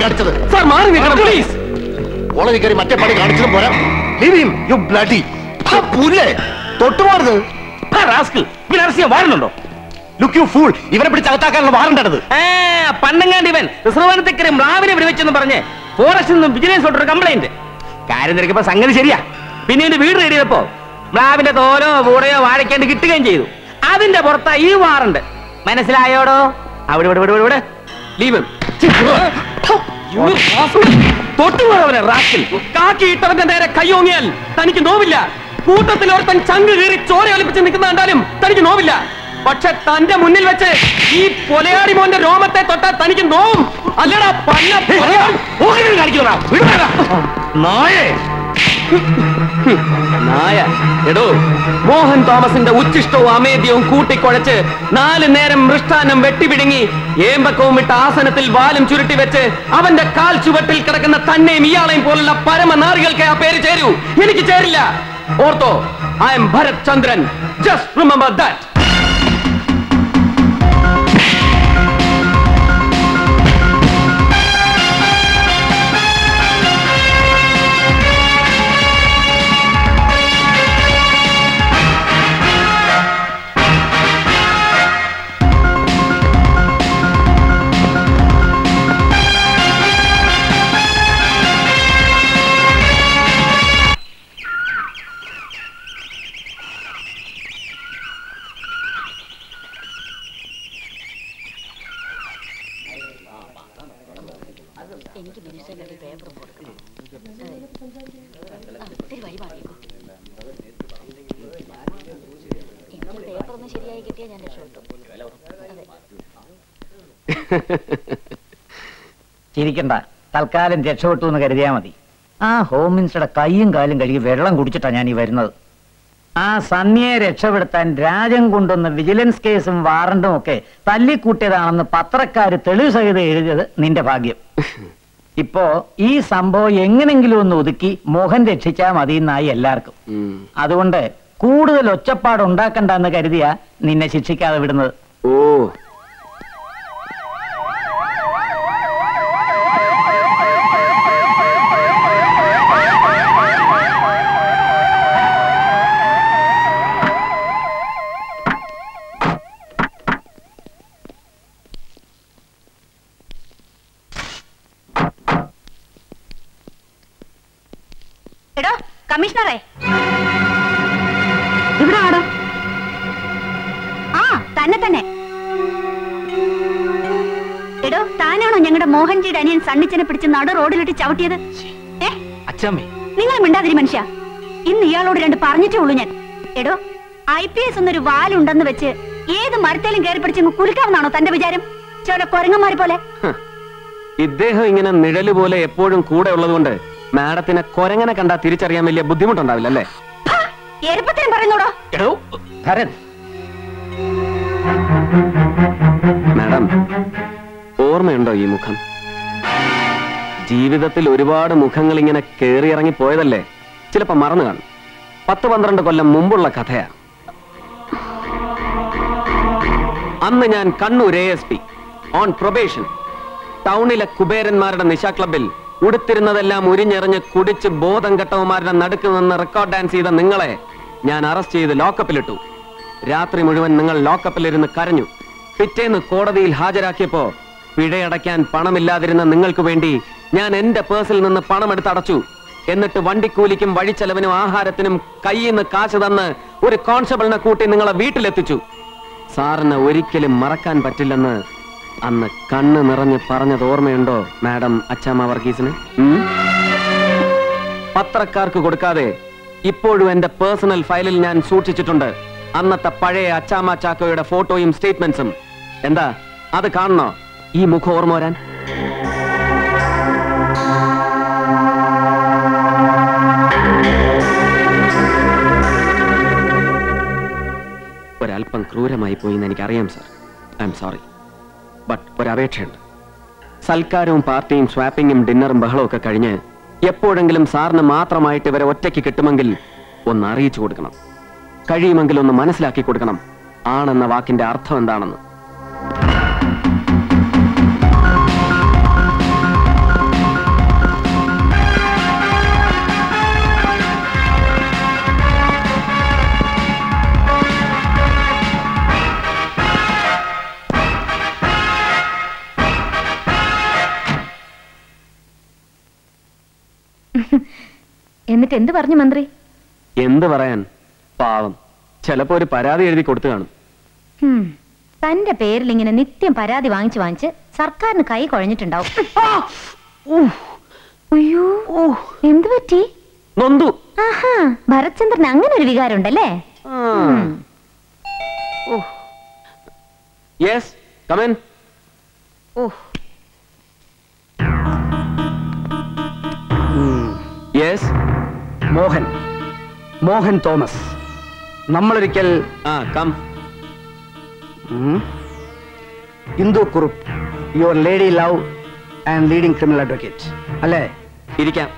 കാണിച്ചത് സാർ മാറി നിൽക്കണം പ്ലീസ് കോളേജിൽ കയറി മറ്റേ പണി കാണിച്ചതും പോരാ ലീവ് ഹിം യു ബ്ലഡി പുല്ലേ തൊട്ടുപോകരുത് ഇവൻ അറസ്റ്റ് ചെയ്യാൻ വാറുന്നുണ്ടോ ലുക്ക് യു ഫൂൾ ഇവരെ പിടിച്ച് അകത്താക്കാനുള്ള വാറണ്ടാണത് പണ്ടങ്ങാണ്ട് ഇവൻ റിസർവാനത്തേക്കറി മ്ലാവിനെ വിളിവെച്ചെന്ന് പറഞ്ഞ് ഫോറസ്റ്റിൽ നിന്നും വിജിലൻസ് ഒരു കംപ്ലൈന്റ് കാര്യം തിരക്കിയപ്പോ സംഗതി ശരിയാ പിന്നെ എന്റെ വീട് റെഡി ചെയ്തപ്പോ മ്ലാവിന്റെ തോലോ കൂടെയോ വാഴയ്ക്കാണ്ട് കിട്ടുകയും ചെയ്തു അതിന്റെ പുറത്താ ഈ വാറുണ്ട് മനസ്സിലായോടോ അവിടെ ഇവിടെ ഇവിടെ ഇവിടെ ലീവ് തൊട്ടുപോയവനെ റാക്കിൽ കാക്കി ഇട്ടവന്റെ നേരെ കയ്യോങ്ങിയാൽ തനിക്ക് നോവില്ല കൂട്ടത്തിൽ ഒരുത്തൻ ചങ്ക് കീറി ചോര ഒലിപ്പിച്ച് നിൽക്കുന്ന കണ്ടാലും തനിക്ക് നോവില്ല പക്ഷെ തന്റെ മുന്നിൽ വെച്ച് ഈ പൊലയാടി മോന്റെ രോമത്തെ തൊട്ടാൽ തനിക്ക് നോവും അല്ലടാ പന്ന കാണിക്കുന്ന നായേ നായ എടോ മോഹൻ തോമസിന്റെ ഉച്ചിഷ്ടവും അമേദ്യവും കൂട്ടിക്കുഴച്ച് നാല് നേരം മൃഷ്ടാനം വെട്ടിപിടുങ്ങി ഏമ്പക്കവും ഇട്ട ആസനത്തിൽ വാലും ചുരുട്ടി വെച്ച് അവന്റെ കാൽ ചുവട്ടിൽ കിടക്കുന്ന തന്നെയും ഇയാളെയും പോലുള്ള പരമനാറികൾക്ക് ആ പേര് ചേരൂ എനിക്ക് ചേരില്ല ഓർത്തോ I'm Bharat Chandran just remember that എനിക്ക് മിനിസ്റ്ററിന്റെ പേപ്പർ കൊടുക്കണം ഒത്തിരി വഴി മാറിയേക്കും എനിക്ക് പേപ്പർ ഒന്ന് ശരിയായി കിട്ടിയാൽ ഞാൻ രക്ഷപ്പെട്ടു അതെ ചിരിക്കണ്ട തൽക്കാലം രക്ഷപ്പെട്ടു എന്ന് കരുതിയാ മതി ആ ഹോം മിനിസ്റ്ററുടെ കൈയും കാലും കഴുകി വെള്ളം കുടിച്ചിട്ടാ ഞാൻ ഈ വരുന്നത് ആ സന്യയെ രക്ഷപ്പെടുത്താൻ രാജൻ കൊണ്ടുവന്ന വിജിലൻസ് കേസും വാറണ്ടും ഒക്കെ തല്ലിക്കൂട്ടിയതാണെന്ന് പത്രക്കാര് തെളിവ് സഹിതം എഴുതിയത് നിന്റെ ഭാഗ്യം ഇപ്പോ ഈ സംഭവം എങ്ങനെങ്കിലും ഒന്ന് ഒതുക്കി മോഹൻ രക്ഷിച്ചാൽ മതി എന്നായി എല്ലാവർക്കും അതുകൊണ്ട് കൂടുതൽ ഒച്ചപ്പാട് ഉണ്ടാക്കണ്ടെന്ന് കരുതിയാ നിന്നെ ശിക്ഷിക്കാതെ വിടുന്നത് ഓ എടോ കമ്മീഷണറെ ഇവിടെ ആടോ ആ തന്നെ തന്നെ എടോ താനാണോ ഞങ്ങളുടെ മോഹൻജിയുടെ അനിയൻ സണ്ണിച്ചനെ പിടിച്ച് നട റോഡിലിട്ട് ചവിട്ടിയത് ഏ അച്ഛമ്മേ നിങ്ങൾ മിണ്ടാതിരി മനുഷ്യ ഇന്ന് ഇയാളോട് രണ്ട് പറഞ്ഞിട്ടേ ഉള്ളൂ ഞാൻ എടോ ഐ പി എസ് എന്നൊരു വാലുണ്ടെന്ന് വെച്ച് ഏത് മരത്തേലും കയറി പിടിച്ച് കുലുക്കാവുന്നാണോ തന്റെ വിചാരം ചോല കൊരങ്ങന്മാരെ പോലെ ഇദ്ദേഹം ഇങ്ങനെ നിഴല് പോലെ എപ്പോഴും കൂടെ ഉള്ളതുകൊണ്ട് മാഡത്തിനെ കൊരങ്ങനെ കണ്ടാ തിരിച്ചറിയാൻ വലിയ ബുദ്ധിമുട്ടുണ്ടാവില്ല അല്ലേ എരുപ്പത്തിനും പറയുന്നോടോ എടോ ഭരത് മാഡം ഓർമ്മയുണ്ടോ ഈ മുഖം ജീവിതത്തിൽ ഒരുപാട് മുഖങ്ങൾ ഇങ്ങനെ കേറിയിറങ്ങി പോയതല്ലേ ചിലപ്പോ മറന്നു കാണും പത്ത് പന്ത്രണ്ട് കൊല്ലം മുമ്പുള്ള കഥയാ അന്ന് ഞാൻ Kannur A S P on probation ടൗണിലെ കുബേരന്മാരുടെ നിശാ ക്ലബിൽ ഉടുത്തിരുന്നതെല്ലാം ഉരിഞ്ഞെറിഞ്ഞ് കുടിച്ച് ബോധം കെട്ടവന്മാരുടെ നടുക്ക് നിന്ന് റെക്കോർഡ് ഡാൻസ് ചെയ്ത നിങ്ങളെ ഞാൻ അറസ്റ്റ് ചെയ്ത് ലോക്കപ്പിലിട്ടു രാത്രി മുഴുവൻ നിങ്ങൾ ലോക്കപ്പിലിരുന്ന് കരഞ്ഞു പിറ്റേന്ന് കോടതിയിൽ ഹാജരാക്കിയപ്പോ പിഴയടയ്ക്കാൻ പണമില്ലാതിരുന്ന നിങ്ങൾക്ക് വേണ്ടി ഞാൻ എന്റെ പേഴ്സിൽ നിന്ന് പണമെടുത്ത് അടച്ചു എന്നിട്ട് വണ്ടിക്കൂലിക്കും വഴിച്ചെലവിനും ആഹാരത്തിനും കയ്യിൽ നിന്ന് കാശ് തന്ന് ഒരു കോൺസ്റ്റബിളിനെ കൂട്ടി നിങ്ങളെ വീട്ടിലെത്തിച്ചു സാറിന് ഒരിക്കലും മറക്കാൻ പറ്റില്ലെന്ന് അന്ന് കണ്ണ് നിറഞ്ഞ് പറഞ്ഞത് ഓർമ്മയുണ്ടോ മാഡം അച്ചാമ്മ വർഗീസിന് ഉം? പത്രക്കാർക്ക് കൊടുക്കാതെ ഇപ്പോഴും എന്റെ പേഴ്സണൽ ഫയലിൽ ഞാൻ സൂക്ഷിച്ചിട്ടുണ്ട് അന്നത്തെ പഴയ അച്ചാമ്മ ചാക്കോയുടെ ഫോട്ടോയും സ്റ്റേറ്റ്മെന്റ്സും എന്താ അത് കാണണോ ഈ മുഖം ഓർമ്മ വരാൻ ഒരല്പം ക്രൂരമായി പോയി എന്ന് എനിക്കറിയാം sir I'm sorry but ഒരപേക്ഷയുണ്ട് സൽക്കാരവും പാർട്ടിയും സ്വാപ്പിങ്ങും ഡിന്നറും ബഹളവും ഒക്കെ കഴിഞ്ഞ് എപ്പോഴെങ്കിലും സാറിന് മാത്രമായിട്ട് ഇവരെ ഒറ്റയ്ക്ക് കിട്ടുമെങ്കിൽ ഒന്ന് അറിയിച്ചു കൊടുക്കണം കഴിയുമെങ്കിൽ ഒന്ന് മനസ്സിലാക്കി കൊടുക്കണം ആണെന്ന വാക്കിന്റെ അർത്ഥം എന്താണെന്ന് എന്നിട്ട് എന്ത് പറഞ്ഞു മന്ത്രി എന്ത് പറയാൻ പാവം ചിലപ്പോ ഒരു പരാതി എഴുതി കൊടുത്തു കാണും ഹും, തന്റെ പേരിൽ ഇങ്ങനെ നിത്യം പരാതി വാങ്ങിച്ചു വാങ്ങിച്ച് സർക്കാരിന് കൈ കുഴഞ്ഞിട്ടുണ്ടാവും അയ്യോ എന്ത് പറ്റി നൊന്തു ആഹാ ഭരത്ചന്ദ്രൻ അങ്ങനെ ഒരു വികാരം ഉണ്ടല്ലേ ഉം. Yes come on yes Mohan Mohan Thomas നമ്മളൊരിക്കൽ ആ come Indu Kurup your lady love and leading criminal advocate അല്ലേ ഇരിക്കാം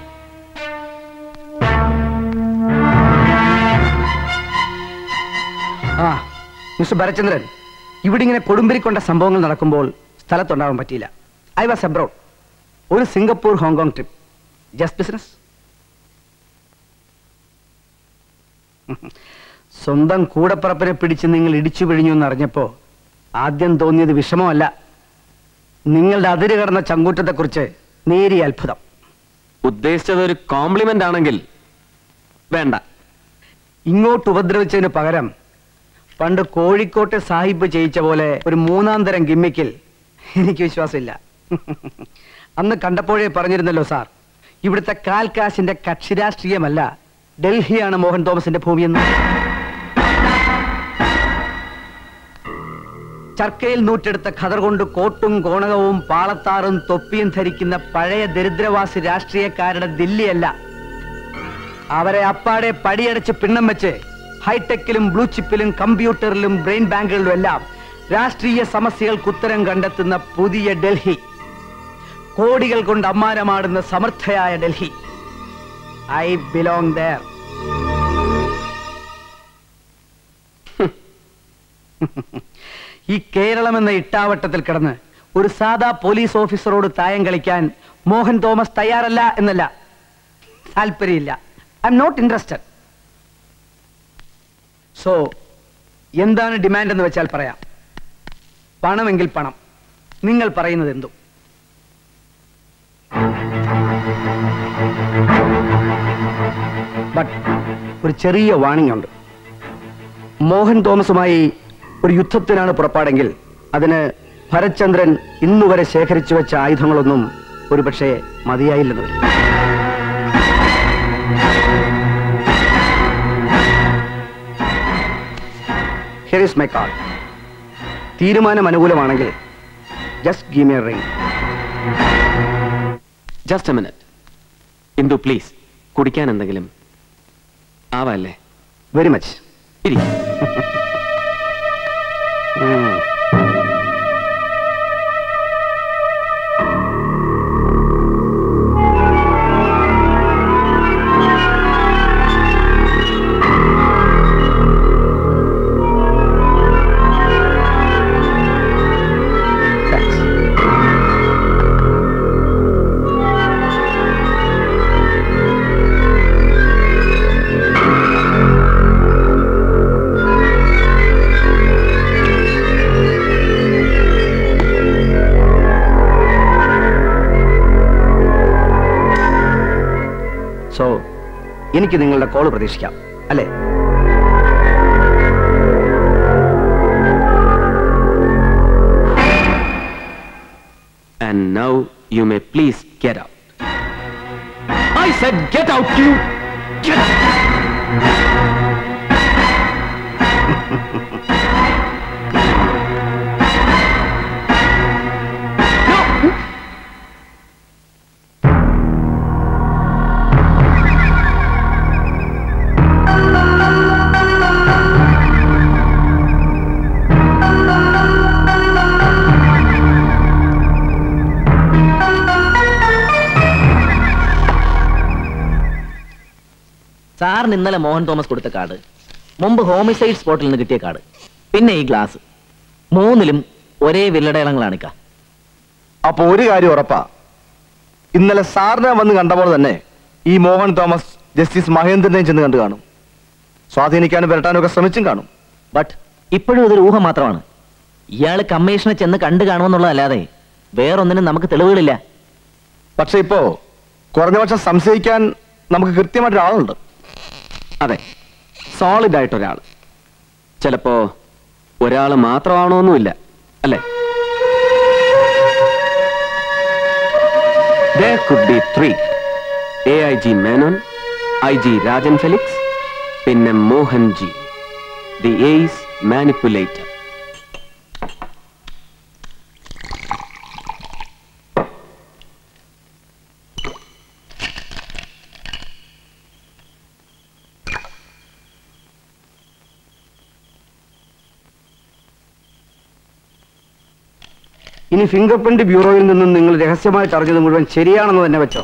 ആ മിസ്റ്റർ ഭരചന്ദ്രൻ ഇവിടെ ഇങ്ങനെ കൊടുമ്പിരിക്കൊണ്ട സംഭവങ്ങൾ നടക്കുമ്പോൾ സ്ഥലത്തുണ്ടാവാൻ പറ്റിയില്ല ഐ വാസ് അബ്രോഡ് ഒരു Singapore Hong Kong trip just business സ്വന്തം കൂടപ്പറപ്പിനെ പിടിച്ച് നിങ്ങൾ ഇടിച്ചു പിഴിഞ്ഞു എന്ന് അറിഞ്ഞപ്പോ ആദ്യം തോന്നിയത് വിഷമമല്ല നിങ്ങളുടെ അതിര് കടന്ന ചങ്കൂറ്റത്തെക്കുറിച്ച് നേരിയ അത്ഭുതം ഉദ്ദേശിച്ചത് ഒരു കോംപ്ലിമെന്റ് ആണെങ്കിൽ വേണ്ട ഇങ്ങോട്ട് ഉപദ്രവിച്ചതിന് പകരം പണ്ട് കോഴിക്കോട്ടെ സാഹിബ് ചെയ്യിച്ച പോലെ ഒരു മൂന്നാം തരം ഗിമ്മിക്കിൽ എനിക്ക് വിശ്വാസമില്ല അന്ന് കണ്ടപ്പോഴേ പറഞ്ഞിരുന്നല്ലോ സാർ ഇവിടുത്തെ കാൽക്കാശിന്റെ കക്ഷി രാഷ്ട്രീയമല്ല ഡൽഹിയാണ് മോഹൻ തോമസിന്റെ ഭൂമിയെന്ന് ചർക്കയിൽ നൂറ്റെടുത്ത ഖദർ കൊണ്ട് കോട്ടും കോണകവും പാളത്താറും തൊപ്പിയും ധരിക്കുന്ന പഴയ ദരിദ്രവാസി രാഷ്ട്രീയക്കാരുടെ ദില്ലിയല്ല അവരെ അപ്പാടെ പടിയടച്ച് പിണ്ണം വെച്ച് ഹൈടെക്കിലും ബ്ലൂ ചിപ്പിലും കമ്പ്യൂട്ടറിലും ബ്രെയിൻ ബാങ്കുകളിലും എല്ലാം രാഷ്ട്രീയ സമസ്യകൾക്ക് ഉത്തരം കണ്ടെത്തുന്ന പുതിയ ഡൽഹി കോടികൾ കൊണ്ട് അമ്മാനമാടുന്ന സമർത്ഥയായ ഡൽഹി ഐ ബിലോങ് ദർ ഈ കേരളം എന്ന ഇട്ടാവട്ടത്തിൽ കിടന്ന് ഒരു സാധാ പോലീസ് ഓഫീസറോട് തായം കളിക്കാൻ മോഹൻ തോമസ് തയ്യാറല്ല എന്നല്ല താല്പര്യമില്ല I'm not interested so എന്താണ് ഡിമാൻഡ് എന്ന് വെച്ചാൽ പറയാം പണമെങ്കിൽ പണം നിങ്ങൾ പറയുന്നത് എന്തും ബട്ട് ഒരു ചെറിയ വാണിംഗ് ഉണ്ട് മോഹൻ തോമസുമായി ഒരു യുദ്ധത്തിനാണ് പുറപ്പാടെങ്കിൽ അതിന് ഭരത്ചന്ദ്രൻ ഇന്നുവരെ ശേഖരിച്ചു വെച്ച ആയുധങ്ങളൊന്നും ഒരുപക്ഷെ മതിയായില്ലെന്ന് വരും ഹിയർ ഇസ് മൈ കാർഡ് തീരുമാനം അനുകൂലമാണെങ്കിൽ just give me ring just a minute Indu please കുടിക്കാൻ എന്തെങ്കിലും ആവല്ലേ വെരി മച്ച് ഇരി സോ എനിക്ക് നിങ്ങളുടെ കോള് പ്രതീക്ഷിക്കാം അല്ലേ And now you may please get out. I said get out, you! Get സാറിന് ഇന്നലെ മോഹൻ തോമസ് കൊടുത്ത കാർഡ് മുമ്പ് ഹോമിസൈഡ് സ്പോട്ടിൽ നിന്ന് കിട്ടിയ കാർഡ് പിന്നെ ഈ ഗ്ലാസ് മൂന്നിലും ഒരേ വില്ലടയാളങ്ങളാണ് ഇക്ക അപ്പൊ ഒരു കാര്യം ഉറപ്പാ ഇന്നലെ സാറിനെ വന്ന് കണ്ടപ്പോൾ തന്നെ ഈ മോഹൻ തോമസ് ജസ്റ്റിസ് മഹേന്ദ്രനെയും ചെന്ന് കണ്ടു കാണും സ്വാധീനിക്കാനും വരട്ടാനും ഒക്കെ ശ്രമിച്ചും കാണും ബട്ട് ഇപ്പോഴും ഇതൊരു ഊഹം മാത്രമാണ് ഇയാൾ കമ്മീഷനെ ചെന്ന് കണ്ടു കാണുമെന്നുള്ളതല്ലാതെ വേറൊന്നിനും നമുക്ക് തെളിവുകളില്ല പക്ഷെ ഇപ്പോ കുറഞ്ഞ പക്ഷം സംശയിക്കാൻ നമുക്ക് കൃത്യമായിട്ട് ഒരാളുണ്ട് അതെ സോളിഡ് ആയിട്ട് ഒരാൾ ചിലപ്പോ ഒരാൾ മാത്രമാണോന്നുമില്ല അല്ലേ There could be three. A I G Menon I G Rajan Felix പിന്നെ Mohan ji the ace manipulator ഇനി ഫിംഗർ പ്രിന്റ് ബ്യൂറോയിൽ നിന്നും നിങ്ങൾ രഹസ്യമായിട്ട് അറിഞ്ഞത് മുഴുവൻ ശരിയാണെന്ന് തന്നെ വെച്ചോ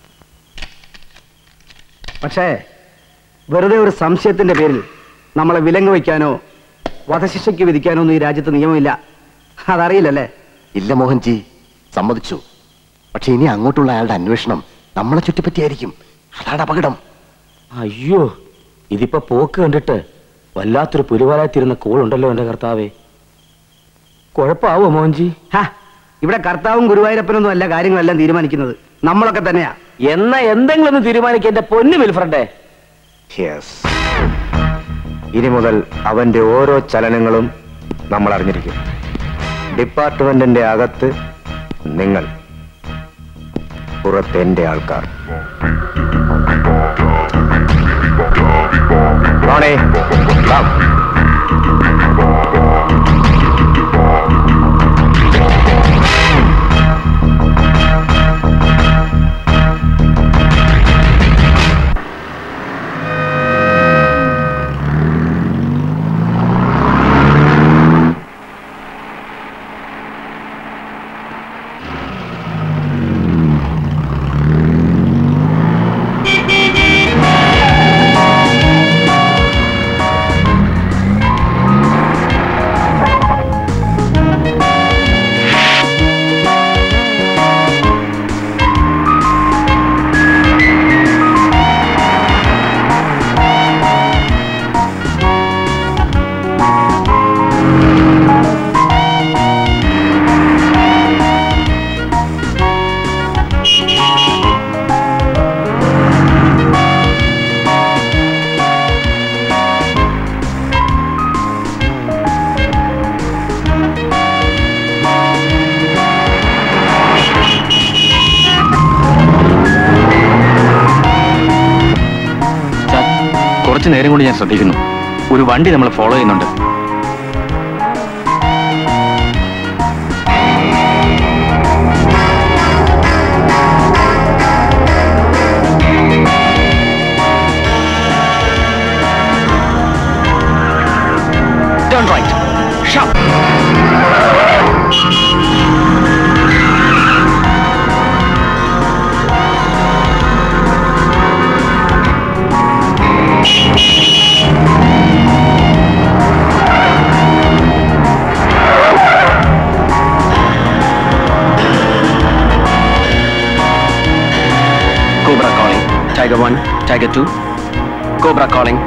പക്ഷേ വെറുതെ ഒരു സംശയത്തിന്റെ പേരിൽ നമ്മളെ വിലങ്ങ് വയ്ക്കാനോ വധശിക്ഷയ്ക്ക് വിധിക്കാനോ ഒന്നും ഈ രാജ്യത്ത് നിയമമില്ല അതറിയില്ലല്ലേ ഇല്ല മോഹൻജി സമ്മതിച്ചു പക്ഷെ ഇനി അങ്ങോട്ടുള്ള അയാളുടെ അന്വേഷണം നമ്മളെ ചുറ്റിപ്പറ്റിയായിരിക്കും അതാണ് അപകടം അയ്യോ ഇതിപ്പോ പോക്ക് കണ്ടിട്ട് വല്ലാത്തൊരു പുലിവാലാത്തിരുന്ന കോളുണ്ടല്ലോ എന്റെ കർത്താവേ കുഴപ്പമാവോ മോഹൻജി ഹാ ഇവിടെ കർത്താവും ഗുരുവായൂരപ്പനൊന്നും അല്ല കാര്യങ്ങളെല്ലാം തീരുമാനിക്കുന്നത് നമ്മളൊക്കെ തന്നെയാ എന്നാ എന്തെങ്കിലും ഒന്ന് തീരുമാനിക്കുക എന്റെ പൊന്നു വിൽഫ്രണ്ടേ യെസ് ഇനി മുതൽ അവന്റെ ഓരോ ചലനങ്ങളും നമ്മൾ അറിഞ്ഞിരിക്കും ഡിപ്പാർട്ട്മെന്റിന്റെ അകത്ത് നിങ്ങൾ പുറത്ത് എന്റെ ആൾക്കാർ റോണേ വാ. കുറച്ചു നേരം കൊണ്ട് ഞാൻ ശ്രദ്ധിക്കുന്നു ഒരു വണ്ടി നമ്മൾ ഫോളോ ചെയ്യുന്നുണ്ട് Turn right. Sharp. Cobra calling. Tiger 1, Tiger 2. Cobra calling.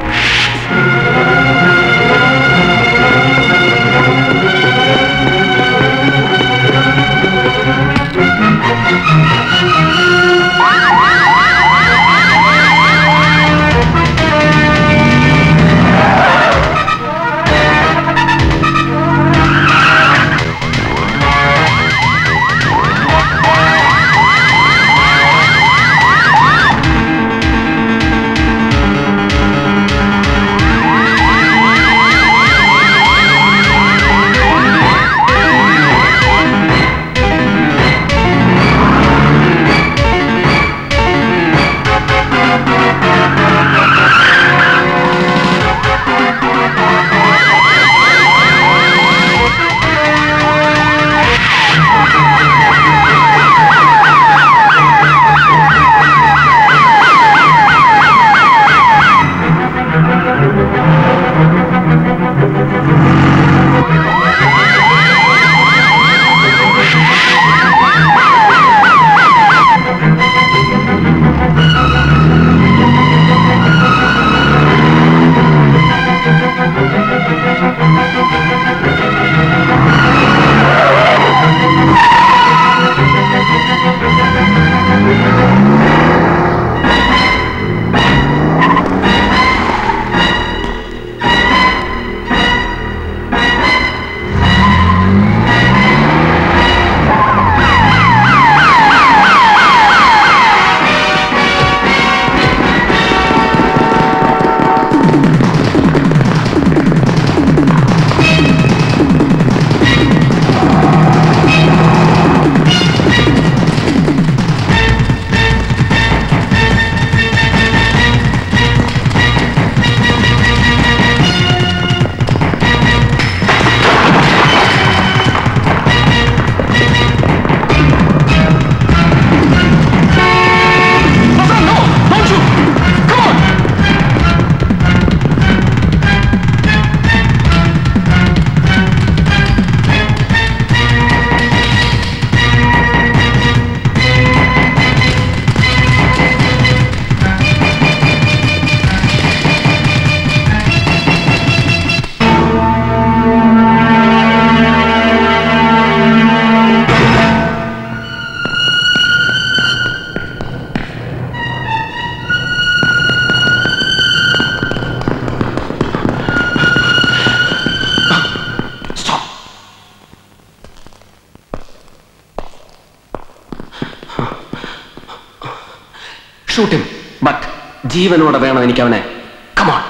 Shoot him but ജീവനോടെ വേണം എനിക്ക് അവനെ come on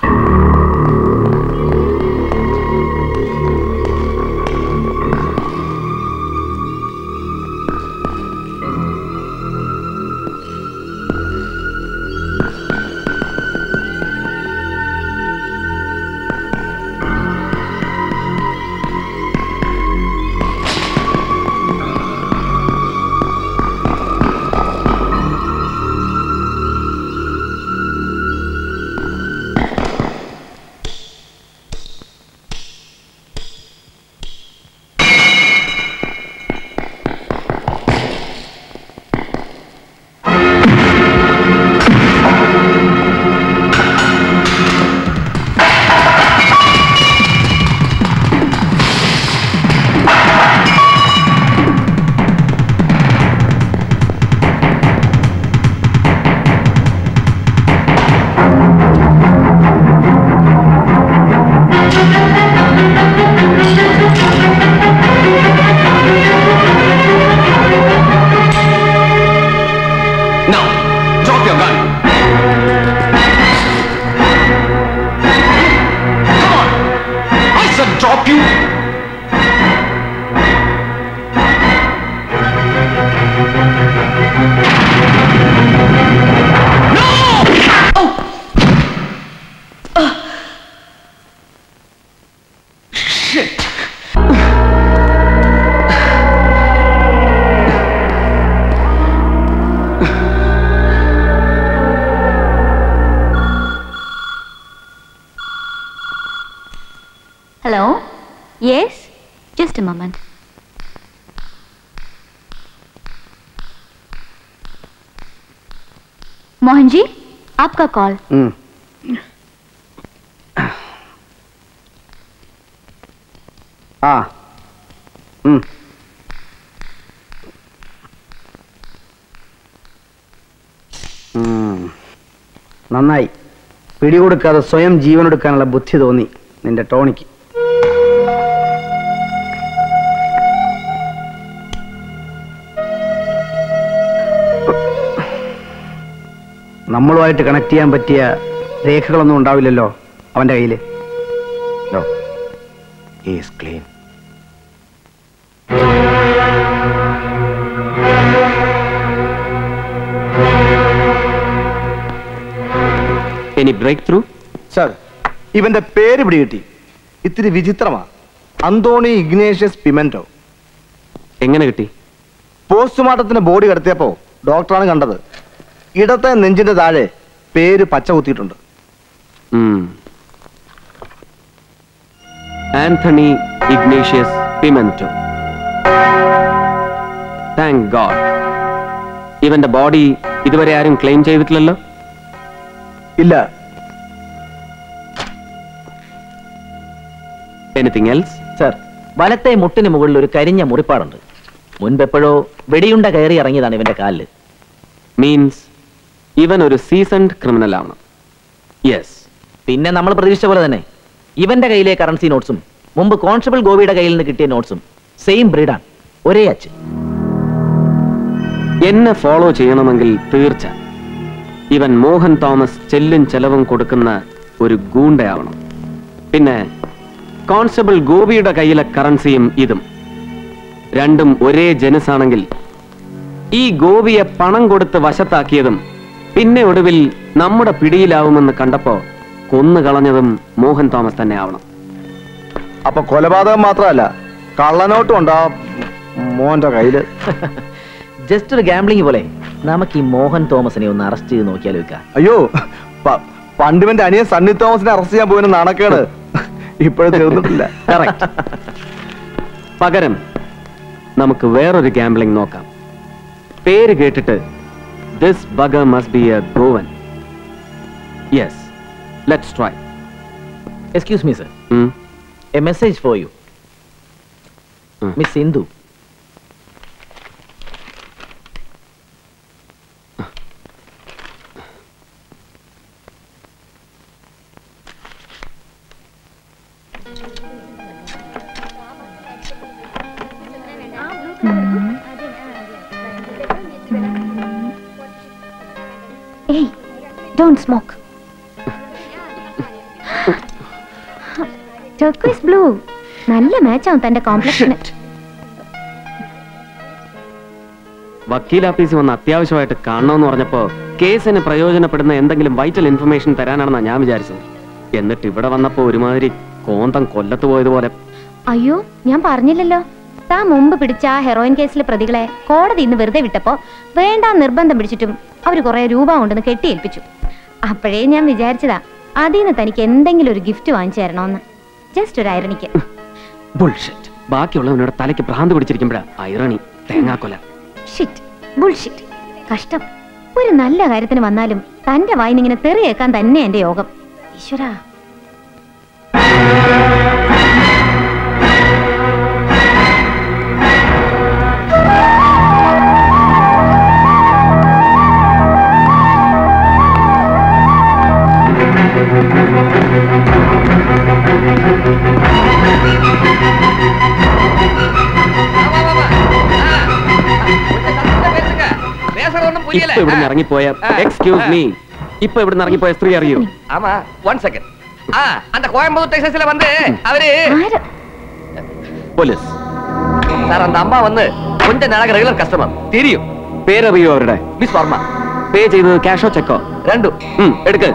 Now, drop your gun. Come on. I said drop you. Shit. Hello yes just a moment Mohan ji आपका कॉल ഉം. ആ ഉം. ഉം. നന്നായി പിടികൊടുക്കാതെ സ്വയം ജീവനെടുക്കാനുള്ള ബുദ്ധി തോന്നി നിന്റെ ടോണിക്ക് നമ്മളുമായിട്ട് കണക്ട് ചെയ്യാൻ പറ്റിയ രേഖകളൊന്നും ഉണ്ടാവില്ലല്ലോ അവന്റെ കയ്യില് No. He is clean. Any break through sir ഇവന്റെ പേര് പിടികിട്ടി ഇത്തിരി വിചിത്രമാ അന്തോണി ഇഗ്നേഷ്യസ് പിമെന്റോ എങ്ങനെ കിട്ടി പോസ്റ്റ്മോർട്ടത്തിന് ബോഡി കിടത്തിയപ്പോ ഡോക്ടറാണ് കണ്ടത് ഇടത്തെ നെഞ്ചിന്റെ താഴെ പേര് പച്ച കുത്തിയിട്ടുണ്ട് ആന്റണി ഇഗ്നേഷ്യസ് പിമെന്റോ താങ്ക് ഗോഡ് ഇവന്റെ ബോഡി ഇതുവരെ ആരും ക്ലെയിം ചെയ്തിട്ടില്ലല്ലോ ഇല്ല എനിത്തിങ് എൽസ് സർ വലത്തെ മുട്ടിന് മുകളിൽ ഒരു കരിഞ്ഞ മുറിപ്പാടുണ്ട് മുൻപെപ്പോഴോ വെടിയുണ്ട കയറി ഇറങ്ങിയതാണ് ഇവന്റെ കാലില് മീൻസ് ഇവൻ ഒരു സീസൺഡ് ക്രിമിനൽ ആണ് യെസ് പിന്നെ നമ്മൾ പ്രതീക്ഷിച്ച പോലെ തന്നെ ഇവന്റെ കയ്യിലെ കറൻസി നോട്ട്സും മുമ്പ് കോൺസ്റ്റബിൾ ഗോപിയുടെ കയ്യിൽ നിന്ന് കിട്ടിയ നോട്ട്സും സെയിം ബ്രീഡാണ് ഒരേ അച്ച് എന്നെ ഫോളോ ചെയ്യണമെങ്കിൽ തീർച്ച ഇവൻ മോഹൻ തോമസ് ചെല്ലും ചെലവും കൊടുക്കുന്ന ഒരു ഗൂണ്ടയാവണം പിന്നെ കോൺസ്റ്റബിൾ ഗോപിയുടെ കയ്യിലെ കറൻസിയും ഇതും രണ്ടും ഒരേ ജനുസാണെങ്കിൽ ഈ ഗോപിയെ പണം കൊടുത്ത് വശത്താക്കിയതും പിന്നെ ഒടുവിൽ നമ്മുടെ പിടിയിലാവുമെന്ന് കണ്ടപ്പോ കൊന്നു കളഞ്ഞതും മോഹൻ തോമസ് തന്നെ ആവണം അപ്പൊ കൊലപാതകം മാത്രമല്ല കള്ളനോട്ടും ഉണ്ടാ മോന്റെ കയ്യില് ജസ്റ്റ് ഒരു ഗാംബ്ലിംഗ് പോലെ നമുക്ക് ഈ മോഹൻ തോമസിനെ ഒന്ന് അറസ്റ്റ് ചെയ്ത് നോക്കിയാൽ വെക്കാം അയ്യോ പ- പണ്ടിവന്റെ അനിയൻ സണ്ണി തോമസിനെ അറസ്റ്റ് ചെയ്യാൻ പോയിന് നാണക്കേട് ഇപ്പോഴും തീർന്നിട്ടില്ല പകരം നമുക്ക് വേറൊരു ഗാംബ്ലിംഗ് നോക്കാം പേര് കേട്ടിട്ട് this Baga must be a Goan yes let's try excuse me sir a message for you miss Sindhu don't smoke turquoise blue നല്ല മാച്ചാവും തന്റെ കോംപ്ലക്ഷന് വക്കീൽ ഓഫീസിൽ വന്ന് അത്യാവശ്യമായിട്ട് കാണണമെന്ന് പറഞ്ഞപ്പോ കേസിന് പ്രയോജനപ്പെടുന്ന എന്തെങ്കിലും വൈറ്റൽ ഇൻഫർമേഷൻ തരാനാണെന്നാ ഞാൻ വിചാരിച്ചത് എന്നിട്ട് ഇവിടെ വന്നപ്പോ ഒരുമാതിരി കോന്തം കൊല്ലത്ത് പോയതുപോലെ അയ്യോ ഞാൻ പറഞ്ഞില്ലല്ലോ താൻ മുമ്പ് പിടിച്ച ആ ഹെറോയിൻ കേസിലെ പ്രതികളെ കോടതി ഇന്ന് വെറുതെ വിട്ടപ്പോ വേണ്ട നിർബന്ധം പിടിച്ചിട്ടും അവർ കുറെ രൂപ കൊണ്ടുവന്ന് കെട്ടിയേൽപ്പിച്ചു അപ്പോഴേ ഞാൻ വിചാരിച്ചതാ അതിൽ നിന്ന് തനിക്ക് എന്തെങ്കിലും ഒരു ഗിഫ്റ്റ് വാങ്ങിച്ചു തരണമെന്ന് ജസ്റ്റ് ഒരു ഐറണിക്ക് ബുൾഷെറ്റ് ബാക്കിയുള്ളവനോട് തലയ്ക്ക് ഭ്രാന്ത് പിടിച്ചിരിക്കുമ്പോഴാ ഐറണി തേങ്ങാക്കൊല ഷിറ്റ് ബുൾഷിറ്റ് കഷ്ടം ഒരു നല്ല കാര്യത്തിന് വന്നാലും തന്റെ വായിന്നിങ്ങനെ തെറിയേക്കാൻ തന്നെ എന്റെ യോഗം ഈശ്വരാ ഇപ്പൊ ഇവിടുന്ന് ഇറങ്ങിപ്പോയ എക്സ്ക്യൂസ് മീ ഇപ്പൊ ഇവിടുന്ന് ഇറങ്ങിപ്പോയ സ്ത്രീ അറിയൂ ஆமா ஒன் செகண்ட் ஆ அந்த கோயம்புத்தூர் டெக்ஸஸ்ல வந்து அவரு പോലീസ് சார் அந்த அம்மா வந்து கொஞ்ச நாளாக ரெகுலர் கஸ்டமர் தெரியும் പേരറിയോ അവരുടെ மிஸ் வர்மா പേ ചെയ്തത് ക്യാഷോ ചെക്കോ രണ്ടും എടുക്ക്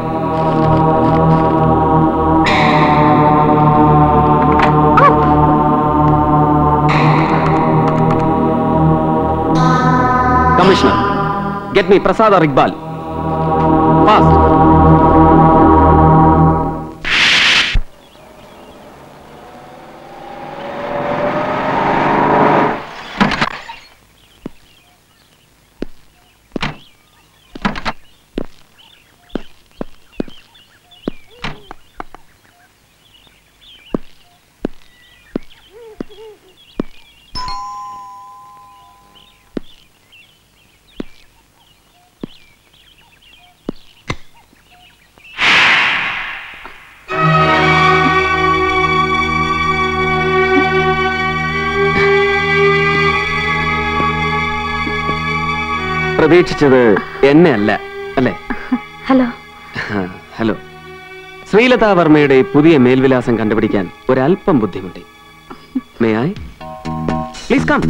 commissioner get me Prasad or Iqbal fast പ്രതീക്ഷിച്ചത് എന്നെ അല്ല അല്ലേ ഹലോ ഹലോ ശ്രീലത വർമ്മയുടെ പുതിയ മേൽവിലാസം കണ്ടുപിടിക്കാൻ ഒരല്പം ബുദ്ധിമുട്ടി മേ ആയി പ്ലീസ് കം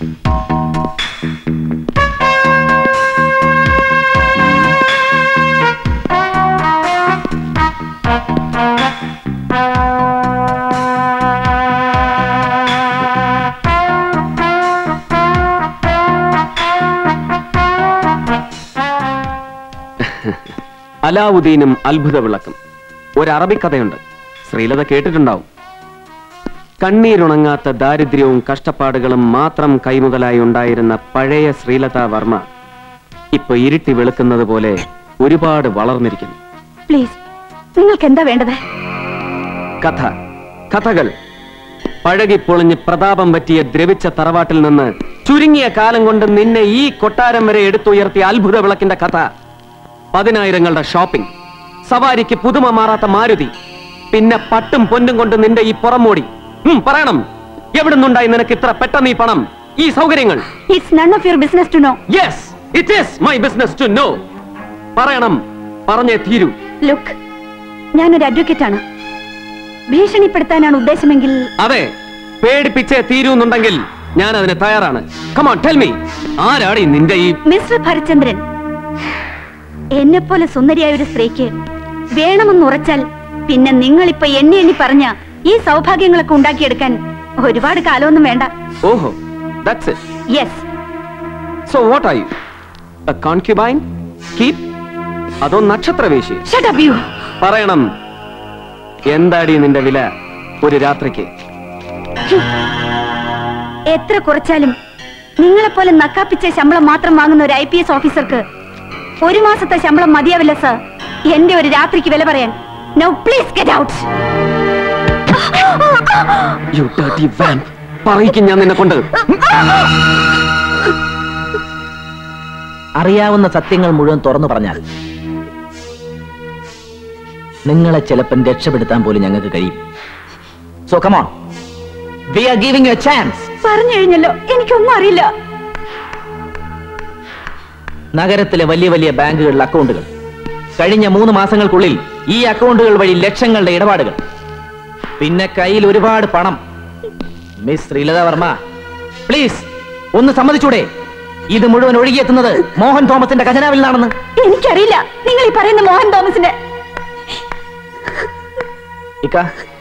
അലാവുദ്ദീനും അത്ഭുത വിളക്കും ഒരു അറബിക്കഥയുണ്ട് ശ്രീലത കേട്ടിട്ടുണ്ടാവും കണ്ണീരുണങ്ങാത്ത ദാരിദ്ര്യവും കഷ്ടപ്പാടുകളും മാത്രം കൈമുതലായി ഉണ്ടായിരുന്ന പഴയ ശ്രീലത വർമ്മ ഇപ്പൊ ഇരുട്ടി വെളുക്കുന്നത് പോലെ ഒരുപാട് വളർന്നിരിക്കുന്നു പ്ലീസ് നിങ്ങൾക്ക് എന്താ വേണ്ടത് കഥ കഥകൾ പഴകിപ്പൊളിഞ്ഞ് പ്രതാപം പറ്റിയ ദ്രവിച്ച തറവാട്ടിൽ നിന്ന് ചുരുങ്ങിയ കാലം കൊണ്ട് നിന്നെ ഈ കൊട്ടാരം വരെ എടുത്തുയർത്തിയ അത്ഭുത വിളക്കിന്റെ കഥ പതിനായിരങ്ങളുടെ ഷോപ്പിംഗ് സവാരിക്ക് പുതുമ മാറാത്ത മാരുതി പിന്നെ പട്ടും പൊന്നും കൊണ്ട് നിന്റെ ഈ പുറമോടി ഉം, പറയണം എവിടുന്നുണ്ടായി നിനക്ക് ഇത്ര പെട്ടെന്ന് ഈ പണം ഈ സൗകര്യങ്ങൾ it's none of your business to know yes it is my business to know പറയണം പറഞ്ഞേ തീരൂ ലുക്ക് ഞാനൊരു അഡ്വക്കേറ്റ് ആണ് ഭീഷണിപ്പെടുത്താനാണ് ഉദ്ദേശമെങ്കിൽ അതെ പേടിപ്പിച്ചേ തീരൂന്നുണ്ടെങ്കിൽ ഞാൻ അതിന് തയ്യാറാണ് കമോൺ ടെൽ മീ ആരാടി നിന്റെ ഈ മിസ്റ്റർ ഭരചന്ദ്രൻ എന്നെ പോലെ സുന്ദരിയായ ഒരു സ്ത്രീക്ക് വേണമെന്ന് ഉറച്ചാൽ പിന്നെ നിങ്ങളിപ്പോ എണ്ണി എണ്ണി പറഞ്ഞ ഈ സൗഭാഗ്യങ്ങളൊക്കെ ഉണ്ടാക്കിയെടുക്കാൻ ഒരുപാട് കാലമൊന്നും വേണ്ട ഓഹോ that's it yes so what are you a concubine keep അതോ നക്ഷത്രവേശി പറയണം എന്താടി നിന്റെ വില ഒരു രാത്രിക്ക് എത്ര കുറച്ചാലും നിങ്ങളെപ്പോലെ നക്കാപ്പിച്ച ശമ്പളം മാത്രം വാങ്ങുന്ന ഒരു ഐ പി എസ് ഓഫീസർക്ക് ഒരു മാസത്തെ ശമ്പളം മതിയാവില്ല സർ എന്റെ ഒരു രാത്രിക്ക് വില പറയാൻ now please get out you dirty vamp പറയിക്കും ഞാൻ നിന്നെ കൊണ്ട് അറിയാവുന്ന സത്യങ്ങൾ മുഴുവൻ തുറന്നു പറഞ്ഞാൽ നിങ്ങളെ ചിലപ്പം രക്ഷപ്പെടുത്താൻ പോലും ഞങ്ങൾക്ക് കഴിയും so come on we are giving you chance പറഞ്ഞു കഴിഞ്ഞല്ലോ എനിക്കൊന്നും അറിയില്ല നഗരത്തിലെ വലിയ വലിയ ബാങ്കുകളിലെ അക്കൗണ്ടുകൾ കഴിഞ്ഞ മൂന്ന് മാസങ്ങൾക്കുള്ളിൽ ഈ അക്കൗണ്ടുകൾ വഴി ലക്ഷങ്ങളുടെ ഇടപാടുകൾ പിന്നെ കയ്യിൽ ഒരുപാട് പണം മിസ് ശ്രീലത വർമ്മ പ്ലീസ് ഒന്ന് സമ്മതിച്ചൂടെ ഇത് മുഴുവൻ ഒഴുകിയെത്തുന്നത് മോഹൻ തോമസിന്റെ ഖജനാവിൽ നിന്നാണെന്ന് എനിക്കറിയില്ല നിങ്ങൾ ഈ പറയുന്ന മോഹൻ തോമസിന്റെ ഇക്ക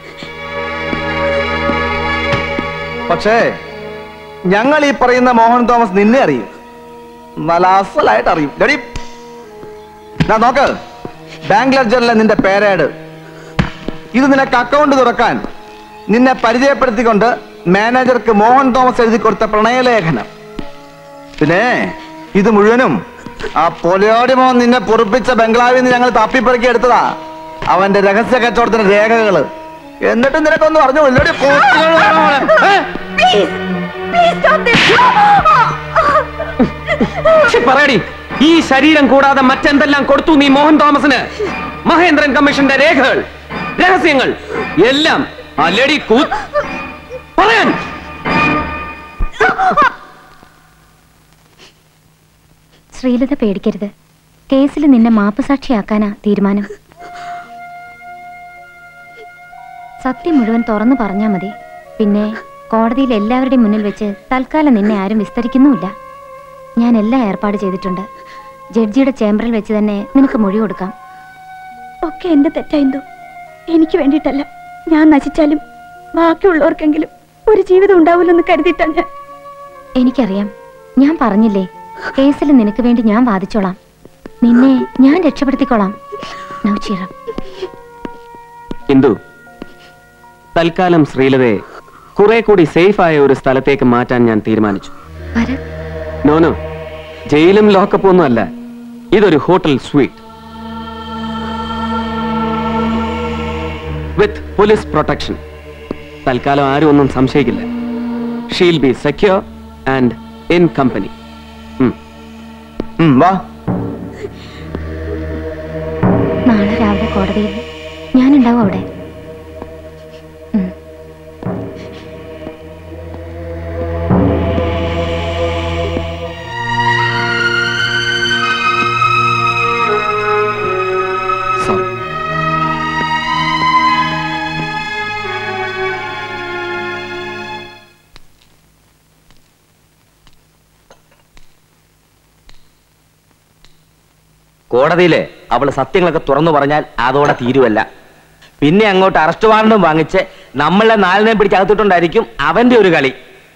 പക്ഷേ ഞങ്ങൾ ഈ പറയുന്ന മോഹൻ തോമസ് നിന്നെ അറിയും നല്ല അസലായിട്ട് അറിയും ഡെഡി ദാ നോക്ക് ബാങ്ക് ലെഡ്ജറിലെ നിന്റെ പേരേട് ഇത് നിനക്ക് അക്കൗണ്ട് തുറക്കാൻ നിന്നെ പരിചയപ്പെടുത്തിക്കൊണ്ട് മാനേജർക്ക് മോഹൻ തോമസ് എഴുതി കൊടുത്ത പ്രണയലേഖനം പിന്നെ ഇത് മുഴുവനും ആ പൊലയോടി മോഹൻ നിന്നെ പൊറുപ്പിച്ച ബംഗ്ലാവിൽ നിന്ന് ഞങ്ങൾ തപ്പിപ്പെറുക്കി എടുത്തതാ അവന്റെ രഹസ്യ കച്ചവടത്തിന്റെ രേഖകള് എന്നിട്ട് നിനക്കൊന്നും അറിഞ്ഞു ഇല്ലടി പറയടി ഈ ശരീരം കൂടാതെ മറ്റെന്തെല്ലാം കൊടുത്തു നീ മോഹൻ തോമസിന് മഹേന്ദ്രൻ കമ്മീഷന്റെ രേഖകൾ രഹസ്യങ്ങൾ എല്ലാം അല്ലടി കൂ പറയാൻ ശ്രീലത പേടിക്കരുത് കേസിൽ നിന്നെ മാപ്പുസാക്ഷിയാക്കാനാ തീരുമാനം സത്യം മുഴുവൻ തുറന്നു പറഞ്ഞാ മതി പിന്നെ കോടതിയിൽ എല്ലാവരുടെയും മുന്നിൽ വെച്ച് തൽക്കാലം നിന്നെ ആരും വിസ്തരിക്കുന്നുമില്ല ഞാൻ എല്ലാം ഏർപ്പാട് ചെയ്തിട്ടുണ്ട് ജഡ്ജിയുടെ ചേംബറിൽ വെച്ച് തന്നെ നിനക്ക് മൊഴി കൊടുക്കാം ഒക്കെ എന്റെ തെറ്റായിന്തോ എനിക്ക് വേണ്ടിയിട്ടല്ല ഞാൻ നശിച്ചാലും ബാക്കിയുള്ളവർക്കെങ്കിലും ഒരു ജീവിതം ഉണ്ടാവില്ലെന്ന് കരുതിയിട്ടാ ഞാൻ എനിക്കറിയാം ഞാൻ പറഞ്ഞില്ലേ കേസിൽ നിനക്ക് വേണ്ടി ഞാൻ വാദിച്ചോളാം നിന്നെ ഞാൻ രക്ഷപ്പെടുത്തിക്കോളാം നൗചീറം ഇന്ദു തൽക്കാലം ശ്രീലതയെ കുറെ കൂടി സേഫ് ആയ ഒരു സ്ഥലത്തേക്ക് മാറ്റാൻ ഞാൻ തീരുമാനിച്ചു ഭരത് നോനോ ജയിലും ലോക്കപ്പും ഒന്നും അല്ല ഇതൊരു hotel suite with police protection തൽക്കാലം ആരും ഒന്നും സംശയിക്കില്ല she'll be secure and in company വാ നാളെ രാവിലെ കോടതിയിൽ ഞാനുണ്ടാവും അവിടെ സോറി കോടതിയില് അവള് സത്യങ്ങളൊക്കെ തുറന്നു പറഞ്ഞാൽ അതോടെ തീരുവല്ല പിന്നെ അങ്ങോട്ട് അറസ്റ്റ് വാറണ്ടും വാങ്ങിച്ച് നമ്മളെ നാലിനെ പിടിച്ച് അകത്തിട്ടുണ്ടായിരിക്കും അവന്റെ ഒരു കളി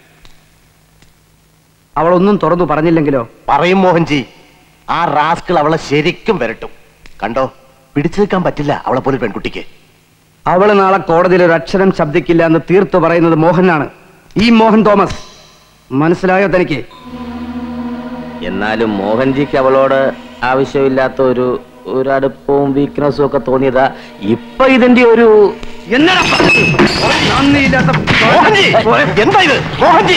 അവളൊന്നും തുറന്നു പറഞ്ഞില്ലെങ്കിലോ പറയും മോഹൻജി ആ റാസ്കൾ അവളെ ശരിക്കും വരട്ടും കണ്ടോ പിടിച്ചു നിൽക്കാൻ പറ്റില്ല അവളെ പോലെ പെൺകുട്ടിക്ക് അവള് നാളെ കോടതിയിൽ ഒരു അക്ഷരം ശബ്ദിക്കില്ല എന്ന് തീർത്തു പറയുന്നത് മോഹനാണ് ഈ മോഹൻ തോമസ് മനസ്സിലായോ തനിക്ക് എന്നാലും മോഹൻജിക്ക് അവളോട് ആവശ്യമില്ലാത്ത ഒരു ഒരു അടുപ്പവും വീക്ക്നെസ്സും ഒക്കെ തോന്നിയതാ ഇപ്പൊ ഇതിന്റെ ഒരു മോഹൻജി എന്താ ഇത് മോഹൻജി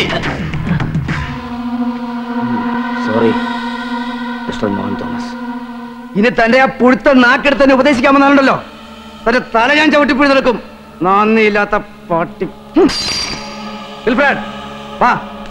സോറി മിസ്റ്റർ മോഹൻ തോമസ് ഇനി തന്റെ ആ പുഴുത്ത നാക്കെടുത്ത് തന്നെ ഉപദേശിക്കാമെന്നാണല്ലോ തന്റെ തല ഞാൻ ചവിട്ടിപ്പിടി നിൽക്കും നന്ദിയില്ലാത്ത പാട്ടി ഹും. വിൽഫ്രഡ്, വാ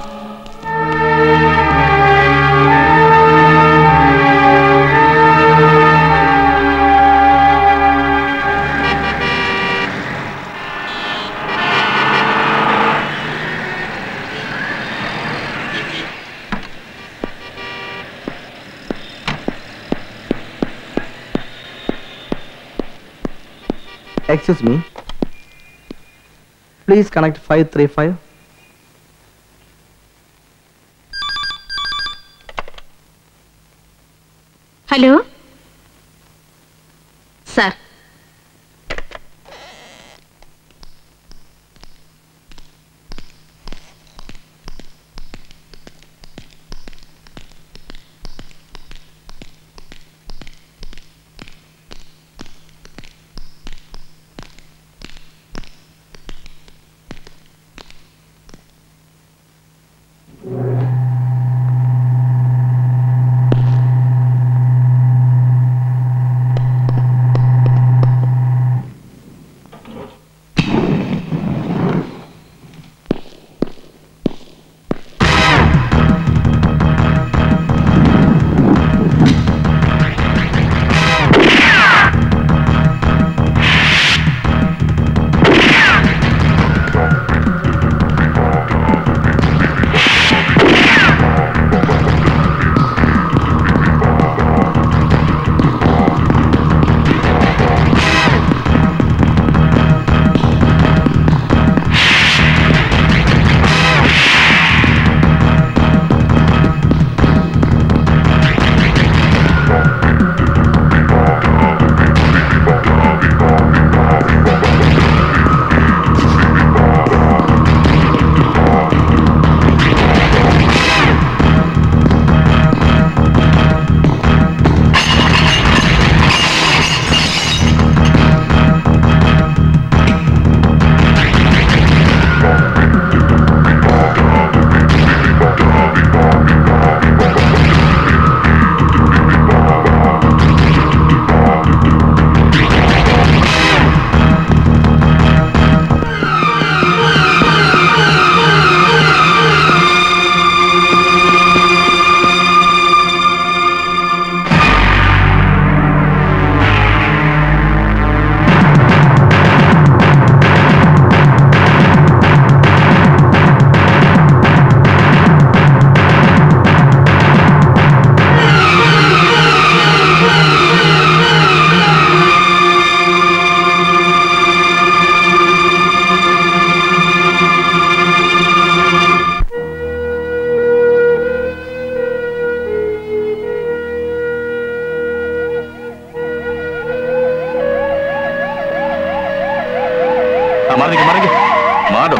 Excuse me. Please connect 535. Hello sir മാറി മാറി മാറോ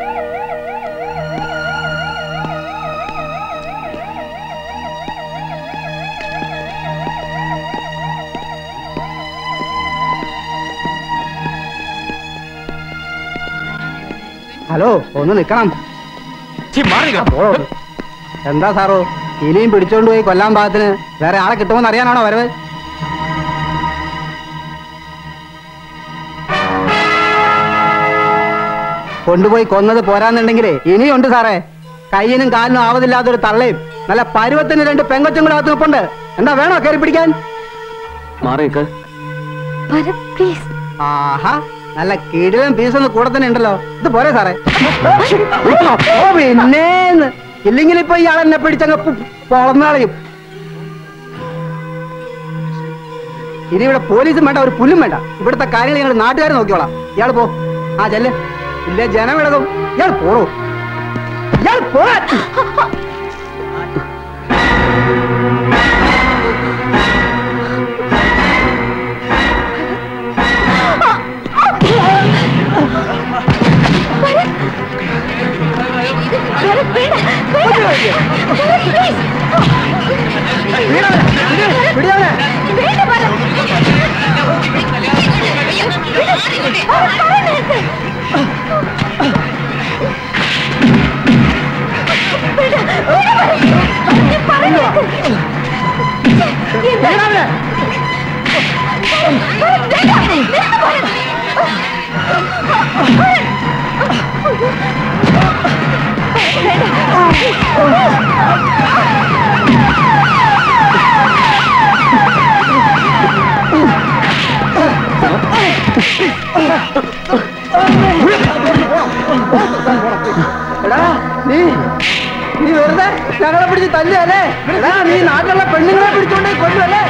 ഹലോ ഒന്ന് നിക്കണം പോളോ. എന്താ സാറോ ഇനിയും പിടിച്ചോണ്ട് പോയി കൊല്ലാൻ പാകത്തിന് വേറെ ആളെ കിട്ടുമെന്ന് അറിയാനാണോ വരവ് കൊണ്ടുപോയി കൊന്നത് പോരാന്നുണ്ടെങ്കിലേ ഇനിയുണ്ട് സാറേ കയ്യിനും കാലിനും ആവതില്ലാത്തൊരു തള്ളയും നല്ല പരുവത്തിന് രണ്ട് പെങ്കൊച്ചും കൂടെ അകത്ത് നിൽപ്പുണ്ട് എന്താ വേണോ കയറി പിടിക്കാൻ മാറിയേക്ക് ആഹാ നല്ല കിടിലൻ പീസ് ഒന്ന് കൂടെ തന്നെ ഉണ്ടല്ലോ ഇത് പോരെ സാറേ ഓ പിന്നേന്ന് ഇല്ലെങ്കിൽ ഇപ്പൊ ഇയാൾ എന്നെ പിടിച്ചങ്ങ് പു- പൊളന്നാളയും ഇനി ഇവിടെ പോലീസും വേണ്ട ഒരു പുല്ലും വേണ്ട ഇവിടുത്തെ കാര്യങ്ങൾ ഞങ്ങൾ നാട്ടുകാർ നോക്കിയോളാം ഇയാൾ പോ ആ ചെല്ല് ഇല്ലേ ജനം ഇളകും ഇയാൾ പോടോ ഇയാൾ പോ എടാ നീ നീ വെറുതെ ഞങ്ങളെ പിടിച്ച് തല്ലല്ലേ എടാ നീ നാട്ടിലുള്ള പെണ്ണുങ്ങളെ പിടിച്ചോണ്ട് കൊല്ലുമല്ലേ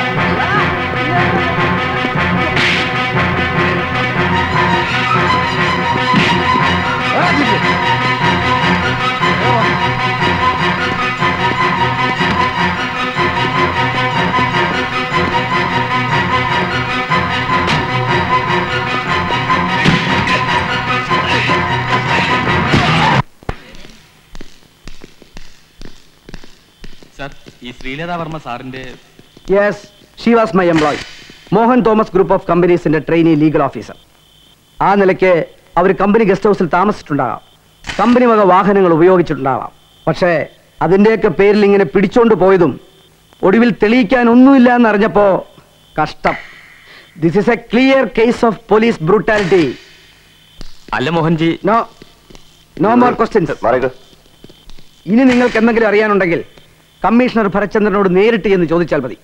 സാർ ഈ ശ്രീലത വർമ്മ സാറിന്റെ yes she was my employee Mohan Thomas group of കമ്പനീസിന്റെ ട്രെയിനി ലീഗൽ ഓഫീസർ ആ നിലയ്ക്ക് അവർ കമ്പനി ഗസ്റ്റ് ഹൗസിൽ താമസിച്ചിട്ടുണ്ടാകാം കമ്പനി വക വാഹനങ്ങൾ ഉപയോഗിച്ചിട്ടുണ്ടാകാം പക്ഷേ അതിന്റെയൊക്കെ പേരിൽ ഇങ്ങനെ പിടിച്ചോണ്ട് പോയതും ഒടുവിൽ തെളിയിക്കാൻ ഒന്നുമില്ല എന്നറിഞ്ഞപ്പോ കഷ്ടം this is a clear case of police brutality അല്ല Mohanji no no more questions ഇനി നിങ്ങൾക്ക് എന്തെങ്കിലും അറിയാനുണ്ടെങ്കിൽ കമ്മീഷണർ ഭരചന്ദ്രനോട് നേരിട്ട് എന്ന് ചോദിച്ചാൽ മതി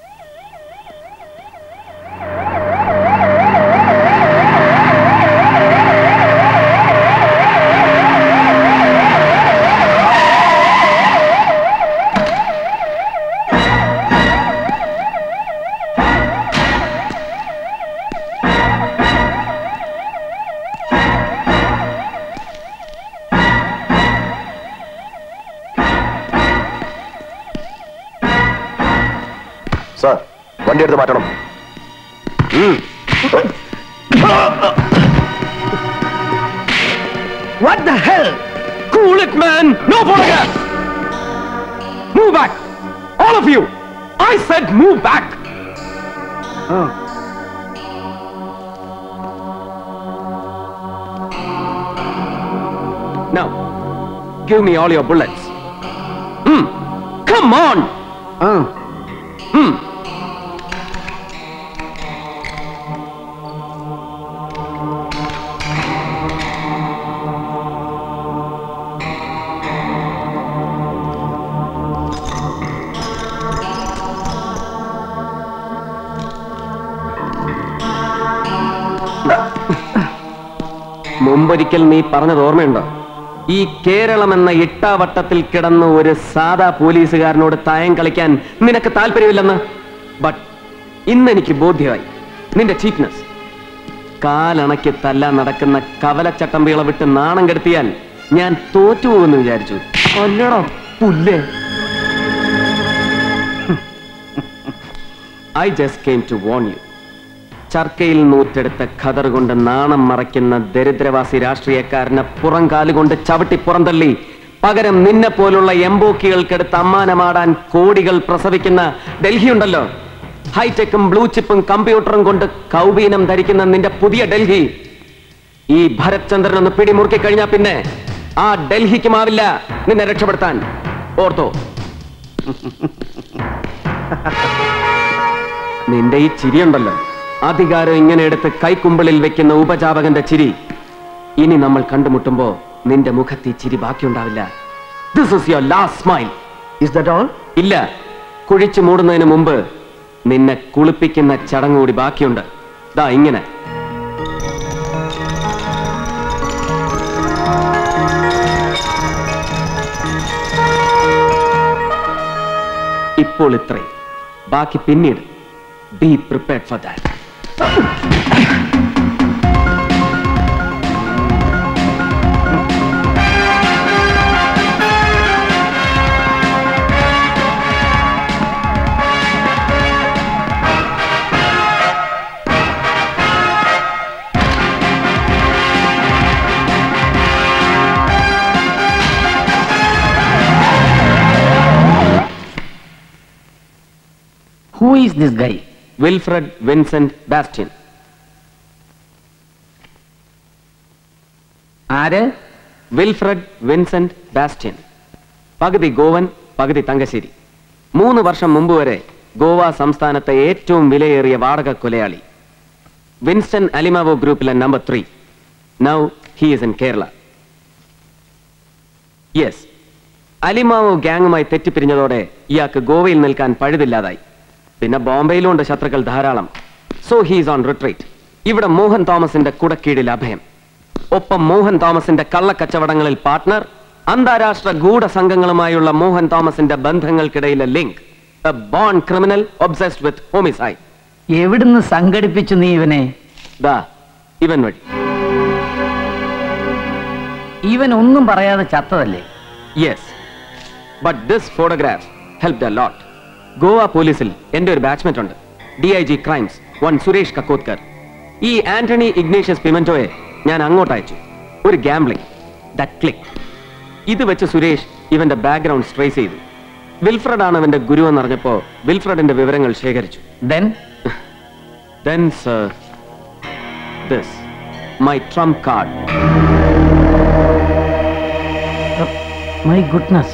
സാർ വണ്ടി എടുത്ത് മാറ്റണം ഉം. What the hell? Cool it, man! No photograph! Move back! All of you! I said move back! Now, give me all your bullets. Hmm. Come on! Hmm. മുമ്പൊരിക്കൽ നീ പറഞ്ഞത് ഓർമ്മയുണ്ടോ ഈ കേരളം എന്ന ഇട്ടാവട്ടത്തിൽ കിടന്ന് ഒരു സാധാ പോലീസുകാരനോട് തായം കളിക്കാൻ നിനക്ക് താല്പര്യമില്ലെന്ന് ബട്ട് ഇന്ന് എനിക്ക് ബോധ്യമായി നിന്റെ ചീപ്നെസ് കാലണയ്ക്ക് തല്ലാൻ നടക്കുന്ന കവലച്ചട്ടമ്പികളെ വിട്ട് നാണം കെടുത്തിയാൽ ഞാൻ തോറ്റുപോകുമെന്ന് വിചാരിച്ചു അല്ലടാ പുല്ലേ I just came to warn you ചർക്കയിൽ നൂറ്റെടുത്ത ഖദർ കൊണ്ട് നാണം മറയ്ക്കുന്ന ദരിദ്രവാസി രാഷ്ട്രീയക്കാരനെ പുറം കാലുകൊണ്ട് ചവിട്ടി പുറന്തള്ളി പകരം നിന്നെ പോലുള്ള എംബോക്കികൾക്കെടുത്ത് അമ്മാനമാടാൻ കോടികൾ പ്രസവിക്കുന്ന ഡൽഹി ഉണ്ടല്ലോ ഹൈടെക്കും ബ്ലൂ ചിപ്പും കമ്പ്യൂട്ടറും കൊണ്ട് കൗബീനം ധരിക്കുന്ന നിന്റെ പുതിയ ഡൽഹി ഈ ഭരത് ചന്ദ്രൻ ഒന്ന് പിടിമുറുക്കി കഴിഞ്ഞാൽ പിന്നെ ആ ഡൽഹിക്കുമാവില്ല നിന്നെ രക്ഷപ്പെടുത്താൻ ഓർത്തോ നിന്റെ ഈ ചിരിയുണ്ടല്ലോ അധികാരം ഇങ്ങനെ എടുത്ത് കൈക്കുമ്പിളിൽ വെക്കുന്ന ഉപജാപകന്റെ ചിരി ഇനി നമ്മൾ കണ്ടുമുട്ടുമ്പോ നിന്റെ മുഖത്ത് ഈ ചിരി ബാക്കിയുണ്ടാവില്ല this is your last smile is that all ഇല്ല കുഴിച്ചു മൂടുന്നതിന് മുമ്പ് നിന്നെ കുളിപ്പിക്കുന്ന ചടങ്ങ് കൂടി ബാക്കിയുണ്ട് ദാ ഇങ്ങനെ ഇപ്പോൾ ഇത്രയും ബാക്കി പിന്നീട് be prepared for that who is this guy Wilfred Vincent Bastian ആര് വിൽഫ്രഡ് വിൻസെന്റ് ബാസ്റ്റ്യൻ പകുതി ഗോവൻ പകുതി തങ്കശ്ശേരി മൂന്ന് വർഷം മുമ്പ് വരെ ഗോവ സംസ്ഥാനത്തെ ഏറ്റവും വിലയേറിയ വാടക കൊലയാളി വിൻസ്റ്റൺ അലിമാവോ ഗ്രൂപ്പിലെ number three now he is in Kerala yes Alimao ഗ്യാങ്ങുമായി തെറ്റിപ്പിരിഞ്ഞതോടെ ഇയാൾക്ക് ഗോവയിൽ നിൽക്കാൻ പഴുതില്ലാതായി പിന്നെ ബോംബെയിലുണ്ട് ശത്രുക്കൾ ധാരാളം സോ ഹീസ് ഓൺ റിട്രീറ്റ് ഇവിടെ മോഹൻ തോമസിന്റെ കുടക്കീഴിൽ അഭയം ഒപ്പം മോഹൻ തോമസിന്റെ കള്ളക്കച്ചവടങ്ങളിൽ പാർട്ട്ണർ അന്താരാഷ്ട്ര ഗൂഢസംഘങ്ങളുമായുള്ള മോഹൻ തോമസിന്റെ ബന്ധങ്ങൾക്കിടയിലെ link a born criminal obsessed with homicide എവിടുന്ന് സംഘടിപ്പിച്ചു നീ ഇവനെ ദാ ഇവൻ വഴി ഇവൻ ഒന്നും പറയാതെ ചത്തതല്ലേ yes but this photograph help a lot Goa പോലീസിൽ എന്റെ ഒരു ബാച്ച്മേറ്റ് ഉണ്ട് D I G crimes one Suresh Kakodkar ഈ ആന്റണി ഇഗ്നേഷ്യസ് പിമന്റോയെ ഞാൻ അങ്ങോട്ട് അയച്ചു ഒരു ഗാംബ്ലിംഗ് ദറ്റ് ക്ലിക്ക് ഇത് വെച്ച് സുരേഷ് ഇവന്റെ ബാക്ക്ഗ്രൗണ്ട് ട്രേസ് ചെയ്തു വിൽഫ്രഡ് ആണ് അവന്റെ ഗുരു എന്നറിഞ്ഞപ്പോ വിൽഫ്രഡിന്റെ വിവരങ്ങൾ ശേഖരിച്ചു then then sir this my trump card my goodness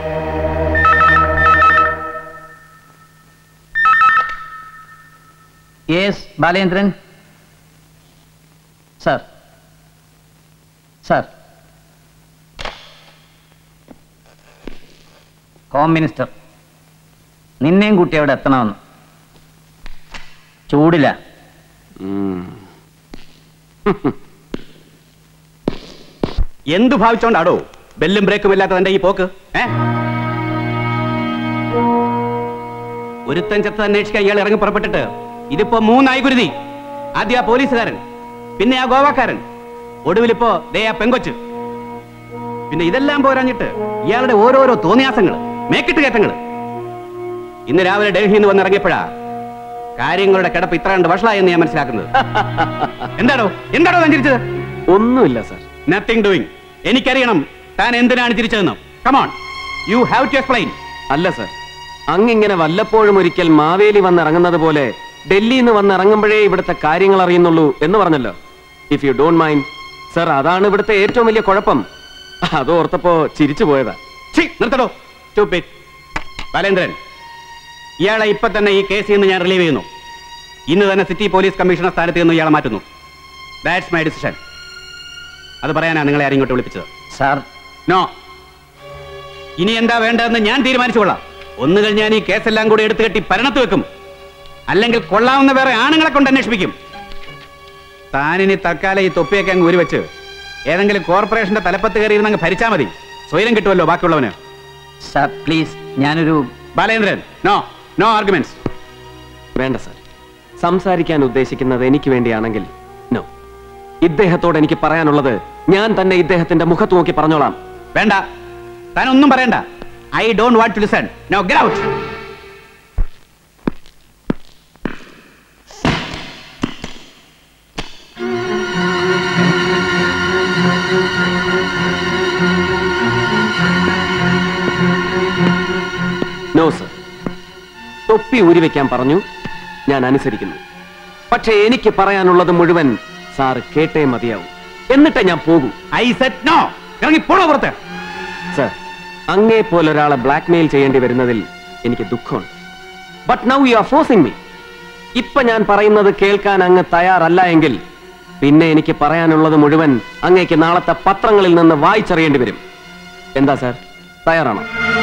yes Balendran sir sir home minister നിന്നെയും കുട്ടി അവിടെ എത്തണമെന്ന് ചൂടില്ല എന്തു ഭാവിച്ചോണ്ടാടോ ബെല്ലും ബ്രേക്കും ഇല്ലാത്ത തന്റെ ഈ പോക്ക് ഏ ഒരുത്തൻ ചത്ത അന്വേഷിക്കാൻ ഇയാൾ ഇറങ്ങി പുറപ്പെട്ടിട്ട് ഇതിപ്പോ മൂന്നായി ഗുരുതി ആദ്യം ആ പോലീസുകാരൻ പിന്നെ ആ ഗോവാക്കാരൻ ഒടുവിലിപ്പോ ദേ ആ പെങ്കൊച്ച് പിന്നെ ഇതെല്ലാം പോരാഞ്ഞിട്ട് ഇയാളുടെ ഓരോരോ തോന്നിയാസങ്ങൾ മേക്കിട്ട് കയറ്റങ്ങൾ ഇന്ന് രാവിലെ ഡൽഹിയിൽ നിന്ന് വന്നിറങ്ങിയപ്പോഴാ കാര്യങ്ങളുടെ കിടപ്പ് ഇത്ര കണ്ട് വഷളായെന്ന് ഞാൻ മനസ്സിലാക്കുന്നത് എന്താണോ എന്താണോ താൻ ചിരിച്ചത് ഒന്നുമില്ല സർ നത്തിങ് ഡൂയിങ് എനിക്കറിയണം താൻ എന്തിനാണ് ചിരിച്ചതെന്ന് come on you have to explain അല്ല സർ അങ്ങിങ്ങനെ വല്ലപ്പോഴും ഒരിക്കൽ മാവേലി വന്നിറങ്ങുന്നത് പോലെ ഡൽഹിയിൽ നിന്ന് വന്നിറങ്ങുമ്പോഴേ ഇവിടുത്തെ കാര്യങ്ങൾ അറിയുന്നുള്ളൂ എന്ന് പറഞ്ഞല്ലോ if you don't mind sir അതാണ് ഇവിടുത്തെ ഏറ്റവും വലിയ കുഴപ്പം അത് ഓർത്തപ്പോ ചിരിച്ചു പോയതാ നിർത്തടോ stupid. ബാലേന്ദ്രൻ ഇയാളെ ഇപ്പൊ തന്നെ ഈ കേസിൽ നിന്ന് ഞാൻ റിലീവ് ചെയ്യുന്നു ഇന്ന് തന്നെ സിറ്റി പോലീസ് കമ്മീഷണർ സ്ഥാനത്ത് നിന്ന് ഇയാളെ മാറ്റുന്നു ദാറ്റ്സ് മൈ ഡിസിഷൻ അത് പറയാനാ നിങ്ങളെ ആരും ഇങ്ങോട്ട് വിളിപ്പിച്ചത് സാർ നോ ഇനി എന്താ വേണ്ടതെന്ന് ഞാൻ തീരുമാനിച്ചുകൊള്ളാം ഒന്നുകിൽ ഞാൻ ഈ കേസെല്ലാം കൂടി എടുത്തു കെട്ടി പരണത്ത് വെക്കും അല്ലെങ്കിൽ കൊള്ളാവുന്ന വേറെ ആണുങ്ങളെ കൊണ്ട് അന്വേഷിപ്പിക്കും താനിനി തൽക്കാലം ഈ തൊപ്പിയൊക്കെ അങ്ങ് ഊരി ഏതെങ്കിലും കോർപ്പറേഷന്റെ തലപ്പത്ത് കയറി ഇരുന്നങ്ങ് ഭരിച്ചാൽ മതി സ്വയം കിട്ടുമല്ലോ ബാക്കിയുള്ളവന് സാർ പ്ലീസ് ഞാനൊരു ബാലേന്ദ്രൻ നോ നോ ആർഗ്യുമെന്റ്സ് വേണ്ട സർ സംസാരിക്കാൻ ഉദ്ദേശിക്കുന്നത് എനിക്ക് വേണ്ടിയാണെങ്കിൽ നോ ഇദ്ദേഹത്തോട് എനിക്ക് പറയാനുള്ളത് ഞാൻ തന്നെ ഇദ്ദേഹത്തിന്റെ മുഖത്ത് നോക്കി പറഞ്ഞോളാം വേണ്ട താൻ ഒന്നും പറയണ്ട I don't want to listen no get out no sir തൊപ്പി ഊരിവെക്കാൻ പറഞ്ഞു ഞാൻ അനുസരിക്കുന്നു പക്ഷേ എനിക്ക് പറയാനുള്ളത് മുഴുവൻ സാർ കേട്ടേ മതിയാവും എന്നിട്ടേ ഞാൻ പോകൂ ഐ സെറ്റ് നോ ഇറങ്ങി പോണോ പുറത്ത് സർ അങ്ങേ പോലെ ഒരാളെ ബ്ലാക്ക്മെയിൽ ചെയ്യേണ്ടി വരുന്നതിൽ എനിക്ക് ദുഃഖമുണ്ട് but now you are forcing me ഇപ്പൊ ഞാൻ പറയുന്നത് കേൾക്കാൻ അങ്ങ് തയ്യാറല്ല എങ്കിൽ പിന്നെ എനിക്ക് പറയാനുള്ളത് മുഴുവൻ അങ്ങേക്ക് നാളത്തെ പത്രങ്ങളിൽ നിന്ന് വായിച്ചറിയേണ്ടി വരും എന്താ സർ തയ്യാറാണോ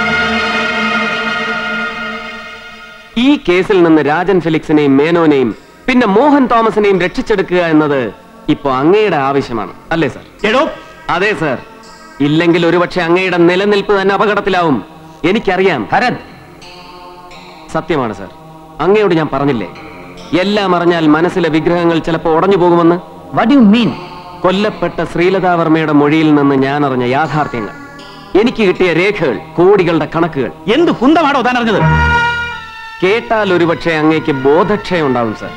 ഈ കേസിൽ നിന്ന് രാജൻ ഫെലിക്സിനെയും മേനോനെയും പിന്നെ മോഹൻ തോമസിനെയും രക്ഷിച്ചെടുക്കുക എന്നത് ഇപ്പൊ അങ്ങയുടെ ആവശ്യമാണ് അല്ലേ സർ എടോ അതെ സർ ഇല്ലെങ്കിൽ ഒരുപക്ഷെ അങ്ങയുടെ നിലനിൽപ്പ് തന്നെ അപകടത്തിലാവും എനിക്കറിയാം ഭരത് സത്യമാണ് സർ അങ്ങയോട് ഞാൻ പറഞ്ഞില്ലേ എല്ലാം അറിഞ്ഞാൽ മനസ്സിലെ വിഗ്രഹങ്ങൾ ചിലപ്പോൾ ഉടഞ്ഞു പോകുമെന്ന് വട്ട് യു മീൻ കൊല്ലപ്പെട്ട ശ്രീലതാവർമ്മയുടെ മൊഴിയിൽ നിന്ന് ഞാൻ അറിഞ്ഞ യാഥാർത്ഥ്യങ്ങൾ എനിക്ക് കിട്ടിയ രേഖകൾ കോടികളുടെ കണക്കുകൾ എന്ത് കുന്തമാണോ താൻ അറിഞ്ഞത് കേട്ടാൽ ഒരുപക്ഷെ അങ്ങേക്ക് ബോധക്ഷയം ഉണ്ടാവും സർ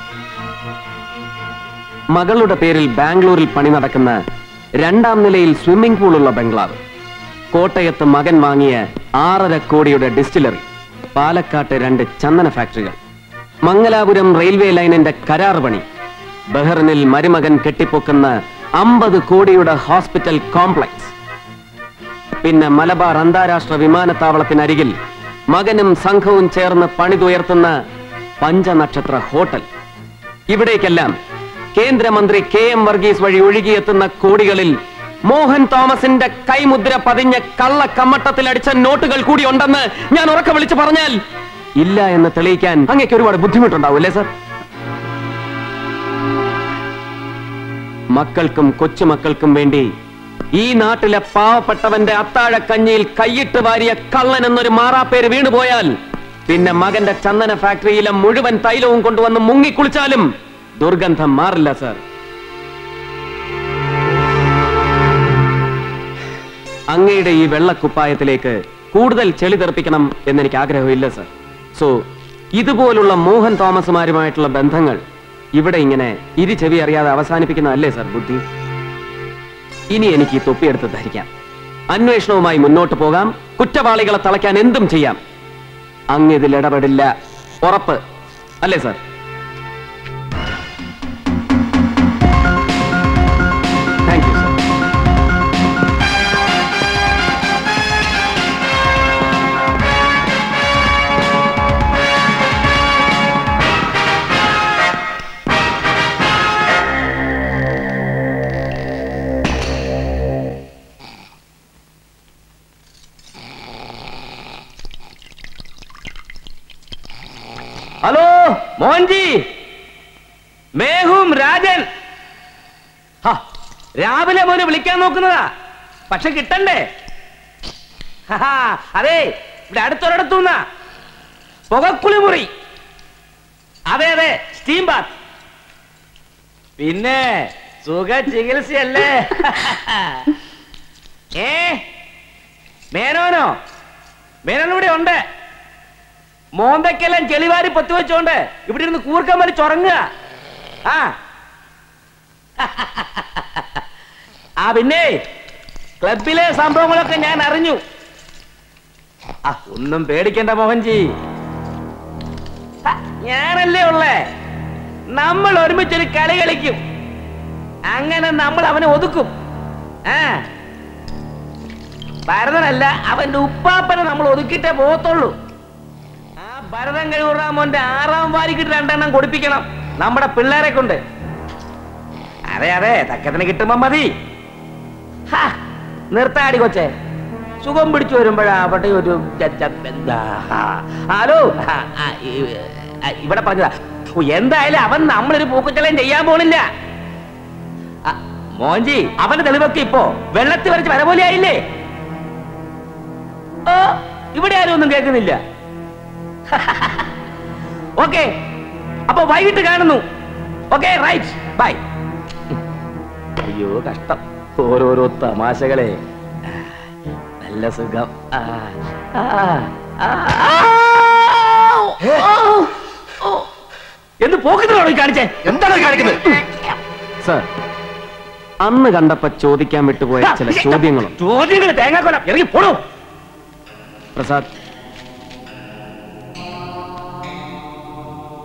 മകളുടെ പേരിൽ ബാംഗ്ലൂരിൽ പണി നടക്കുന്ന രണ്ടാം നിലയിൽ സ്വിമ്മിംഗ് പൂളുള്ള ബംഗ്ലാവ് കോട്ടയത്ത് മകൻ വാങ്ങിയ ആറര കോടിയുടെ ഡിസ്റ്റിലറി പാലക്കാട്ട് രണ്ട് ചന്ദന ഫാക്ടറികൾ മംഗലാപുരം റെയിൽവേ ലൈനിന്റെ കരാർ പണി ബഹ്റിനിൽ മരുമകൻ കെട്ടിപ്പൊക്കുന്ന അമ്പത് കോടിയുടെ ഹോസ്പിറ്റൽ കോംപ്ലക്സ് പിന്നെ മലബാർ അന്താരാഷ്ട്ര വിമാനത്താവളത്തിനരികിൽ മകനും സംഘവും ചേർന്ന് പണിതുയർത്തുന്ന പഞ്ചനക്ഷത്ര ഹോട്ടൽ ഇവിടേക്കെല്ലാം കേന്ദ്രമന്ത്രി കെ എം വർഗീസ് വഴി ഒഴുകിയെത്തുന്ന കോടികളിൽ മോഹൻ തോമസിന്റെ കൈമുദ്ര പതിഞ്ഞ കള്ള കമ്മട്ടത്തിൽ അടിച്ച നോട്ടുകൾ കൂടി ഉണ്ടെന്ന് ഞാൻ ഉറക്കെ വിളിച്ചു പറഞ്ഞാൽ ഇല്ല എന്ന് തെളിയിക്കാൻ അങ്ങേക്ക് ഒരുപാട് ബുദ്ധിമുട്ടുണ്ടാവും അല്ലേ സർ മക്കൾക്കും കൊച്ചുമക്കൾക്കും വേണ്ടി ഈ നാട്ടിലെ പാവപ്പെട്ടവന്റെ അത്താഴക്കഞ്ഞിയിൽ കൈയിട്ട് വാരിയ കള്ളൻ എന്നൊരു മാറാപ്പേര് വീണുപോയാൽ പിന്നെ മകന്റെ ചന്ദന ഫാക്ടറിയിലെ മുഴുവൻ തൈലവും കൊണ്ടുവന്ന് മുങ്ങിക്കുളിച്ചാലും ദുർഗന്ധം മാറില്ല സർ അങ്ങയുടെ ഈ വെള്ളക്കുപ്പായത്തിലേക്ക് കൂടുതൽ ചെളി തെറിപ്പിക്കണം എന്നെനിക്ക് ആഗ്രഹമില്ല സർ സോ ഇതുപോലുള്ള മോഹൻ തോമസുമാരുമായിട്ടുള്ള ബന്ധങ്ങൾ ഇവിടെ ഇങ്ങനെ ഇരു ചെവി അറിയാതെ അവസാനിപ്പിക്കുന്നതല്ലേ സർ ബുദ്ധി ഇനി എനിക്ക് ഈ തൊപ്പിയെടുത്ത് ധരിക്കാം അന്വേഷണവുമായി മുന്നോട്ട് പോകാം കുറ്റവാളികളെ തളയ്ക്കാൻ എന്തും ചെയ്യാം അങ്ങിതിൽ ഇടപെടില്ല ഉറപ്പ് അല്ലേ sir thank you sir hello Mohanji മേഹും രാജൻ ഹ, രാവിലെ മോനെ വിളിക്കാൻ നോക്കുന്നതാ പക്ഷെ കിട്ടണ്ടേ ഹഹാ, അതെ ഇവിടെ അടുത്തൊരിടത്തുന്ന പുകക്കുളി മുറി അതെ അതെ സ്റ്റീം ബാത്ത് പിന്നെ സുഖ ചികിത്സയല്ലേ ഏ മേനോനോ മേനോൻ ഇവിടെ ഉണ്ട് മോന്തയ്ക്കെല്ലാം ചെളിവാരി പൊത്തുവെച്ചോണ്ട് ഇവിടെ ഇരുന്ന് കൂർക്കം വലിച്ചുറങ്ങുക ആ ആ പിന്നെ ക്ലബിലെ സംഭവങ്ങളൊക്കെ ഞാൻ അറിഞ്ഞു ആ ഒന്നും പേടിക്കണ്ട മോഹൻജി ഹ, ഞാനല്ലേ ഉള്ളേ നമ്മൾ ഒരുമിച്ചൊരു കളി കളിക്കും അങ്ങനെ നമ്മൾ അവനെ ഒതുക്കും ആ ഭരതനല്ല അവന്റെ ഉപ്പാപ്പനെ നമ്മൾ ഒതുക്കിയിട്ടേ പോകത്തുള്ളൂ ആ ഭരതൻ കഴിവുറാമോന്റെ ആറാം വാരിക്കിട്ട് രണ്ടെണ്ണം കൊടുപ്പിക്കണം നമ്മുടെ പിള്ളേരെ കൊണ്ട് അതെ അതെ തക്കത്തിന് കിട്ടുമ്പോ മതി ഹാ, നിർത്താടി കൊച്ചേ സുഖം പിടിച്ചു വരുമ്പോഴാ അവിടെ ഒരു ച- ച- എന്താ ഹാ. ഹലോ ആ, ആ, ഈ- ആ, ഇവിടെ പറഞ്ഞതാ ഓ, എന്തായാലും അവൻ നമ്മളൊരു പൂക്കുച്ചലം ചെയ്യാൻ പോണില്ല ആ, മോൻജി അവന്റെ തെളിവൊക്കെ ഇപ്പോ വെള്ളത്തിൽ വരച്ച് വര പോലെ ആയില്ലേ ഓ ഇവിടെ ആരും ഒന്നും കേൾക്കുന്നില്ല ഓക്കെ അപ്പൊ വൈകിട്ട് കാണുന്നു ഓക്കെ റൈറ്റ് ബൈ അയ്യോ കഷ്ടം ഓരോരോ തമാശകളെ നല്ല സുഖം ആ, ആ, ആ, ആ. ഓ, ഓ. എന്ത് പോക്കറ്റിലാണോ ഈ കാണിച്ചേ എന്താണ് കാണിക്കുന്നത് സർ അന്ന് കണ്ടപ്പോ ചോദിക്കാൻ വിട്ടുപോയ ചില ചോദ്യങ്ങളും ചോദ്യങ്ങൾ തേങ്ങാക്കൊലം ഇറങ്ങി പോണോ പ്രസാദ്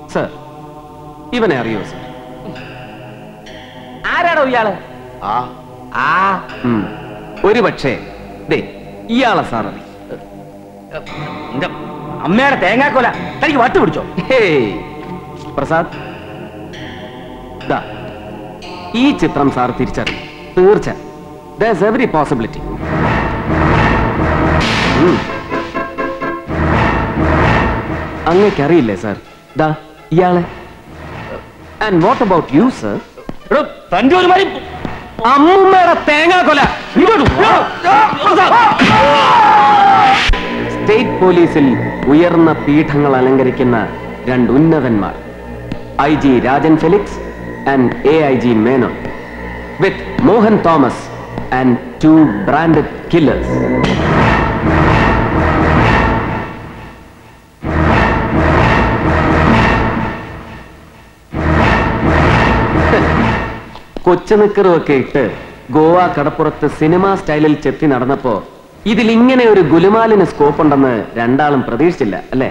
സർ ഇവനെ അറിയോ സർ ആരാടോ ഇയാള് ആ ആ ഉം. ഒരു പക്ഷേ ദേ ഇയാളെ സാർ അറിയും നിന്റെ അമ്മയുടെ തേങ്ങാക്കൊല തനിക്ക് വട്ട് പിടിച്ചോ ഹേയ് പ്രസാദ് ദാ ഈ ചിത്രം സാർ തിരിച്ചറിയും തീർച്ച ദസ് എവറി പോസിബിലിറ്റി അങ്ങേക്കറിയില്ലേ സാർ ദാ ഇയാളെ and what about you sir തന്റെ ഒരു മരി അമ്മൂമ്മയുടെ തേങ്ങാക്കൊല സ്റ്റേറ്റ് പോലീസിൽ ഉയർന്ന പീഠങ്ങൾ അലങ്കരിക്കുന്ന രണ്ട് ഉന്നതന്മാർ I G Rajan Felix and A I G Menon with Mohan Thomas and two branded killers കൊച്ചു നിക്കറും ഒക്കെ ഇട്ട് ഗോവ കടപ്പുറത്ത് സിനിമാ സ്റ്റൈലിൽ ചെത്തി നടന്നപ്പോ ഇതിൽ ഇങ്ങനെ ഒരു ഗുലുമാലിന് സ്കോപ്പ് ഉണ്ടെന്ന് രണ്ടാളും പ്രതീക്ഷിച്ചില്ല അല്ലേ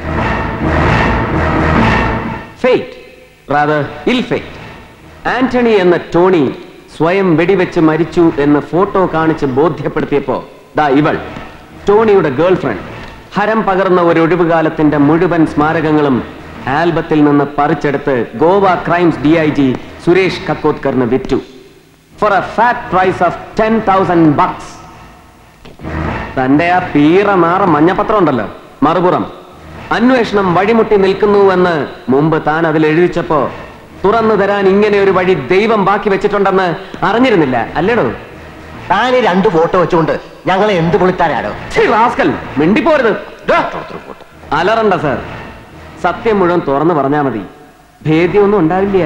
fate rather ill fate Antony എന്ന ടോണി സ്വയം വെടിവെച്ച് മരിച്ചു എന്ന് ഫോട്ടോ കാണിച്ച് ബോധ്യപ്പെടുത്തിയപ്പോ ദാ ഇവൾ ടോണിയുടെ ഗേൾ ഫ്രണ്ട് ഹരം പകർന്ന ഒരു ഒഴിവുകാലത്തിന്റെ മുഴുവൻ സ്മാരകങ്ങളും ആൽബത്തിൽ നിന്ന് പറിച്ചെടുത്ത് Goa crimes D I G Suresh കക്കോത്കറിന് വിറ്റു for a fat price of ten thousand bucks തന്റെ ആ പീറ നാറ മഞ്ഞപത്രം ഉണ്ടല്ലോ മറുപുറം അന്വേഷണം വഴിമുട്ടി നിൽക്കുന്നുവെന്ന് മുമ്പ് താൻ അതിൽ എഴുതിച്ചപ്പോ തുറന്നു തരാൻ ഇങ്ങനെ ഒരു വഴി ദൈവം ബാക്കി വെച്ചിട്ടുണ്ടെന്ന് അറിഞ്ഞിരുന്നില്ല അല്ലേടോ താൻ ഈ രണ്ട് ഫോട്ടോ വെച്ചുകൊണ്ട് ഞങ്ങളെ എന്ത് പൊളിത്താനാടോ റാസ്കൽ മിണ്ടിപ്പോരുത് അലറണ്ട സാർ സത്യം മുഴുവൻ തുറന്നു പറഞ്ഞാ മതി ഭേദ്യമൊന്നും ഉണ്ടാവില്ല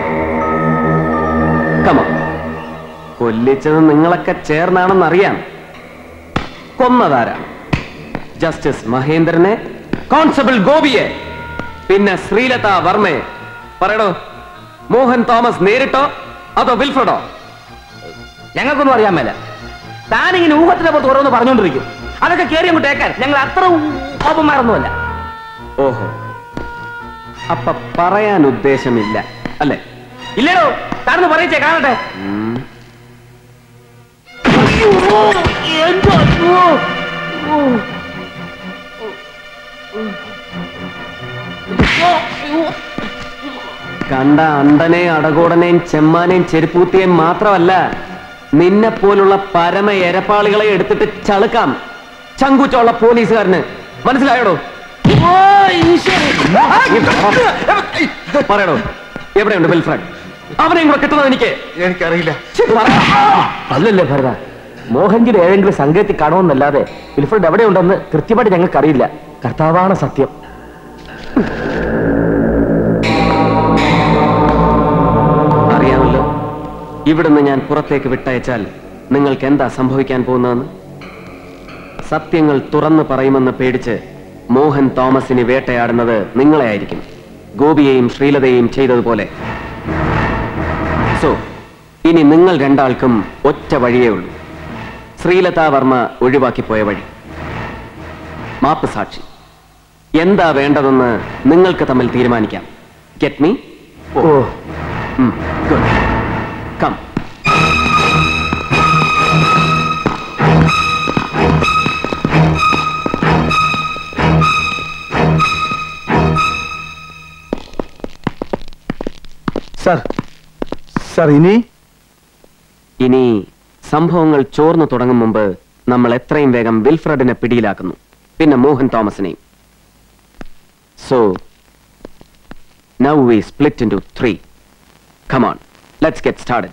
കമ കൊല്ലിച്ചത് നിങ്ങളൊക്കെ ചേർന്നാണെന്നറിയാം കൊന്നതാരാണ് ജസ്റ്റിസ് മഹേന്ദ്രനെ കോൺസ്റ്റബിൾ ഗോപിയെ പിന്നെ ശ്രീലത വർമ്മയെ പറയടോ മോഹൻ തോമസ് നേരിട്ടോ അതോ വിൽഫ്രഡോ ഞങ്ങൾക്കൊന്നും അറിയാൻ മേല താനിങ്ങനെ ഊഹത്തിന്റെ പുറത്ത് ഓരോന്ന് പറഞ്ഞുകൊണ്ടിരിക്കും അതൊക്കെ കയറി അങ്ങോട്ട് ഏക്കാൻ ഞങ്ങൾ അത്ര കോപന്മാരൊന്നുമല്ല ഓഹോ അപ്പൊ പറയാൻ ഉദ്ദേശമില്ല അല്ലേ ഇല്ലടോ താനൊന്ന് പറയിച്ചേ കാണട്ടെ ഉം. കണ്ട അണ്ടനെയും അടകോടനെയും ചെമ്മാനെയും ചെരുപ്പൂത്തിയെയും മാത്രമല്ല നിന്നെ പോലുള്ള പരമ എരപ്പാളികളെ എടുത്തിട്ട് ചളുക്കാം ചങ്കൂറ്റുള്ള പോലീസുകാരന് മനസ്സിലായോടോ പറയടോ എവിടെയുണ്ട് വിൽഫ്രഡ് അവനെയും കൂടെ കിട്ടുന്നത് എനിക്ക് എനിക്കറിയില്ല അല്ലല്ലേ ഭരത മോഹൻജിയുടെ ഏതെങ്കിലും സംഘത്തിൽ കാണുമെന്നല്ലാതെ വിൽഫ്രഡ് എവിടെയുണ്ടെന്ന് കൃത്യമായിട്ട് ഞങ്ങൾക്ക് അറിയില്ല കർത്താവാണ് സത്യം അറിയാമല്ലോ ഇവിടുന്ന് ഞാൻ പുറത്തേക്ക് വിട്ടയച്ചാൽ നിങ്ങൾക്ക് എന്താ സംഭവിക്കാൻ പോകുന്നതെന്ന് സത്യങ്ങൾ തുറന്നു പറയുമെന്ന് പേടിച്ച് മോഹൻ തോമസിനെ വേട്ടയാടുന്നത് നിങ്ങളെ ആയിരിക്കും ഗോപിയെയും ശ്രീലതയെയും ചെയ്തതുപോലെ സോ ഇനി നിങ്ങൾ രണ്ടാൾക്കും ഒറ്റ വഴിയേ ഉള്ളൂ ശ്രീലത വർമ്മ ഒഴിവാക്കിപ്പോയ വഴി മാപ്പ് സാക്ഷി എന്താ വേണ്ടതെന്ന് നിങ്ങൾക്ക് തമ്മിൽ തീരുമാനിക്കാം get me oh good come sir sir ഇനി ഇനി സംഭവങ്ങൾ ചോർന്നു തുടങ്ങും മുമ്പ് നമ്മൾ എത്രയും വേഗം വിൽഫ്രഡിനെ പിടിയിലാക്കുന്നു പിന്നെ മോഹൻ തോമസിനെയും so now we split in two three come on let's get started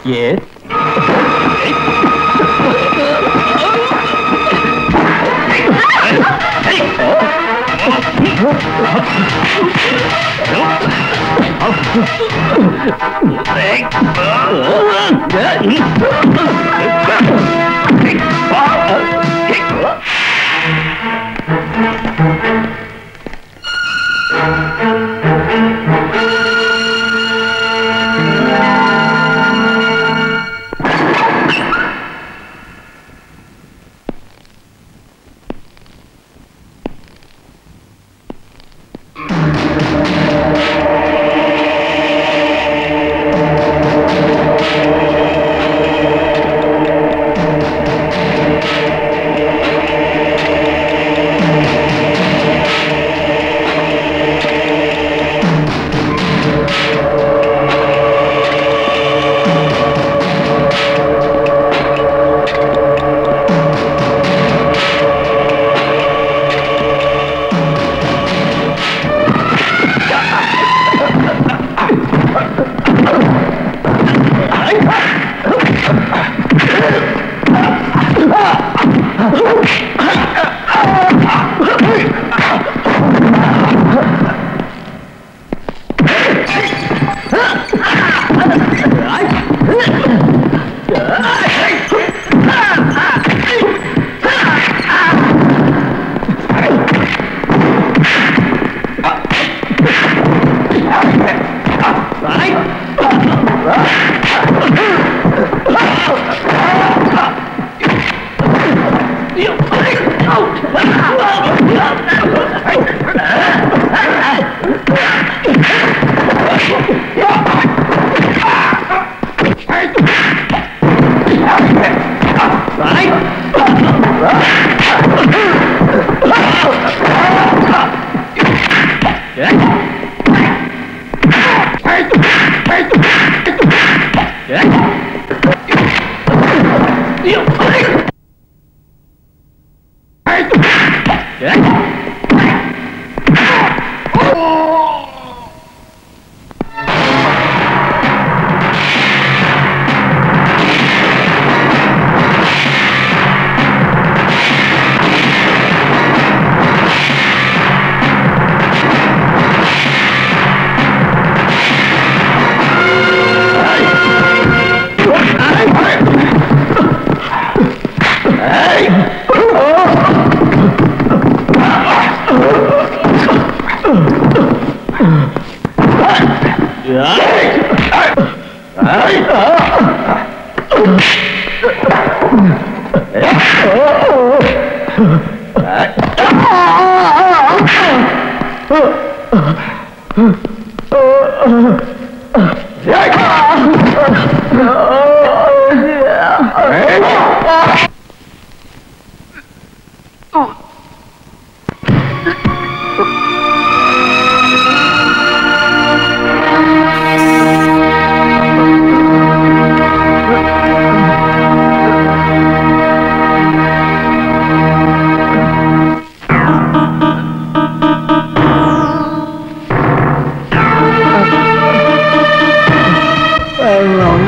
വെള്ളം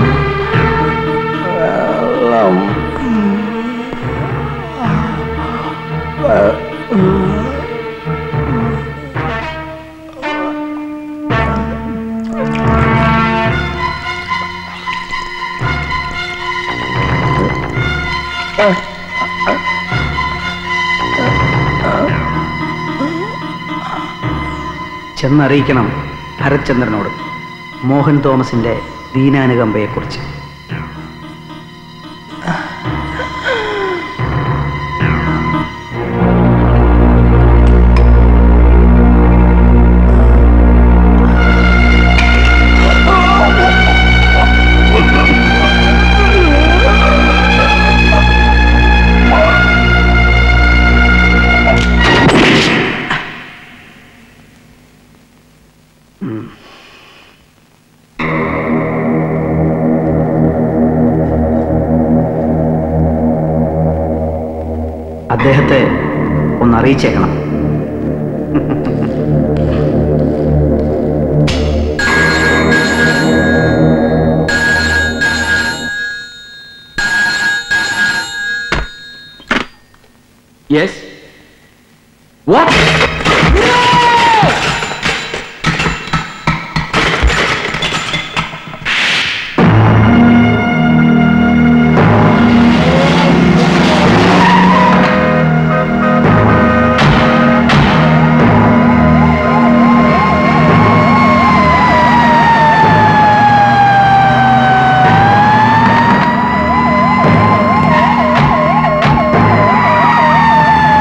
വെള്ളം ചെന്നറിയിക്കണം ഭരത്ചന്ദ്രനോട് മോഹൻ തോമസിന്റെ ദീനാനുകമ്പയെക്കുറിച്ച് അദ്ദേഹത്തെ ഒന്ന് അറിയിച്ചേക്കണം യെസ് വാട്ട് ആ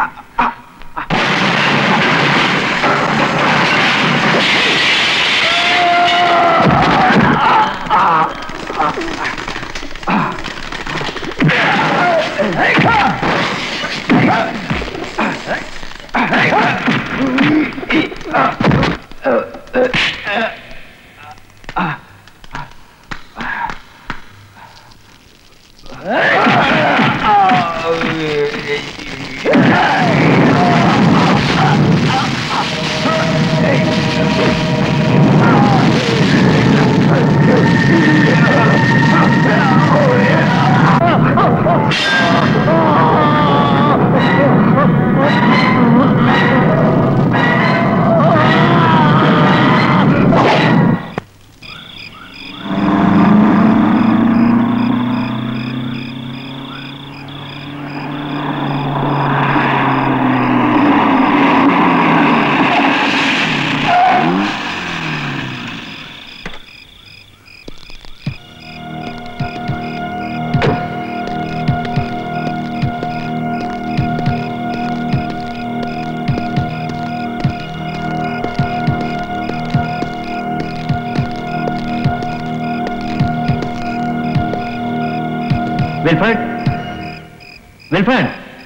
വിൽഫ്രഡ് വിൽഫ്രഡ്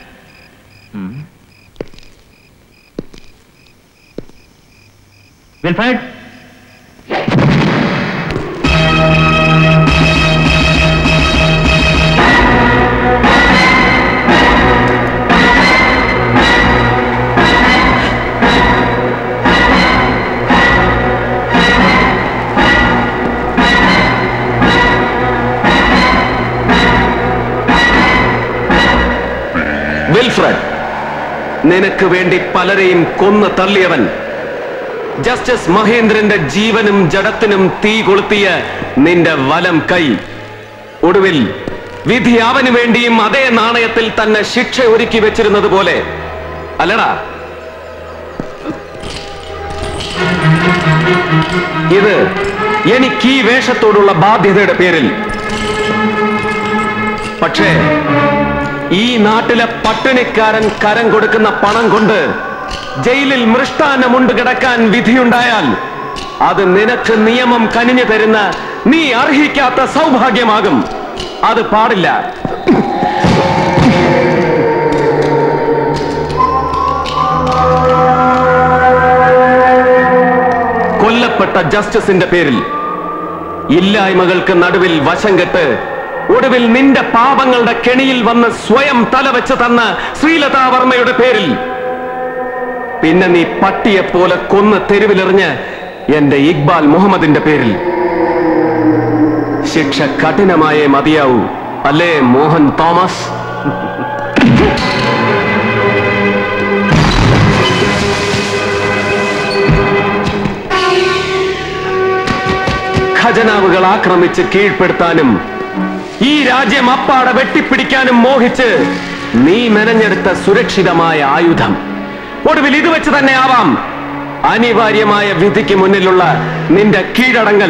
വിൽഫ്രഡ് വിൽഫ്രഡ് നിനക്ക് വേണ്ടി പലരെയും കൊന്നു തള്ളിയവൻ ജസ്റ്റിസ് മഹേന്ദ്രന്റെ ജീവനും ജഡത്തിനും തീ കൊളുത്തിയ നിന്റെ വലം കൈ ഒടുവിൽ വിധി അവന് വേണ്ടിയും അതേ നാണയത്തിൽ തന്നെ ശിക്ഷ ഒരുക്കി വെച്ചിരുന്നത് പോലെ അല്ലടാ ഇത് എനിക്ക് ഈ വേഷത്തോടുള്ള ബാധ്യതയുടെ പേരിൽ പക്ഷേ ഈ നാട്ടിലെ പട്ടിണിക്കാരൻ കരം കൊടുക്കുന്ന പണം കൊണ്ട് ജയിലിൽ മൃഷ്ടാന്നമുണ്ട് കിടക്കാൻ വിധിയുണ്ടായാൽ അത് നിനക്ക് നിയമം കനിഞ്ഞു തരുന്ന നീ അർഹിക്കാത്ത സൗഭാഗ്യമാകും അത് പാടില്ല കൊല്ലപ്പെട്ട ജസ്റ്റിസിന്റെ പേരിൽ ഇല്ലായ്മകൾക്ക് നടുവിൽ വശം കെട്ട് ഒടുവിൽ നിന്റെ പാപങ്ങളുടെ കെണിയിൽ വന്ന് സ്വയം തലവെച്ച് തന്ന ശ്രീലതാവർമ്മയുടെ പേരിൽ പിന്നെ നീ പട്ടിയെപ്പോലെ കൊന്ന് തെരുവിലെറിഞ്ഞ് എന്റെ ഇക്ബാൽ മുഹമ്മദിന്റെ പേരിൽ ശിക്ഷ കഠിനമായേ മതിയാവൂ അല്ലേ മോഹൻ തോമസ് ഖജനാവുകൾ ആക്രമിച്ച് കീഴ്പ്പെടുത്താനും ഈ രാജ്യം അപ്പാടെ വെട്ടിപ്പിടിക്കാനും മോഹിച്ച് നീ മെനഞ്ഞെടുത്ത സുരക്ഷിതമായ ആയുധം ഒടുവിൽ ഇത് വെച്ച് തന്നെ ആവാം അനിവാര്യമായ വിധിക്ക് മുന്നിലുള്ള നിന്റെ കീഴടങ്ങൽ